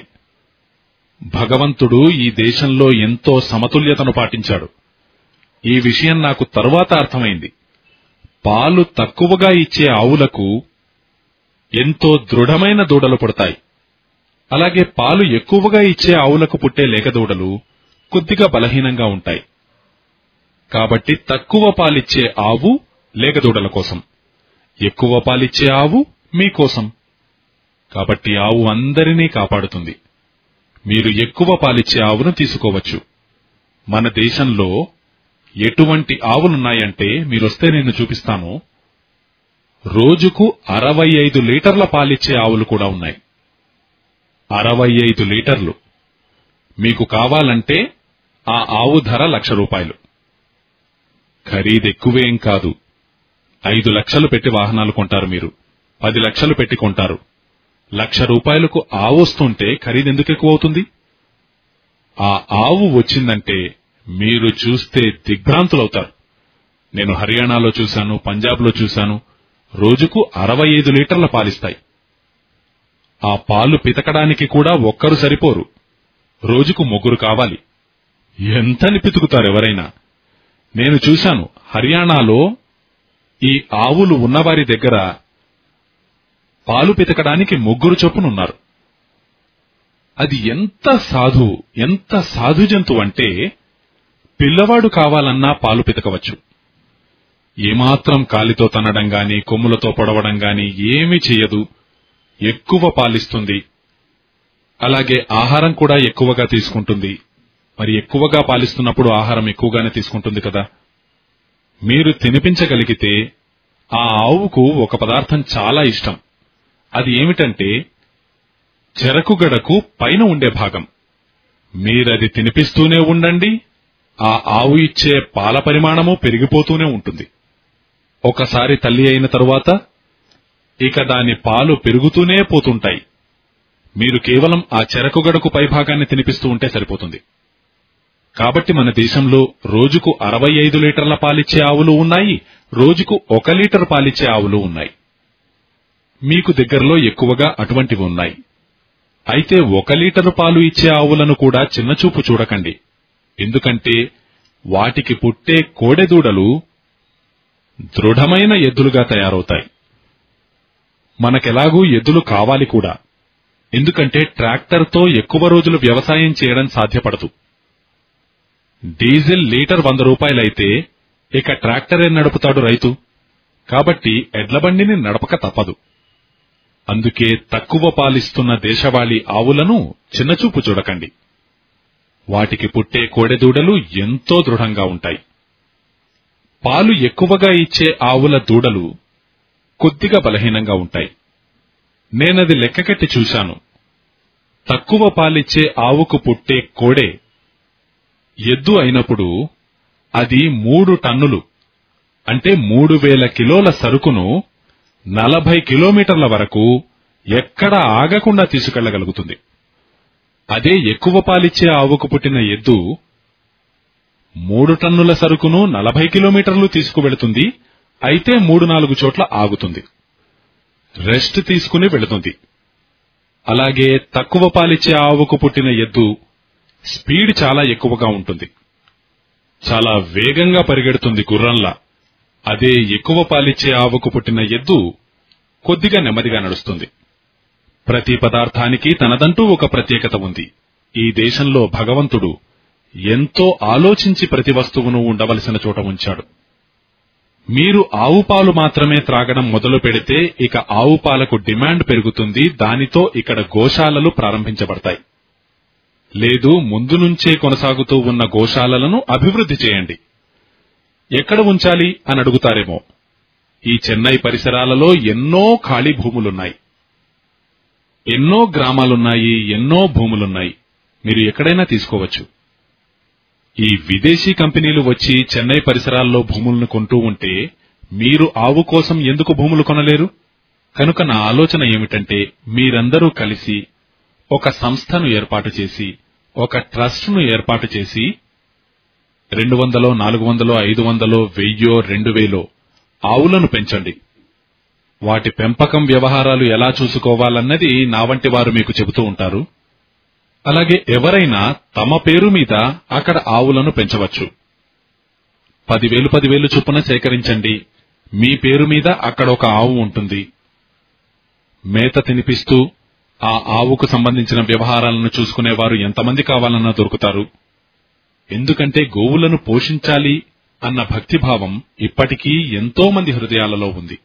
భగవంతుడు ఈ దేశంలో ఎంతో సమతుల్యతను పాటించాడు ఈ విషయం నాకు తరువాత అర్థమైంది పాలు తక్కువగా ఇచ్చే ఆవులకు ఎంతో దృఢమైన దూడలు పుడతాయి అలాగే పాలు ఎక్కువగా ఇచ్చే ఆవులకు పుట్టే లేకదూడలు కొద్దిగా బలహీనంగా ఉంటాయి కాబట్టి తక్కువ పాలిచ్చే ఆవు లేగదూడల కోసం ఎక్కువ పాలిచ్చే ఆవు మీకోసం కాబట్టి ఆవు అందరినీ కాపాడుతుంది మీరు ఎక్కువ పాలిచ్చే ఆవును తీసుకోవచ్చు మన దేశంలో ఎటువంటి ఆవులున్నాయంటే మీరొస్తే నేను చూపిస్తాను రోజుకు అరవై ఐదు లీటర్ల పాలిచ్చే ఆవులు కూడా ఉన్నాయి అరవై ఐదు లీటర్లు మీకు కావాలంటే ఆ ఆవు ధర లక్ష రూపాయలు ఖరీదెక్కువేం కాదు ఐదు లక్షలు పెట్టి వాహనాలు కొంటారు మీరు పది లక్షలు పెట్టి కొంటారు లక్ష రూపాయలకు ఆవు వస్తుంటే ఖరీదెందుకు ఎక్కువ అవుతుంది ఆ ఆవు వచ్చిందంటే మీరు చూస్తే దిగ్భ్రాంతులవుతారు నేను హర్యానాలో చూశాను పంజాబ్లో చూశాను రోజుకు అరవై ఐదు లీటర్ల పాలిస్తాయి ఆ పాలు పితకడానికి కూడా ఒక్కరు సరిపోరు రోజుకు ముగ్గురు కావాలి ఎంతని పితుకుతారు ఎవరైనా నేను చూశాను హర్యానాలో ఈ ఆవులు ఉన్నవారి దగ్గర పాలు పితకడానికి ముగ్గురు చొప్పునున్నారు అది ఎంత సాధు ఎంత సాధు జంతువు అంటే పిల్లవాడు కావాలన్నా పాలు పితకవచ్చు ఏమాత్రం కాలితో తన్నడం గాని కొమ్ములతో పొడవడం గాని ఏమీ చెయ్యదు ఎక్కువ పాలిస్తుంది అలాగే ఆహారం కూడా ఎక్కువగా తీసుకుంటుంది మరి ఎక్కువగా పాలిస్తున్నప్పుడు ఆహారం ఎక్కువగానే తీసుకుంటుంది కదా మీరు తినిపించగలిగితే ఆ ఆవుకు ఒక పదార్థం చాలా ఇష్టం అది ఏమిటంటే చెరకుగడకు పైన ఉండే భాగం మీరది తినిపిస్తూనే ఉండండి ఆ ఆవు ఇచ్చే పాల పరిమాణము పెరిగిపోతూనే ఉంటుంది ఒకసారి తల్లి అయిన తరువాత ఇక దాని పాలు పెరుగుతూనే పోతుంటాయి మీరు కేవలం ఆ చెరకుగడకు పైభాగాన్ని తినిపిస్తూ ఉంటే సరిపోతుంది కాబట్టి మన దేశంలో రోజుకు అరవై ఐదు లీటర్ల పాలిచ్చే ఆవులు ఉన్నాయి రోజుకు ఒక లీటర్ పాలిచ్చే ఆవులు ఉన్నాయి మీకు దగ్గరలో ఎక్కువగా అటువంటివి ఉన్నాయి అయితే ఒక లీటరు పాలు ఇచ్చే ఆవులను కూడా చిన్నచూపు చూడకండి ఎందుకంటే వాటికి పుట్టే కోడెదూడలు దృఢమైన ఎద్దులుగా తయారవుతాయి మనకెలాగూ ఎద్దులు కావాలి కూడా ఎందుకంటే ట్రాక్టర్తో ఎక్కువ రోజులు వ్యవసాయం చేయడం సాధ్యపడదు డీజిల్ లీటర్ వంద రూపాయలైతే ఇక ట్రాక్టరే నడుపుతాడు రైతు కాబట్టి ఎడ్లబండిని నడపక తప్పదు అందుకే తక్కువ పాలిస్తున్న దేశవాళీ ఆవులను చిన్నచూపు చూడకండి వాటికి పుట్టే కోడెదూడలు ఎంతో దృఢంగా ఉంటాయి పాలు ఎక్కువగా ఇచ్చే ఆవుల దూడలు కొద్దిగా బలహీనంగా ఉంటాయి నేనది లెక్కకెట్టి చూశాను తక్కువ పాలిచ్చే ఆవుకు పుట్టే కోడె ఎద్దు అయినప్పుడు అది మూడు టన్నులు అంటే మూడు వేల కిలోల సరుకును నలభై కిలోమీటర్ల వరకు ఎక్కడ ఆగకుండా తీసుకెళ్లగలుగుతుంది అదే ఎక్కువ పాలిచ్చే ఆవుకు పుట్టిన ఎద్దు మూడు టన్నుల సరుకును నలభై కిలోమీటర్లు తీసుకువెళుతుంది అయితే మూడు నాలుగు చోట్ల ఆగుతుంది రెస్ట్ తీసుకుని వెళుతుంది అలాగే తక్కువ పాలిచ్చే ఆవుకు పుట్టిన ఎద్దు స్పీడ్ చాలా ఎక్కువగా ఉంటుంది చాలా వేగంగా పరిగెడుతుంది గుర్రంలా అదే ఎక్కువ పాలిచ్చే ఆవుకు పుట్టిన ఎద్దు కొద్దిగా నెమ్మదిగా నడుస్తుంది ప్రతి పదార్థానికి తనదంటూ ఒక ప్రత్యేకత ఉంది ఈ దేశంలో భగవంతుడు ఎంతో ఆలోచించి ప్రతి వస్తువును ఉండవలసిన చోట ఉంచాడు మీరు ఆవు పాలు మాత్రమే త్రాగడం మొదలు పెడితే ఇక ఆవు పాలకు డిమాండ్ పెరుగుతుంది దానితో ఇక్కడ గోశాలలు ప్రారంభించబడతాయి లేదు ముందు నుంచే కొనసాగుతూ ఉన్న గోశాలలను అభివృద్ధి చేయండి ఎక్కడ ఉంచాలి అని అడుగుతారేమో ఈ చెన్నై పరిసరాలలో ఎన్నో ఖాళీ భూములున్నాయి ఎన్నో గ్రామాలున్నాయి ఎన్నో భూములున్నాయి మీరు ఎక్కడైనా తీసుకోవచ్చు ఈ విదేశీ కంపెనీలు వచ్చి చెన్నై పరిసరాల్లో భూములను కొంటూ ఉంటే మీరు ఆవు కోసం ఎందుకు భూములు కొనలేరు కనుక నా ఆలోచన ఏమిటంటే మీరందరూ కలిసి ఒక సంస్థను ఏర్పాటు చేసి ఒక ట్రస్ట్ను ఏర్పాటు చేసి రెండు వందలో నాలుగు వందలో ఐదు వందలో వెయ్యో రెండు వేలో ఆవులను పెంచండి వాటి పెంపకం వ్యవహారాలు ఎలా చూసుకోవాలన్నది నా వంటి వారు మీకు చెబుతూ ఉంటారు అలాగే ఎవరైనా తమ పేరు మీద అక్కడ ఆవులను పెంచవచ్చు పదివేలు పదివేలు చొప్పున సేకరించండి మీ పేరు మీద అక్కడ ఒక ఆవు ఉంటుంది మేత తినిపిస్తూ ఆ ఆవుకు సంబంధించిన వ్యవహారాలను చూసుకునేవారు ఎంతమంది కావాలన్నా దొరుకుతారు ఎందుకంటే గోవులను పోషించాలి అన్న భక్తిభావం ఇప్పటికీ ఎంతో మంది హృదయాలలో ఉంది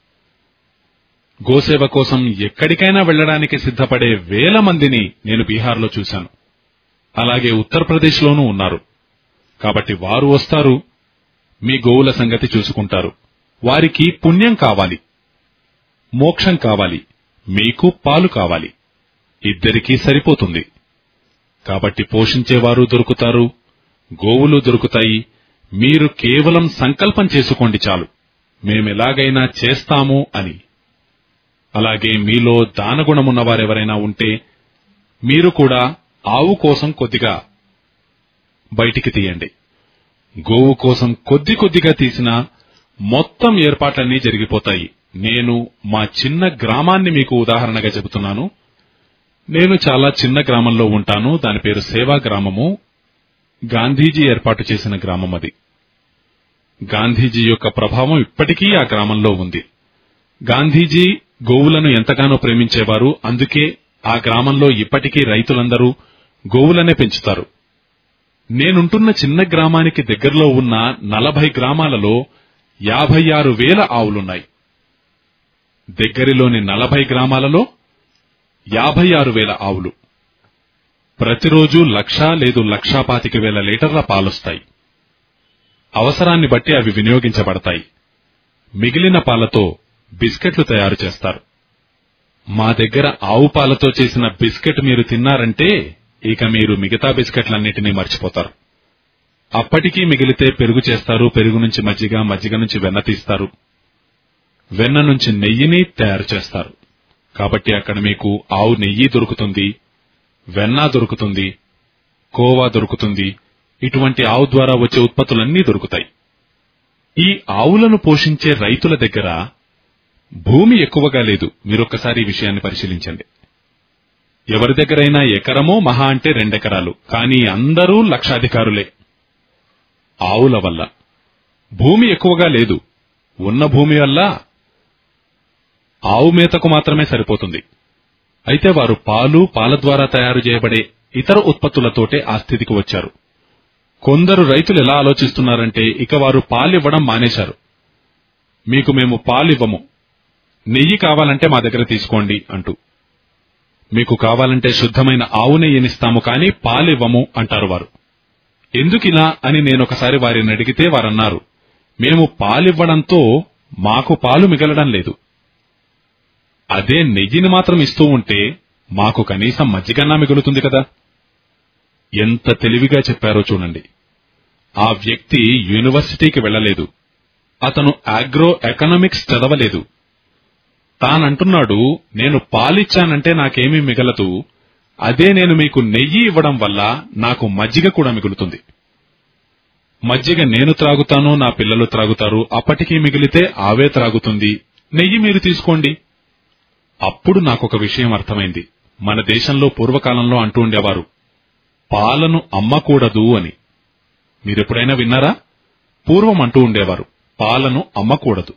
గోసేవ కోసం ఎక్కడికైనా వెళ్లడానికి సిద్ధపడే వేల మందిని నేను బీహార్లో చూశాను అలాగే ఉత్తరప్రదేశ్లోనూ ఉన్నారు కాబట్టి వారు వస్తారు మీ గోవుల సంగతి చూసుకుంటారు వారికి పుణ్యం కావాలి మోక్షం కావాలి మీకు పాలు కావాలి ఇద్దరికీ సరిపోతుంది కాబట్టి పోషించేవారు దొరుకుతారు గోవులు దొరుకుతాయి మీరు కేవలం సంకల్పం చేసుకోండి చాలు మేమెలాగైనా చేస్తాము అని అలాగే మీలో దానగుణమున్న వారెవరైనా ఉంటే మీరు కూడా ఆవు కోసం కొద్దిగా బయటికి తీయండి గోవు కోసం కొద్ది కొద్దిగా తీసినా మొత్తం ఏర్పాట్లన్నీ జరిగిపోతాయి నేను మా చిన్న గ్రామాన్ని మీకు ఉదాహరణగా చెబుతున్నాను నేను చాలా చిన్న గ్రామంలో ఉంటాను దాని పేరు సేవా గ్రామము గాంధీజీ ఏర్పాటు చేసిన గ్రామం అది గాంధీజీ యొక్క ప్రభావం ఇప్పటికీ ఆ గ్రామంలో ఉంది గాంధీజీ గోవులను ఎంతగానో ప్రేమించేవారు అందుకే ఆ గ్రామంలో ఇప్పటికీ రైతులందరూ గోవులనే పెంచుతారు నేనుంటున్న చిన్న గ్రామానికి దగ్గరలో ఉన్న నలభై గ్రామాలలో యాభై ఆరు వేల ఆవులున్నాయి దగ్గరిలోని నలభై గ్రామాలలో యాభై ఆరు వేల ఆవులు ప్రతిరోజు లక్షా లేదు లక్షా పాతిక వేల లీటర్ల పాలొస్తాయి అవసరాన్ని బట్టి అవి వినియోగించబడతాయి మిగిలిన పాలతో బిస్కెట్లు తయారు చేస్తారు మా దగ్గర ఆవు పాలతో చేసిన బిస్కెట్ మీరు తిన్నారంటే ఇక మీరు మిగతా బిస్కెట్లన్నిటినీ మర్చిపోతారు అప్పటికీ మిగిలితే పెరుగు చేస్తారు పెరుగు నుంచి మజ్జిగ మజ్జిగ నుంచి వెన్న తీస్తారు వెన్న నుంచి నెయ్యిని తయారు చేస్తారు కాబట్టి అక్కడ మీకు ఆవు నెయ్యి దొరుకుతుంది వెన్న దొరుకుతుంది కోవా దొరుకుతుంది ఇటువంటి ఆవు ద్వారా వచ్చే ఉత్పత్తులన్నీ దొరుకుతాయి ఈ ఆవులను పోషించే రైతుల దగ్గర భూమి ఎక్కువగా లేదు మీరొక్కసారి ఈ విషయాన్ని పరిశీలించండి ఎవరి దగ్గరైనా ఎకరమో మహా అంటే రెండెకరాలు కానీ అందరూ లక్షాధికారులే ఆవుల వల్ల భూమి ఎక్కువగా లేదు ఉన్న భూమి వల్ల ఆవు మేతకు మాత్రమే సరిపోతుంది అయితే వారు పాలు పాల ద్వారా తయారు చేయబడే ఇతర ఉత్పత్తులతోటే ఆ స్థితికి వచ్చారు కొందరు రైతులు ఎలా ఆలోచిస్తున్నారంటే ఇక వారు పాలివ్వడం మానేశారు మీకు మేము పాలివ్వము నెయ్యి కావాలంటే మా దగ్గర తీసుకోండి అంటూ మీకు కావాలంటే శుద్ధమైన ఆవు నెయ్యినిస్తాము కానీ పాలివ్వము అంటారు వారు ఎందుకిలా అని నేనొకసారి వారిని అడిగితే వారన్నారు మేము పాలివ్వడంతో మాకు పాలు మిగలడం లేదు అదే నెయ్యిని మాత్రం ఇస్తూ ఉంటే మాకు కనీసం మజ్జిగన్నా మిగులుతుంది కదా ఎంత తెలివిగా చెప్పారో చూడండి ఆ వ్యక్తి యూనివర్సిటీకి వెళ్ళలేదు అతను ఆగ్రో ఎకనామిక్స్ చదవలేదు తానంటున్నాడు నేను పాలిచ్చానంటే నాకేమీ మిగలదు అదే నేను మీకు నెయ్యి ఇవ్వడం వల్ల నాకు మజ్జిగ కూడా మిగులుతుంది మజ్జిగ నేను త్రాగుతాను నా పిల్లలు త్రాగుతారు అప్పటికీ మిగిలితే ఆవే త్రాగుతుంది నెయ్యి మీరు తీసుకోండి అప్పుడు నాకొక విషయం అర్థమైంది మన దేశంలో పూర్వకాలంలో అంటూ ఉండేవారు పాలను అమ్మకూడదు అని మీరెప్పుడైనా విన్నారా పూర్వం అంటూ ఉండేవారు పాలను అమ్మకూడదు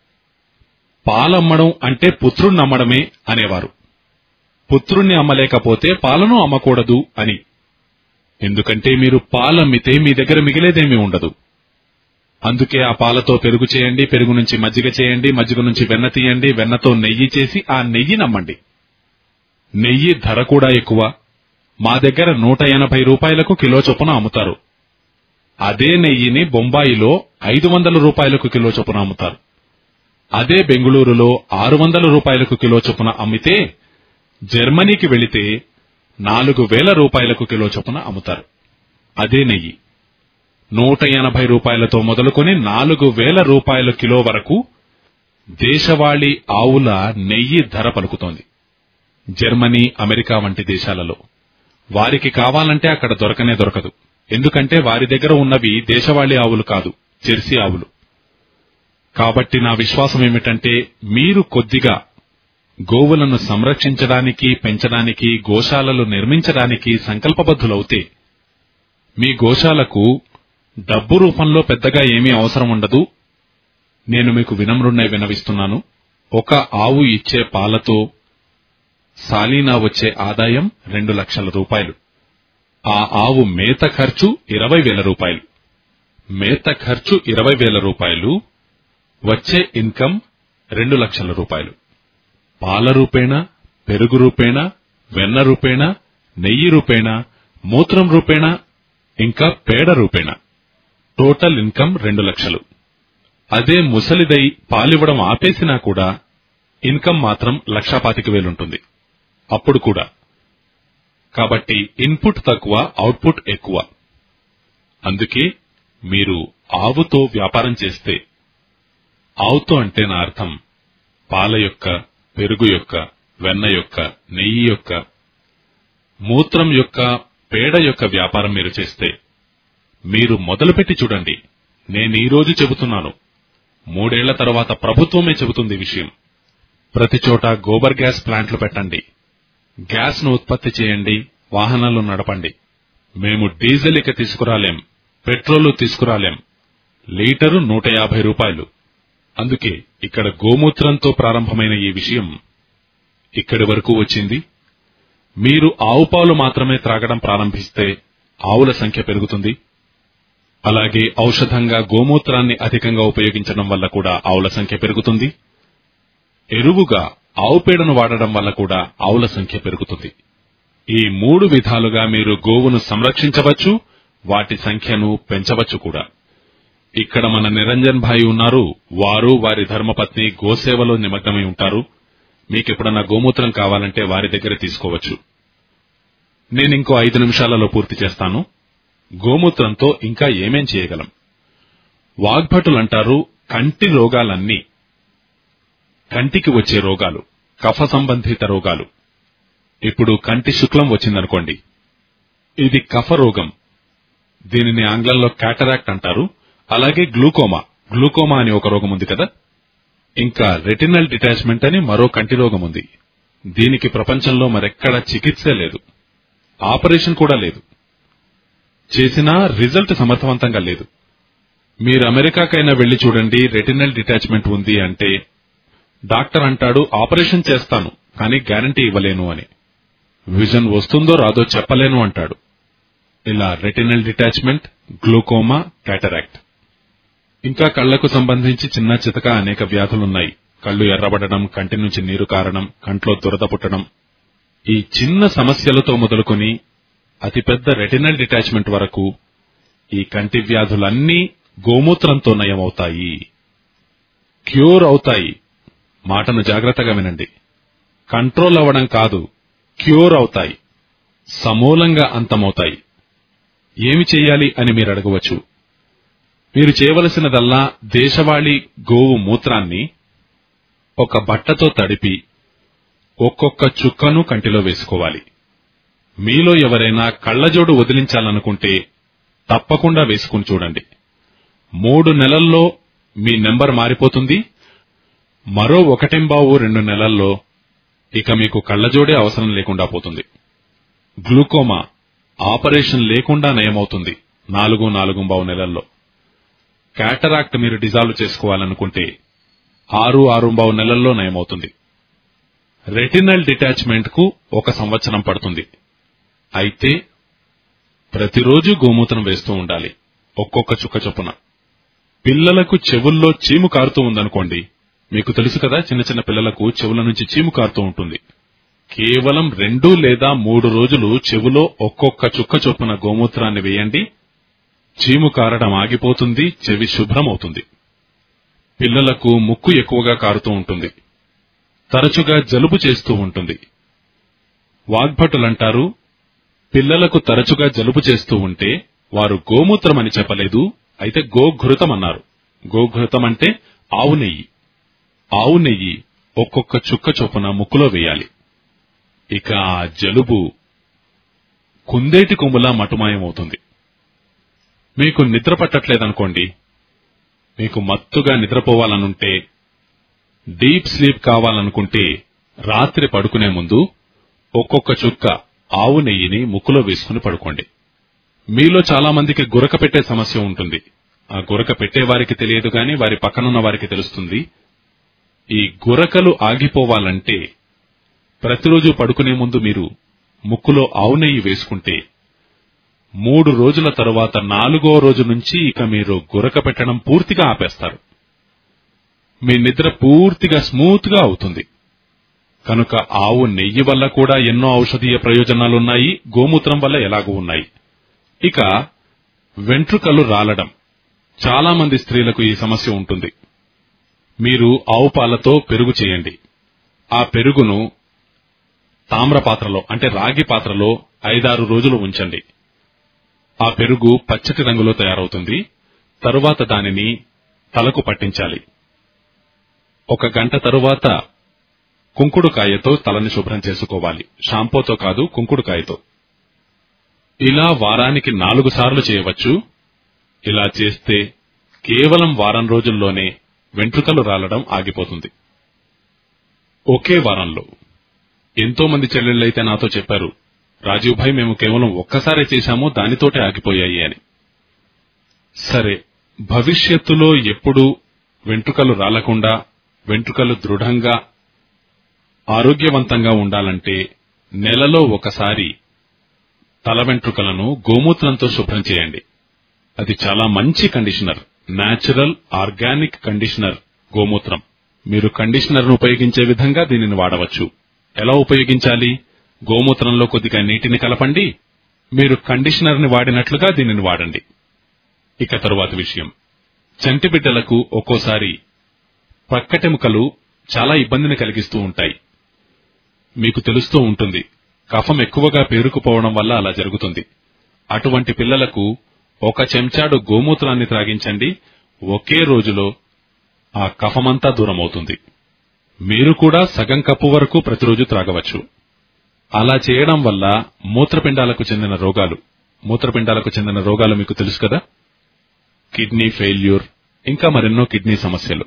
పాలమ్మడం అంటే పుత్రుణ్ణి అమ్మడమే అనేవారు పుత్రుణ్ణి అమ్మలేకపోతే పాలను అమ్మకూడదు అని ఎందుకంటే మీరు పాలమ్మితే మీ దగ్గర మిగిలేదేమీ ఉండదు అందుకే ఆ పాలతో పెరుగు చేయండి పెరుగు నుంచి మజ్జిగ చేయండి మజ్జిగ నుంచి వెన్న తీయండి వెన్నతో నెయ్యి చేసి ఆ నెయ్యి నమ్మండి నెయ్యి ధర కూడా ఎక్కువ మా దగ్గర నూట ఎనభై రూపాయలకు కిలో చొప్పున అమ్ముతారు అదే నెయ్యిని బొంబాయిలో ఐదు వందల రూపాయలకు కిలో చొప్పున అమ్ముతారు అదే బెంగుళూరులో ఆరు వందల రూపాయలకు కిలో చొప్పున అమ్మితే జర్మనీకి వెళితే నాలుగు వేల రూపాయలకు కిలో చొప్పున అమ్ముతారు అదే నెయ్యి నూట ఎనభై రూపాయలతో మొదలుకొని నాలుగు వేల రూపాయల కిలో వరకు దేశవాళీ ఆవుల నెయ్యి ధర పలుకుతోంది జర్మనీ అమెరికా వంటి దేశాలలో వారికి కావాలంటే అక్కడ దొరకనే దొరకదు ఎందుకంటే వారి దగ్గర ఉన్నవి దేశవాళీ ఆవులు కాదు జెర్సీ ఆవులు కాబట్టి నా విశ్వాసం ఏమిటంటే మీరు కొద్దిగా గోవులను సంరక్షించడానికి పెంచడానికి గోశాలలు నిర్మించడానికి సంకల్పబద్ధులవుతే మీ గోశాలకు డబ్బు రూపంలో పెద్దగా ఏమీ అవసరం ఉండదు నేను మీకు వినమ్రుణ్ణై వినవిస్తున్నాను ఒక ఆవు ఇచ్చే పాలతో సాలీనా వచ్చే ఆదాయం రెండు లక్షల రూపాయలు ఆ ఆవు మేత ఖర్చు ఇరవై వేల రూపాయలు మేత ఖర్చు ఇరవై వేల రూపాయలు వచ్చే ఇన్కమ్ రెండు లక్షల రూపాయలు పాల రూపేణ పెరుగు రూపేణ వెన్న రూపేణ నెయ్యి రూపేణ మూత్రం రూపేణ ఇంకా పేడ రూపేణ టోటల్ ఇన్కమ్ రెండు లక్షలు అదే ముసలిదై పాలివ్వడం ఆపేసినా కూడా ఇన్కమ్ మాత్రం లక్షా పాతిక వేలుంటుంది అప్పుడు కూడా కాబట్టి ఇన్పుట్ తక్కువ అవుట్పుట్ ఎక్కువ అందుకే మీరు ఆవుతో వ్యాపారం చేస్తే ఆవుతో అంటే నా అర్థం పాల యొక్క పెరుగు యొక్క వెన్న యొక్క నెయ్యి యొక్క మూత్రం యొక్క పేడ యొక్క వ్యాపారం మీరు చేస్తే మీరు మొదలుపెట్టి చూడండి నేను ఈ రోజు చెబుతున్నాను మూడేళ్ల తర్వాత ప్రభుత్వమే చెబుతుంది ఈ విషయం ప్రతి చోట గోబర్ గ్యాస్ ప్లాంట్లు పెట్టండి గ్యాస్ ను ఉత్పత్తి చేయండి వాహనాలు నడపండి మేము డీజిల్ ఇక తీసుకురాలేం పెట్రోలు తీసుకురాలేం లీటరు నూట యాభై రూపాయలు అందుకే ఇక్కడ గోమూత్రంతో ప్రారంభమైన ఈ విషయం ఇక్కడి వరకు వచ్చింది మీరు ఆవు పాలు మాత్రమే త్రాగడం ప్రారంభిస్తే ఆవుల సంఖ్య పెరుగుతుంది అలాగే ఔషధంగా గోమూత్రాన్ని అధికంగా ఉపయోగించడం వల్ల కూడా ఆవుల సంఖ్య పెరుగుతుంది ఎరువుగా ఆవు పేడను వాడడం వల్ల కూడా ఆవుల సంఖ్య పెరుగుతుంది ఈ మూడు విధాలుగా మీరు గోవును సంరక్షించవచ్చు వాటి సంఖ్యను పెంచవచ్చు కూడా ఇక్కడ మన నిరంజన్ భాయి ఉన్నారు వారు వారి ధర్మపత్ని గోసేవలో నిమగ్నమై ఉంటారు మీకెప్పుడన్నా గోమూత్రం కావాలంటే వారి దగ్గర తీసుకోవచ్చు నేనింకో ఐదు నిమిషాలలో పూర్తి చేస్తాను గోమూత్రంతో ఇంకా ఏమేం చేయగలం వాగ్భటులంటారు కంటి రోగాలన్నీ కంటికి వచ్చే రోగాలు కఫ సంబంధిత రోగాలు ఇప్పుడు కంటి శుక్లం వచ్చిందనుకోండి ఇది కఫ రోగం దీనిని ఆంగ్లంలో క్యాటరాక్ట్ అంటారు అలాగే గ్లూకోమా గ్లూకోమా అని ఒక రోగం ఉంది కదా ఇంకా రెటినల్ డిటాచ్మెంట్ అని మరో కంటి రోగం ఉంది దీనికి ప్రపంచంలో మరెక్కడా చికిత్సే లేదు ఆపరేషన్ కూడా లేదు చేసినా రిజల్ట్ సమర్థవంతంగా లేదు మీరు అమెరికాకైనా వెళ్లి చూడండి రెటినల్ డిటాచ్మెంట్ ఉంది అంటే డాక్టర్ అంటాడు ఆపరేషన్ చేస్తాను కానీ గ్యారంటీ ఇవ్వలేను అని విజన్ వస్తుందో రాదో చెప్పలేను అంటాడు ఇలా రెటినల్ డిటాచ్మెంట్ గ్లూకోమా క్యాటరాక్ట్ ఇంకా కళ్లకు సంబంధించి చిన్న చితక అనేక వ్యాధులున్నాయి కళ్ళు ఎర్రబడడం కంటి నుంచి నీరు కారడం కంట్లో దురద పుట్టడం ఈ చిన్న సమస్యలతో మొదలుకొని అతిపెద్ద రెటినల్ డిటాచ్మెంట్ వరకు ఈ కంటి వ్యాధులన్నీ గోమూత్రంతో నయమవుతాయి క్యూర్ అవుతాయి మాటను జాగ్రత్తగా వినండి కంట్రోల్ అవ్వడం కాదు క్యూర్ అవుతాయి సమూలంగా అంతమవుతాయి ఏమి చెయ్యాలి అని మీరు అడగవచ్చు మీరు చేయవలసినదల్లా దేశవాళీ గోవు మూత్రాన్ని ఒక బట్టతో తడిపి ఒక్కొక్క చుక్కను కంటిలో వేసుకోవాలి మీలో ఎవరైనా కళ్లజోడు వదిలించాలనుకుంటే తప్పకుండా వేసుకుని చూడండి మూడు నెలల్లో మీ నెంబర్ మారిపోతుంది మరో ఒకటింబావు రెండు నెలల్లో ఇక మీకు కళ్లజోడే అవసరం లేకుండా పోతుంది గ్లూకోమా ఆపరేషన్ లేకుండా నయమవుతుంది నాలుగు నాలుగు బావు నెలల్లో క్యాటరాక్ట్ మీరు డిజాల్వ్ చేసుకోవాలనుకుంటే ఆరు ఆరు బావు నెలల్లో నయమవుతుంది రెటినల్ డిటాచ్మెంట్ కు ఒక సంవత్సరం పడుతుంది అయితే ప్రతిరోజు గోమూత్రం వేస్తూ ఉండాలి ఒక్కొక్క చుక్క చొప్పున పిల్లలకు చెవుల్లో చీము కారుతూ ఉందనుకోండి మీకు తెలుసు కదా చిన్న చిన్న పిల్లలకు చెవుల నుంచి చీము కారుతూ ఉంటుంది కేవలం రెండు లేదా మూడు రోజులు చెవులో ఒక్కొక్క చుక్క చొప్పున గోమూత్రాన్ని వేయండి చీము కారడం ఆగిపోతుంది చెవి శుభ్రమవుతుంది పిల్లలకు ముక్కు ఎక్కువగా కారుతూ ఉంటుంది తరచుగా జలుబు చేస్తూ ఉంటుంది వాగ్భటులంటారు పిల్లలకు తరచుగా జలుబు చేస్తూ ఉంటే వారు గోమూత్రం అని చెప్పలేదు అయితే గోఘృతం అన్నారు గోఘృతం అంటే ఆవు నెయ్యి ఆవు నెయ్యి ఒక్కొక్క చుక్క చొప్పున ముక్కులో వేయాలి ఇక ఆ జలుబు కుందేటి కొమ్ములా మటుమాయమవుతుంది మీకు నిద్ర పట్టట్లేదనుకోండి మీకు మత్తుగా నిద్రపోవాలనుంటే డీప్ స్లీప్ కావాలనుకుంటే రాత్రి పడుకునే ముందు ఒక్కొక్క చుక్క ఆవు నెయ్యిని ముక్కులో వేసుకుని పడుకోండి మీలో చాలా మందికి గురక పెట్టే సమస్య ఉంటుంది ఆ గురక పెట్టే వారికి తెలియదు గాని వారి పక్కనున్న వారికి తెలుస్తుంది ఈ గురకలు ఆగిపోవాలంటే ప్రతిరోజు పడుకునే ముందు మీరు ముక్కులో ఆవు నెయ్యి వేసుకుంటే మూడు రోజుల తరువాత నాలుగో రోజు నుంచి ఇక మీరు గురక పెట్టడం పూర్తిగా ఆపేస్తారు మీ నిద్ర పూర్తిగా స్మూత్ గా అవుతుంది కనుక ఆవు నెయ్యి వల్ల కూడా ఎన్నో ఔషధీయ ప్రయోజనాలున్నాయి గోమూత్రం వల్ల ఎలాగూ ఉన్నాయి ఇక వెంట్రుకలు రాలడం చాలా మంది స్త్రీలకు ఈ సమస్య ఉంటుంది మీరు ఆవు పాలతో పెరుగు చేయండి ఆ పెరుగును తామ్ర పాత్రలో అంటే రాగి పాత్రలో ఐదారు రోజులు ఉంచండి ఆ పెరుగు పచ్చటి రంగులో తయారవుతుంది తరువాత దానిని తలకు పట్టించాలి ఒక గంట తరువాత కుంకుడుకాయతో తలని శుభ్రం చేసుకోవాలి షాంపూతో కాదు కుంకుడుకాయతో ఇలా వారానికి నాలుగు సార్లు చేయవచ్చు ఇలా చేస్తే కేవలం వారం రోజుల్లోనే వెంట్రుకలు రాలడం ఆగిపోతుంది ఒకే వారంలో ఎంతో మంది చెల్లెళ్ళైతే నాతో చెప్పారు రాజీవ్ భాయ్ మేము కేవలం ఒక్కసారే చేశాము దానితోటే ఆగిపోయాయి అని సరే భవిష్యత్తులో ఎప్పుడు వెంట్రుకలు రాలకుండా వెంట్రుకలు దృఢంగా ఆరోగ్యవంతంగా ఉండాలంటే నెలలో ఒకసారి తల వెంట్రుకలను గోమూత్రంతో శుభ్రం చేయండి అది చాలా మంచి కండిషనర్ నాచురల్ ఆర్గానిక్ కండిషనర్ గోమూత్రం మీరు కండిషనర్ ను ఉపయోగించే విధంగా దీనిని వాడవచ్చు ఎలా ఉపయోగించాలి గోమూత్రంలో కొద్దిగా నీటిని కలపండి మీరు కండిషనర్ ని వాడినట్లుగా దీనిని వాడండి ఇక తరువాత విషయం చంటి బిడ్డలకు ఒక్కోసారి పక్కటెముకలు చాలా ఇబ్బందిని కలిగిస్తూ ఉంటాయి మీకు తెలుస్తూ ఉంటుంది కఫం ఎక్కువగా పేరుకుపోవడం వల్ల అలా జరుగుతుంది అటువంటి పిల్లలకు ఒక చెంచాడు గోమూత్రాన్ని త్రాగించండి ఒకే రోజులో ఆ కఫమంతా దూరమవుతుంది మీరు కూడా సగం కప్పు వరకు ప్రతిరోజు త్రాగవచ్చు అలా చేయడం వల్ల మూత్రపిండాలకు చెందిన రోగాలు మూత్రపిండాలకు చెందిన రోగాలు మీకు తెలుసు కదా కిడ్నీ ఫెయిల్యూర్ ఇంకా మరెన్నో కిడ్నీ సమస్యలు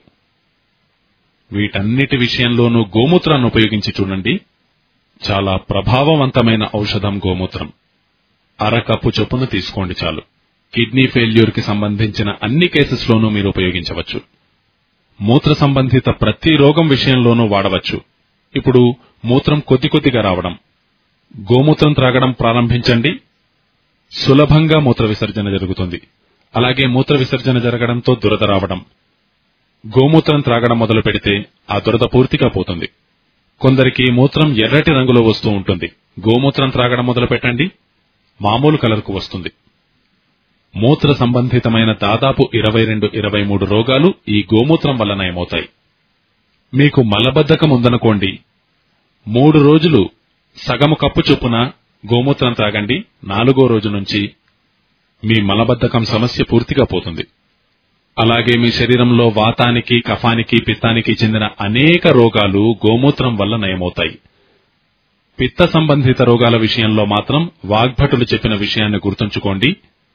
వీటన్నిటి విషయంలోనూ గోమూత్రాన్ని ఉపయోగించి చూడండి చాలా ప్రభావవంతమైన ఔషధం గోమూత్రం అరకప్పు చొప్పున తీసుకోండి చాలు కిడ్నీ ఫెయిల్యూర్ కి సంబంధించిన అన్ని కేసెస్లోనూ మీరు ఉపయోగించవచ్చు మూత్ర సంబంధిత ప్రతి రోగం విషయంలోనూ వాడవచ్చు ఇప్పుడు మూత్రం కొద్ది కొద్దిగా రావడం గోమూత్రం త్రాగడం ప్రారంభించండి సులభంగా మూత్ర విసర్జన జరుగుతుంది అలాగే మూత్ర విసర్జన జరగడంతో దురద రావడం గోమూత్రం త్రాగడం మొదలు పెడితే ఆ దురద పూర్తిగా పోతుంది కొందరికి మూత్రం ఎర్రటి రంగులో వస్తూ ఉంటుంది గోమూత్రం త్రాగడం మొదలు పెట్టండి మామూలు కలర్కు వస్తుంది మూత్ర సంబంధితమైన దాదాపు ఇరవై రెండు ఇరవై మూడు రోగాలు ఈ గోమూత్రం వల్ల నయమవుతాయి మీకు మలబద్ధకం ఉందనుకోండి మూడు రోజులు సగము కప్పు చొప్పున గోమూత్రం త్రాగండి నాలుగో రోజు నుంచి మీ మలబద్ధకం సమస్య పూర్తిగా పోతుంది అలాగే మీ శరీరంలో వాతానికి కఫానికి పిత్తానికి చెందిన అనేక రోగాలు గోమూత్రం వల్ల నయమవుతాయి పిత్త సంబంధిత రోగాల విషయంలో మాత్రం వాగ్భటులు చెప్పిన విషయాన్ని గుర్తుంచుకోండి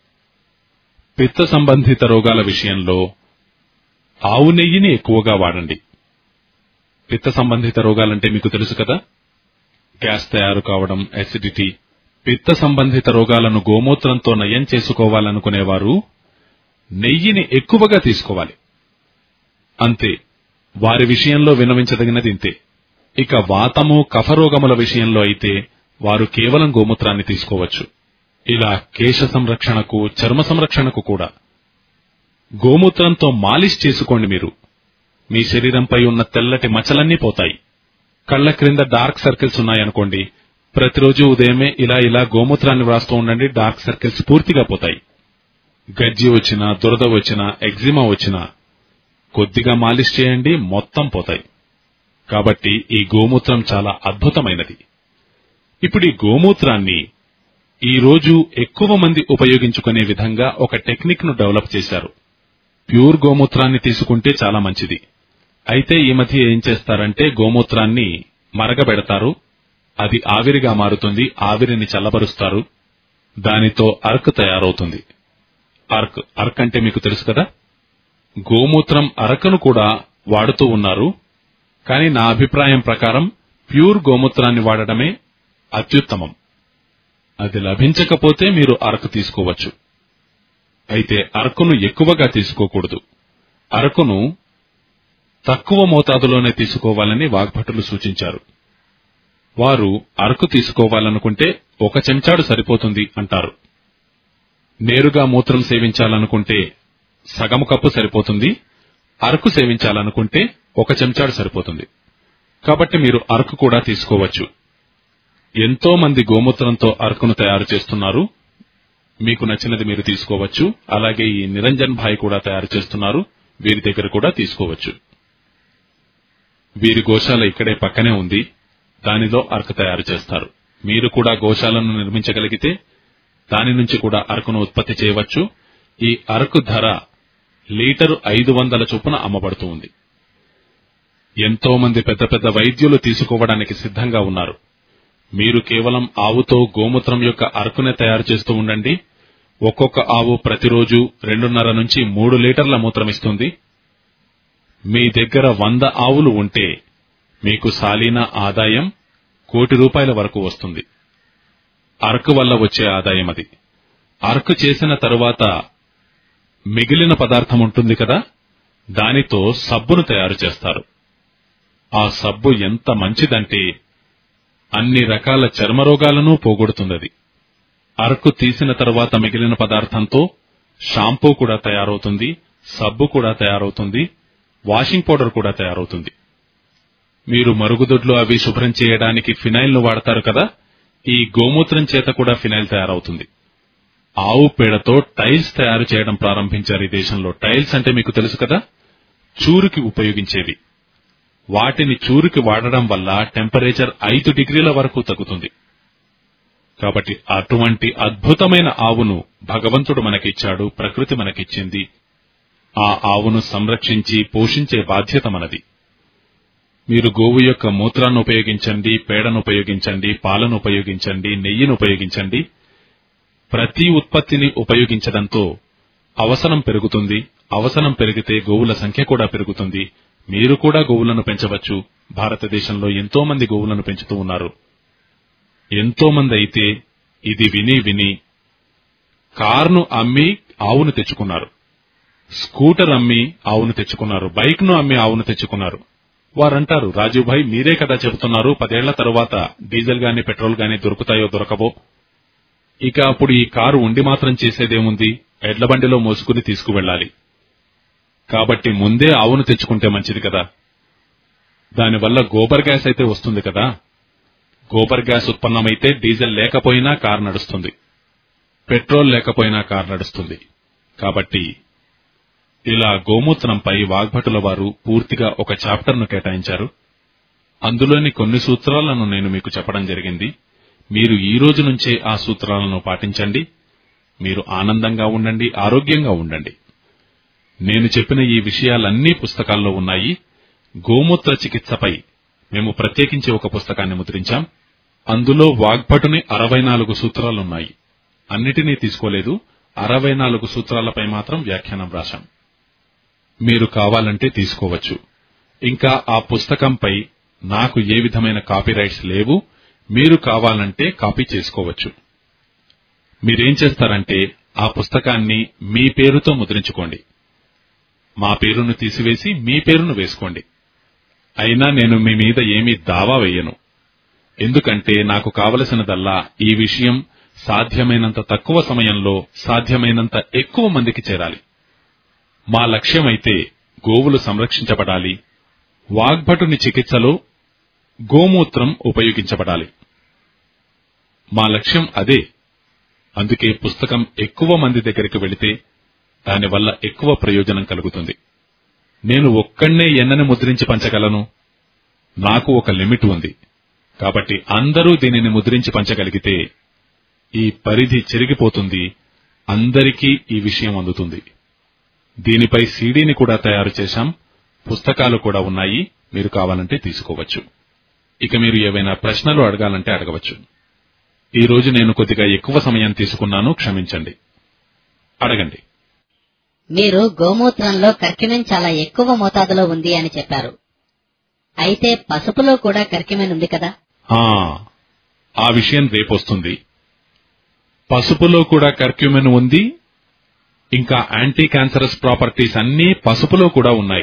పిత్త సంబంధిత రోగాల విషయంలో ఆవు నెయ్యిని ఎక్కువగా వాడండి పిత్త సంబంధిత రోగాలంటే మీకు తెలుసు కదా గ్యాస్ తయారు కావడం అసిడిటీ పిత్త సంబంధిత రోగాలను గోమూత్రంతో నయం చేసుకోవాలనుకునేవారు నెయ్యిని ఎక్కువగా తీసుకోవాలి అంతే వారి విషయంలో వినవించదగినది ఇంతే ఇక వాతము కఫరోగముల విషయంలో అయితే వారు కేవలం గోమూత్రాన్ని తీసుకోవచ్చు ఇలా కేశ సంరక్షణకు చర్మ సంరక్షణకు కూడా గోమూత్రంతో మాలిష్ చేసుకోండి మీరు మీ శరీరంపై ఉన్న తెల్లటి మచ్చలన్నీ పోతాయి కళ్ల క్రింద డార్క్ సర్కిల్స్ ఉన్నాయనుకోండి ప్రతిరోజు ఉదయమే ఇలా ఇలా గోమూత్రాన్ని వ్రాస్తూ ఉండండి డార్క్ సర్కిల్స్ పూర్తిగా పోతాయి గజ్జి వచ్చినా దురద వచ్చినా ఎగ్జిమా వచ్చినా కొద్దిగా మాలిష్ చేయండి మొత్తం పోతాయి కాబట్టి ఈ గోమూత్రం చాలా అద్భుతమైనది ఇప్పుడు ఈ గోమూత్రాన్ని ఈ రోజు ఎక్కువ మంది ఉపయోగించుకునే విధంగా ఒక టెక్నిక్ ను డెవలప్ చేశారు ప్యూర్ గోమూత్రాన్ని తీసుకుంటే చాలా మంచిది అయితే ఈ మధ్య ఏం చేస్తారంటే గోమూత్రాన్ని మరగబెడతారు అది ఆవిరిగా మారుతుంది ఆవిరిని చల్లబరుస్తారు దానితో అర్క్ తయారవుతుంది అర్క్ అర్క్ అంటే మీకు తెలుసు కదా గోమూత్రం అరకను కూడా వాడుతూ ఉన్నారు కానీ నా అభిప్రాయం ప్రకారం ప్యూర్ గోమూత్రాన్ని వాడడమే అత్యుత్తమం అది లభించకపోతే మీరు అరకు తీసుకోవచ్చు అయితే అరకును ఎక్కువగా తీసుకోకూడదు అరకును తక్కువ మోతాదులోనే తీసుకోవాలని వాగ్భటులు సూచించారు వారు అరకు తీసుకోవాలనుకుంటే ఒక చెంచాడు సరిపోతుంది అంటారు నేరుగా మూత్రం సేవించాలనుకుంటే సగము కప్పు సరిపోతుంది అరకు సేవించాలనుకుంటే ఒక చెంచాడు సరిపోతుంది కాబట్టి మీరు అరకు కూడా తీసుకోవచ్చు ఎంతో మంది గోమూత్రంతో అరకును తయారు చేస్తున్నారు మీకు నచ్చినది మీరు తీసుకోవచ్చు అలాగే ఈ నిరంజన్ భాయ్ కూడా తయారు చేస్తున్నారు వీరి దగ్గర కూడా తీసుకోవచ్చు వీరి గోశాల ఇక్కడే పక్కనే ఉంది దానిలో అరకు తయారు చేస్తారు మీరు కూడా గోశాలను నిర్మించగలిగితే దాని నుంచి కూడా అరకును ఉత్పత్తి చేయవచ్చు ఈ అరకు ధర లీటరు ఐదు వందల చొప్పున అమ్మబడుతూ ఉంది ఎంతో మంది పెద్ద పెద్ద వైద్యులు తీసుకోవడానికి సిద్ధంగా ఉన్నారు మీరు కేవలం ఆవుతో గోమూత్రం యొక్క అరకునే తయారు చేస్తూ ఉండండి ఒక్కొక్క ఆవు ప్రతిరోజు రెండున్నర నుంచి మూడు లీటర్ల మూత్రమిస్తుంది మీ దగ్గర వంద ఆవులు ఉంటే మీకు సాలీనా ఆదాయం కోటి రూపాయల వరకు వస్తుంది అరకు వల్ల వచ్చే ఆదాయం అది అరకు చేసిన తరువాత మిగిలిన పదార్థం ఉంటుంది కదా దానితో సబ్బును తయారు చేస్తారు ఆ సబ్బు ఎంత మంచిదంటే అన్ని రకాల చర్మరోగాలను పోగొడుతుందది అరకు తీసిన తరువాత మిగిలిన పదార్థంతో షాంపూ కూడా తయారవుతుంది సబ్బు కూడా తయారవుతుంది వాషింగ్ పౌడర్ కూడా తయారవుతుంది మీరు మరుగుదొడ్లు అవి శుభ్రం చేయడానికి ఫినైల్ ను వాడతారు కదా ఈ గోమూత్రం చేత కూడా ఫినైల్ తయారవుతుంది ఆవు పేడతో టైల్స్ తయారు చేయడం ప్రారంభించారు ఈ దేశంలో టైల్స్ అంటే మీకు తెలుసు కదా చూరుకి ఉపయోగించేవి వాటిని చూరుకి వాడడం వల్ల టెంపరేచర్ ఐదు డిగ్రీల వరకు తగ్గుతుంది కాబట్టి అటువంటి అద్భుతమైన ఆవును భగవంతుడు మనకిచ్చాడు ప్రకృతి మనకిచ్చింది ఆ ఆవును సంరక్షించి పోషించే బాధ్యత మనది మీరు గోవు యొక్క మూత్రాన్ని ఉపయోగించండి పేడను ఉపయోగించండి పాలను ఉపయోగించండి నెయ్యిని ఉపయోగించండి ప్రతి ఉత్పత్తిని ఉపయోగించడంతో అవసరం పెరుగుతుంది అవసరం పెరిగితే గోవుల సంఖ్య కూడా పెరుగుతుంది మీరు కూడా గోవులను పెంచవచ్చు భారతదేశంలో ఎంతో మంది గోవులను పెంచుతూ ఉన్నారు ఎంతో మంది అయితే ఇది విని విని కార్ను అమ్మి ఆవును తెచ్చుకున్నారు స్కూటర్ అమ్మి ఆవును తెచ్చుకున్నారు బైక్ ను అమ్మి ఆవును తెచ్చుకున్నారు వారంటారు రాజు భాయ్ మీరే కదా చెబుతున్నారు పదేళ్ల తరువాత డీజిల్ గాని పెట్రోల్ గాని దొరుకుతాయో దొరకవో ఇక అప్పుడు ఈ కారు ఉండి మాత్రం చేసేదేముంది ఎడ్ల బండిలో మోసుకుని తీసుకువెళ్ళాలి కాబట్టి ముందే ఆవును తెచ్చుకుంటే మంచిది కదా దానివల్ల గోబర్ గ్యాస్ అయితే వస్తుంది కదా గోబర్ గ్యాస్ ఉత్పన్నమైతే డీజిల్ లేకపోయినా కారు నడుస్తుంది పెట్రోల్ లేకపోయినా కారు నడుస్తుంది కాబట్టి ఇలా గోమూత్రంపై వాగ్భటుల వారు పూర్తిగా ఒక చాప్టర్ను కేటాయించారు అందులోని కొన్ని సూత్రాలను నేను మీకు చెప్పడం జరిగింది మీరు ఈ రోజు నుంచే ఆ సూత్రాలను పాటించండి మీరు ఆనందంగా ఉండండి ఆరోగ్యంగా ఉండండి నేను చెప్పిన ఈ విషయాలన్నీ పుస్తకాల్లో ఉన్నాయి గోమూత్ర చికిత్సపై మేము ప్రత్యేకించి ఒక పుస్తకాన్ని ముద్రించాం అందులో వాగ్భటుని అరవై నాలుగు సూత్రాలున్నాయి అన్నిటినీ తీసుకోలేదు అరవై నాలుగు సూత్రాలపై మాత్రం వ్యాఖ్యానం రాశాం మీరు కావాలంటే తీసుకోవచ్చు ఇంకా ఆ పుస్తకంపై నాకు ఏ విధమైన కాపీరైట్స్ లేవు మీరు కావాలంటే కాపీ చేసుకోవచ్చు మీరేం చేస్తారంటే ఆ పుస్తకాన్ని మీ పేరుతో ముద్రించుకోండి మా పేరును తీసివేసి మీ పేరును వేసుకోండి అయినా నేను మీ మీద ఏమీ దావా వేయను ఎందుకంటే నాకు కావలసినదల్లా ఈ విషయం సాధ్యమైనంత తక్కువ సమయంలో సాధ్యమైనంత ఎక్కువ మందికి చేరాలి మా లక్ష్యమైతే గోవులు సంరక్షించబడాలి వాగ్భటుని చికిత్సలో గోమూత్రం ఉపయోగించబడాలి మా లక్ష్యం అదే అందుకే పుస్తకం ఎక్కువ మంది దగ్గరికి వెళితే దానివల్ల ఎక్కువ ప్రయోజనం కలుగుతుంది నేను ఒక్కణ్ణే ఎన్నని ముద్రించి పంచగలను నాకు ఒక లిమిట్ ఉంది కాబట్టి అందరూ దీనిని ముద్రించి పంచగలిగితే ఈ పరిధి చెరిగిపోతుంది అందరికీ ఈ విషయం అందుతుంది దీనిపై సీడీని కూడా తయారు చేశాం పుస్తకాలు కూడా ఉన్నాయి మీరు కావాలంటే తీసుకోవచ్చు ఇక మీరు ఏవైనా ప్రశ్నలు అడగాలంటే అడగవచ్చు ఈ రోజు నేను కొద్దిగా ఎక్కువ సమయం తీసుకున్నాను క్షమించండి అడగండి మీరు గోమూత్రంలో కర్కిమెన్ చాలా ఎక్కువ మోతాదులో ఉంది అని చెప్పారు అయితే పసుపులో కూడా కర్కిమెన్ ఉంది కదా ఆ, ఆ విషయం రేపొస్తుంది పసుపులో కూడా కర్క్యూమెన్ ఉంది ఇంకా యాంటీ క్యాన్సరస్ ప్రాపర్టీస్ అన్నీ పసుపులో కూడా ఉన్నాయి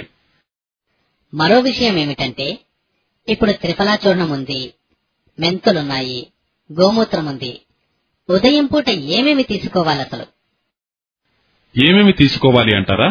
మరో విషయం ఏమిటంటే ఇప్పుడు త్రిఫలా చూర్ణం ఉంది మెంతులున్నాయి గోమూత్రం ఉంది ఉదయం పూట ఏమేమి తీసుకోవాలి అసలు ఏమేమి తీసుకోవాలి అంటారా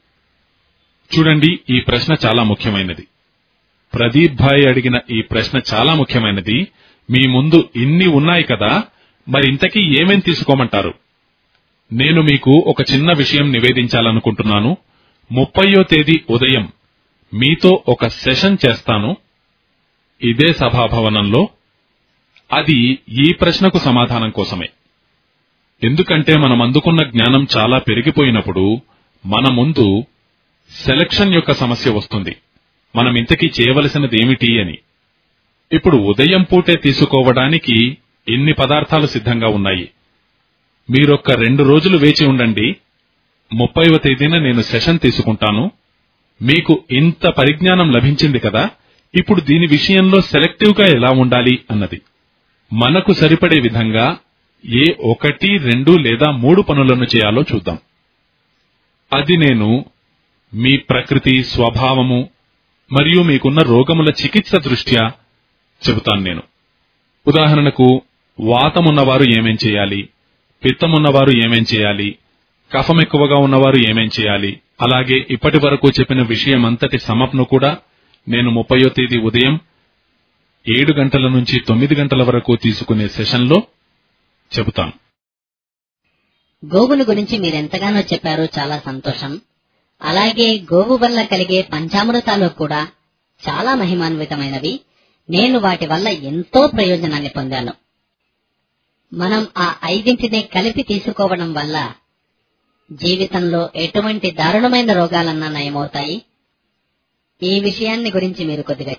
చూడండి ఈ ప్రశ్న చాలా ముఖ్యమైనది ప్రదీప్ భాయ్ అడిగిన ఈ ప్రశ్న చాలా ముఖ్యమైనది మీ ముందు ఇన్ని ఉన్నాయి కదా మరి ఇంతకీ ఏమేం తీసుకోమంటారు నేను మీకు ఒక చిన్న విషయం నివేదించాలనుకుంటున్నాను ముప్పయో తేదీ ఉదయం మీతో ఒక సెషన్ చేస్తాను ఇదే సభాభవనంలో అది ఈ ప్రశ్నకు సమాధానం కోసమే ఎందుకంటే మనం అందుకున్న జ్ఞానం చాలా పెరిగిపోయినప్పుడు మన ముందు సెలక్షన్ యొక్క సమస్య వస్తుంది మనం ఇంతకీ చేయవలసినది ఏమిటి అని ఇప్పుడు ఉదయం పూటే తీసుకోవడానికి ఇన్ని పదార్థాలు సిద్ధంగా ఉన్నాయి మీరొక్క రెండు రోజులు వేచి ఉండండి ముప్పైవ తేదీన నేను సెషన్ తీసుకుంటాను మీకు ఇంత పరిజ్ఞానం లభించింది కదా ఇప్పుడు దీని విషయంలో సెలెక్టివ్ గా ఎలా ఉండాలి అన్నది మనకు సరిపడే విధంగా ఏ ఒకటి రెండు లేదా మూడు పనులను చేయాలో చూద్దాం అది నేను మీ ప్రకృతి స్వభావము మరియు మీకున్న రోగముల చికిత్స దృష్ట్యా చెబుతాను నేను ఉదాహరణకు వాతమున్నవారు ఏమేం చేయాలి పిత్తమున్నవారు ఏమేం చేయాలి కఫం ఎక్కువగా ఉన్నవారు ఏమేం చేయాలి అలాగే ఇప్పటి వరకు చెప్పిన విషయమంతటి సమప్ను కూడా నేను ముప్పయో తేదీ ఉదయం ఏడు గంటల నుంచి తొమ్మిది గంటల వరకు తీసుకునే సెషన్లో చెబుతాను గోవుల గురించి మీరెంతగానో చెప్పారో చాలా సంతోషం అలాగే గోవు వల్ల కలిగే పంచామృతాలు కూడా చాలా మహిమాన్వితమైనవి నేను వాటి వల్ల ఎంతో ప్రయోజనాన్ని పొందాను మనం ఆ ఐదింటిని కలిపి తీసుకోవడం వల్ల జీవితంలో ఎటువంటి దారుణమైన రోగాలన్నా నయమవుతాయి ఈ విషయాన్ని గురించి మీరు కొద్దిగా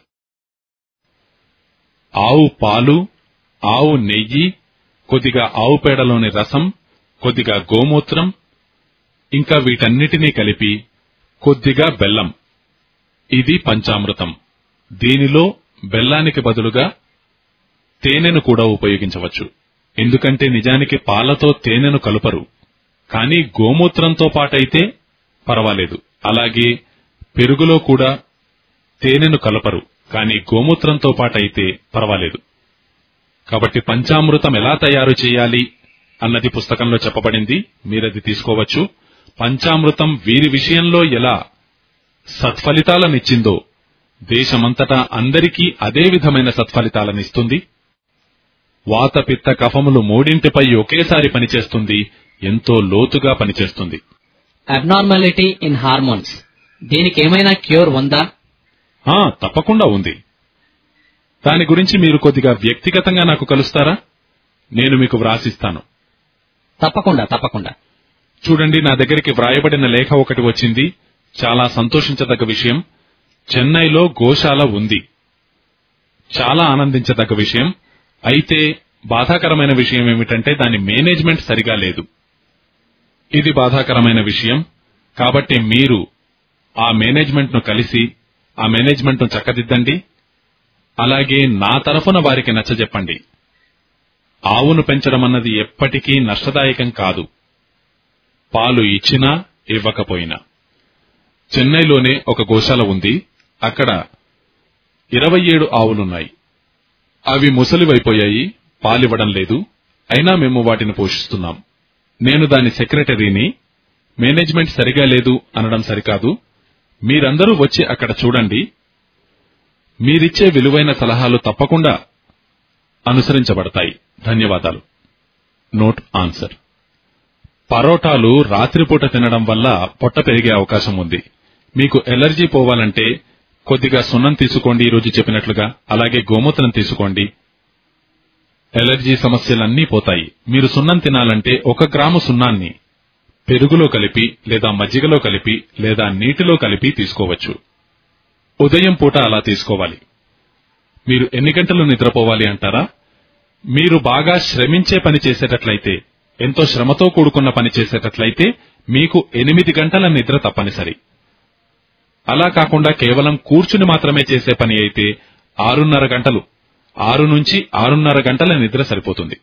ఆవు పాలు ఆవు నెయ్యి కొద్దిగా ఆవు పేడలోని రసం కొద్దిగా గోమూత్రం ఇంకా వీటన్నిటినీ కలిపి కొద్దిగా బెల్లం ఇది పంచామృతం దీనిలో బెల్లానికి బదులుగా తేనెను కూడా ఉపయోగించవచ్చు ఎందుకంటే నిజానికి పాలతో తేనెను కలుపరు కానీ గోమూత్రంతో పాటైతే పర్వాలేదు అలాగే పెరుగులో కూడా తేనెను కలపరు కానీ గోమూత్రంతో పాటైతే పర్వాలేదు కాబట్టి పంచామృతం ఎలా తయారు చేయాలి అన్నది పుస్తకంలో చెప్పబడింది మీరది తీసుకోవచ్చు పంచామృతం వీరి విషయంలో ఎలా సత్ఫలితాలనిచ్చిందో దేశమంతటా అందరికీ అదే విధమైన సత్ఫలితాలనిస్తుంది వాత పిత్త కఫములు మూడింటిపై ఒకేసారి పనిచేస్తుంది ఎంతో లోతుగా పనిచేస్తుంది అబ్నార్మాలిటీ ఇన్ హార్మోన్స్ దీనికి ఏమైనా క్యూర్ ఉందా ఆ, తప్పకుండా ఉంది దాని గురించి మీరు కొద్దిగా వ్యక్తిగతంగా నాకు కలుస్తారా నేను మీకు వ్రాసిస్తాను తప్పకుండా తప్పకుండా చూడండి నా దగ్గరికి వ్రాయబడిన లేఖ ఒకటి వచ్చింది చాలా సంతోషించదగ్గ విషయం చెన్నైలో గోశాల ఉంది చాలా ఆనందించదగ్గ విషయం అయితే బాధాకరమైన విషయం ఏమిటంటే దాని మేనేజ్మెంట్ సరిగా లేదు ఇది బాధాకరమైన విషయం కాబట్టి మీరు ఆ మేనేజ్మెంట్ ను కలిసి ఆ మేనేజ్మెంట్ ను చక్కదిద్దండి అలాగే నా తరఫున వారికి నచ్చజెప్పండి ఆవును పెంచడం అన్నది ఎప్పటికీ నష్టదాయకం కాదు పాలు ఇచ్చినా ఇవ్వకపోయినా చెన్నైలోనే ఒక గోశాల ఉంది అక్కడ ఇరవై ఏడు ఆవులున్నాయి అవి ముసలివైపోయాయి పాలివ్వడం లేదు అయినా మేము వాటిని పోషిస్తున్నాం నేను దాని సెక్రటరీని మేనేజ్మెంట్ సరిగా లేదు అనడం సరికాదు మీరందరూ వచ్చి అక్కడ చూడండి మీరిచ్చే విలువైన సలహాలు తప్పకుండా అనుసరించబడతాయి ధన్యవాదాలు నోట్ ఆన్సర్ పరోటాలు రాత్రిపూట తినడం వల్ల పొట్ట పెరిగే అవకాశం ఉంది మీకు ఎలర్జీ పోవాలంటే కొద్దిగా సున్నం తీసుకోండి ఈరోజు చెప్పినట్లుగా అలాగే గోమూత్రం తీసుకోండి ఎలర్జీ సమస్యలన్నీ పోతాయి మీరు సున్నం తినాలంటే ఒక గ్రాము సున్నాన్ని పెరుగులో కలిపి లేదా మజ్జిగలో కలిపి లేదా నీటిలో కలిపి తీసుకోవచ్చు ఉదయం పూట అలా తీసుకోవాలి మీరు ఎన్ని గంటలు నిద్రపోవాలి అంటారా మీరు బాగా శ్రమించే పని చేసేటట్లయితే ఎంతో శ్రమతో కూడుకున్న పని చేసేటట్లయితే మీకు ఎనిమిది గంటల నిద్ర తప్పనిసరి అలా కాకుండా కేవలం కూర్చుని మాత్రమే చేసే పని అయితే ఆరున్నర గంటలు ఆరు నుంచి ఆరున్నర గంటల నిద్ర సరిపోతుంది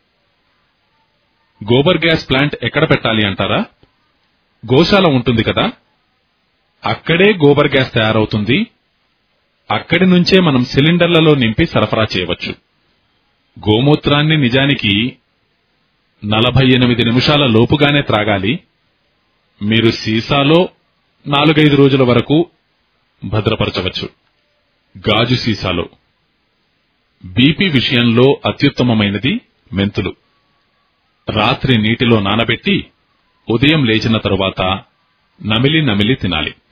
గోబర్ గ్యాస్ ప్లాంట్ ఎక్కడ పెట్టాలి అంటారా గోశాల ఉంటుంది కదా అక్కడే గోబర్ గ్యాస్ తయారవుతుంది అక్కడి నుంచే మనం సిలిండర్లలో నింపి సరఫరా చేయవచ్చు గోమూత్రాన్ని నిజానికి నలభై ఎనిమిది నిమిషాల లోపుగానే త్రాగాలి మీరు సీసాలో నాలుగైదు రోజుల వరకు భద్రపరచవచ్చు గాజు సీసాలో బీపీ విషయంలో అత్యుత్తమమైనది మెంతులు రాత్రి నీటిలో నానబెట్టి ఉదయం లేచిన తరువాత నమిలి నమిలి తినాలి